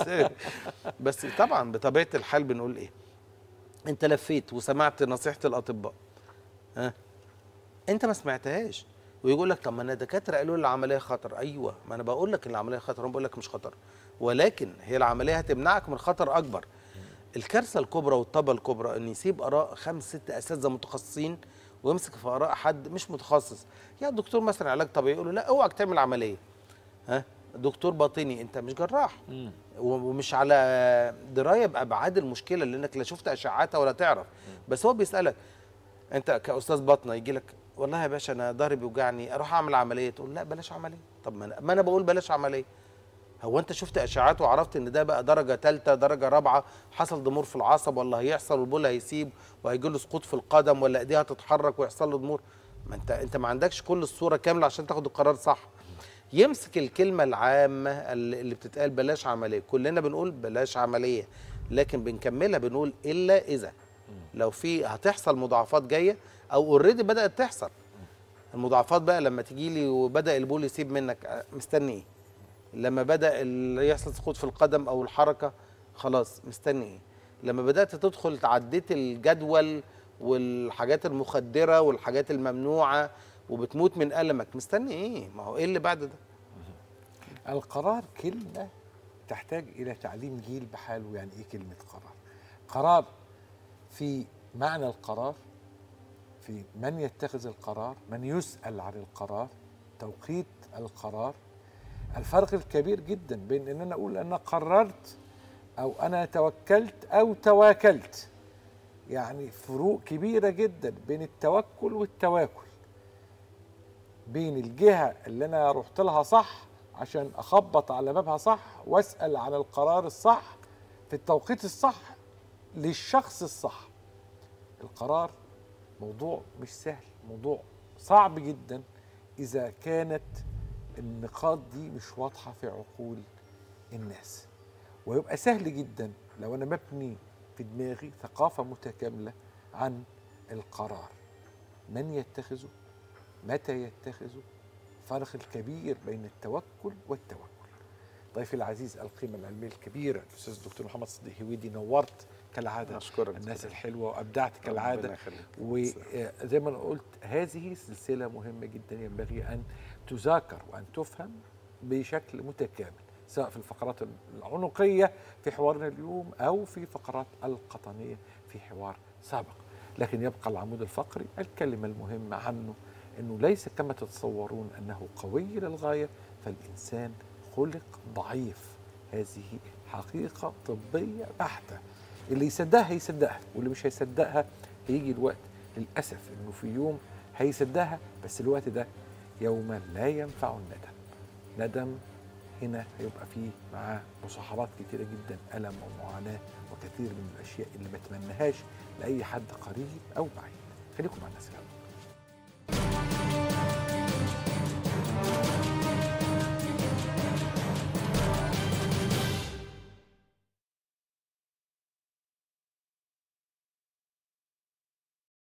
بس طبعا بطبيعه الحال بنقول ايه انت لفيت وسمعت نصيحه الاطباء ها انت ما سمعتهاش ويقول لك طب ما انا دكاتره قالوا لي العمليه خطر ايوه ما انا بقول لك ان العمليه خطر انا بقول لك مش خطر ولكن هي العمليه هتمنعك من خطر اكبر الكارثه الكبرى والطبه الكبرى ان يسيب اراء خمس ست اساتذه متخصصين ويمسك في اراء حد مش متخصص يا دكتور مثلا علاج طبيعي يقول له لا اوعك تعمل عمليه ها دكتور باطني انت مش جراح و- ومش على درايه بابعاد المشكله لانك لا شفت اشعاعاتها ولا تعرف بس هو بيسالك انت كاستاذ باطنه يجي لك والله يا باشا انا ظهري بيوجعني اروح اعمل عمليه تقول لا بلاش عمليه طب ما انا, ما أنا بقول بلاش عمليه هو انت شفت اشعاعات وعرفت ان ده بقى درجه ثالثه درجه رابعه حصل ضمور في العصب ولا هيحصل والبول هيسيب وهيجي له سقوط في القدم ولا ايديه هتتحرك ويحصل له ضمور ما انت انت ما عندكش كل الصوره كامله عشان تاخد القرار صح يمسك الكلمه العامه اللي اللي بتتقال بلاش عمليه كلنا بنقول بلاش عمليه لكن بنكملها بنقول الا اذا لو في هتحصل مضاعفات جايه او اوريدي بدات تحصل المضاعفات بقى لما تيجي لي وبدا البول يسيب منك أه، مستني ايه لما بدا ال- يحصل سقوط في القدم او الحركه خلاص مستني ايه لما بدات تدخل تعديت الجدول والحاجات المخدره والحاجات الممنوعه وبتموت من المك مستني ايه ما هو ايه اللي بعد ده القرار كلمة تحتاج إلى تعليم جيل بحاله يعني إيه كلمة قرار قرار في معنى القرار في من يتخذ القرار من يسأل عن القرار توقيت القرار الفرق الكبير جدا بين ان انا اقول انا قررت او انا توكلت او تواكلت يعني فروق كبيره جدا بين التوكل والتواكل بين الجهه اللي انا رحت لها صح عشان اخبط على بابها صح واسال عن القرار الصح في التوقيت الصح للشخص الصح القرار موضوع مش سهل موضوع صعب جدا اذا كانت النقاط دي مش واضحه في عقول الناس ويبقى سهل جدا لو انا مبني في دماغي ثقافه متكامله عن القرار من يتخذه متى يتخذه الفرق الكبير بين التوكل والتوكل ضيفي العزيز القيمه العلميه الكبيره الاستاذ الدكتور محمد صديق هويدي نورت كالعاده أشكرك الناس الحلوه وابدعت كالعاده ربنا يخليك. وزي ما انا قلت هذه سلسله مهمه جدا ينبغي ان تذاكر وان تفهم بشكل متكامل سواء في الفقرات العنقيه في حوارنا اليوم او في فقرات القطنيه في حوار سابق لكن يبقى العمود الفقري الكلمه المهمه عنه انه ليس كما تتصورون انه قوي للغايه فالانسان خلق ضعيف هذه حقيقه طبيه بحته اللي يصدقها هيصدقها واللي مش هيصدقها هيجي الوقت للاسف انه في يوم هيصدقها بس الوقت ده يوم لا ينفع الندم ندم هنا هيبقى فيه معاه مصاحبات كتيرة جدا ألم ومعاناة وكثير من الأشياء اللي ما اتمناهاش لأي حد قريب أو بعيد خليكم مع الناس الهوا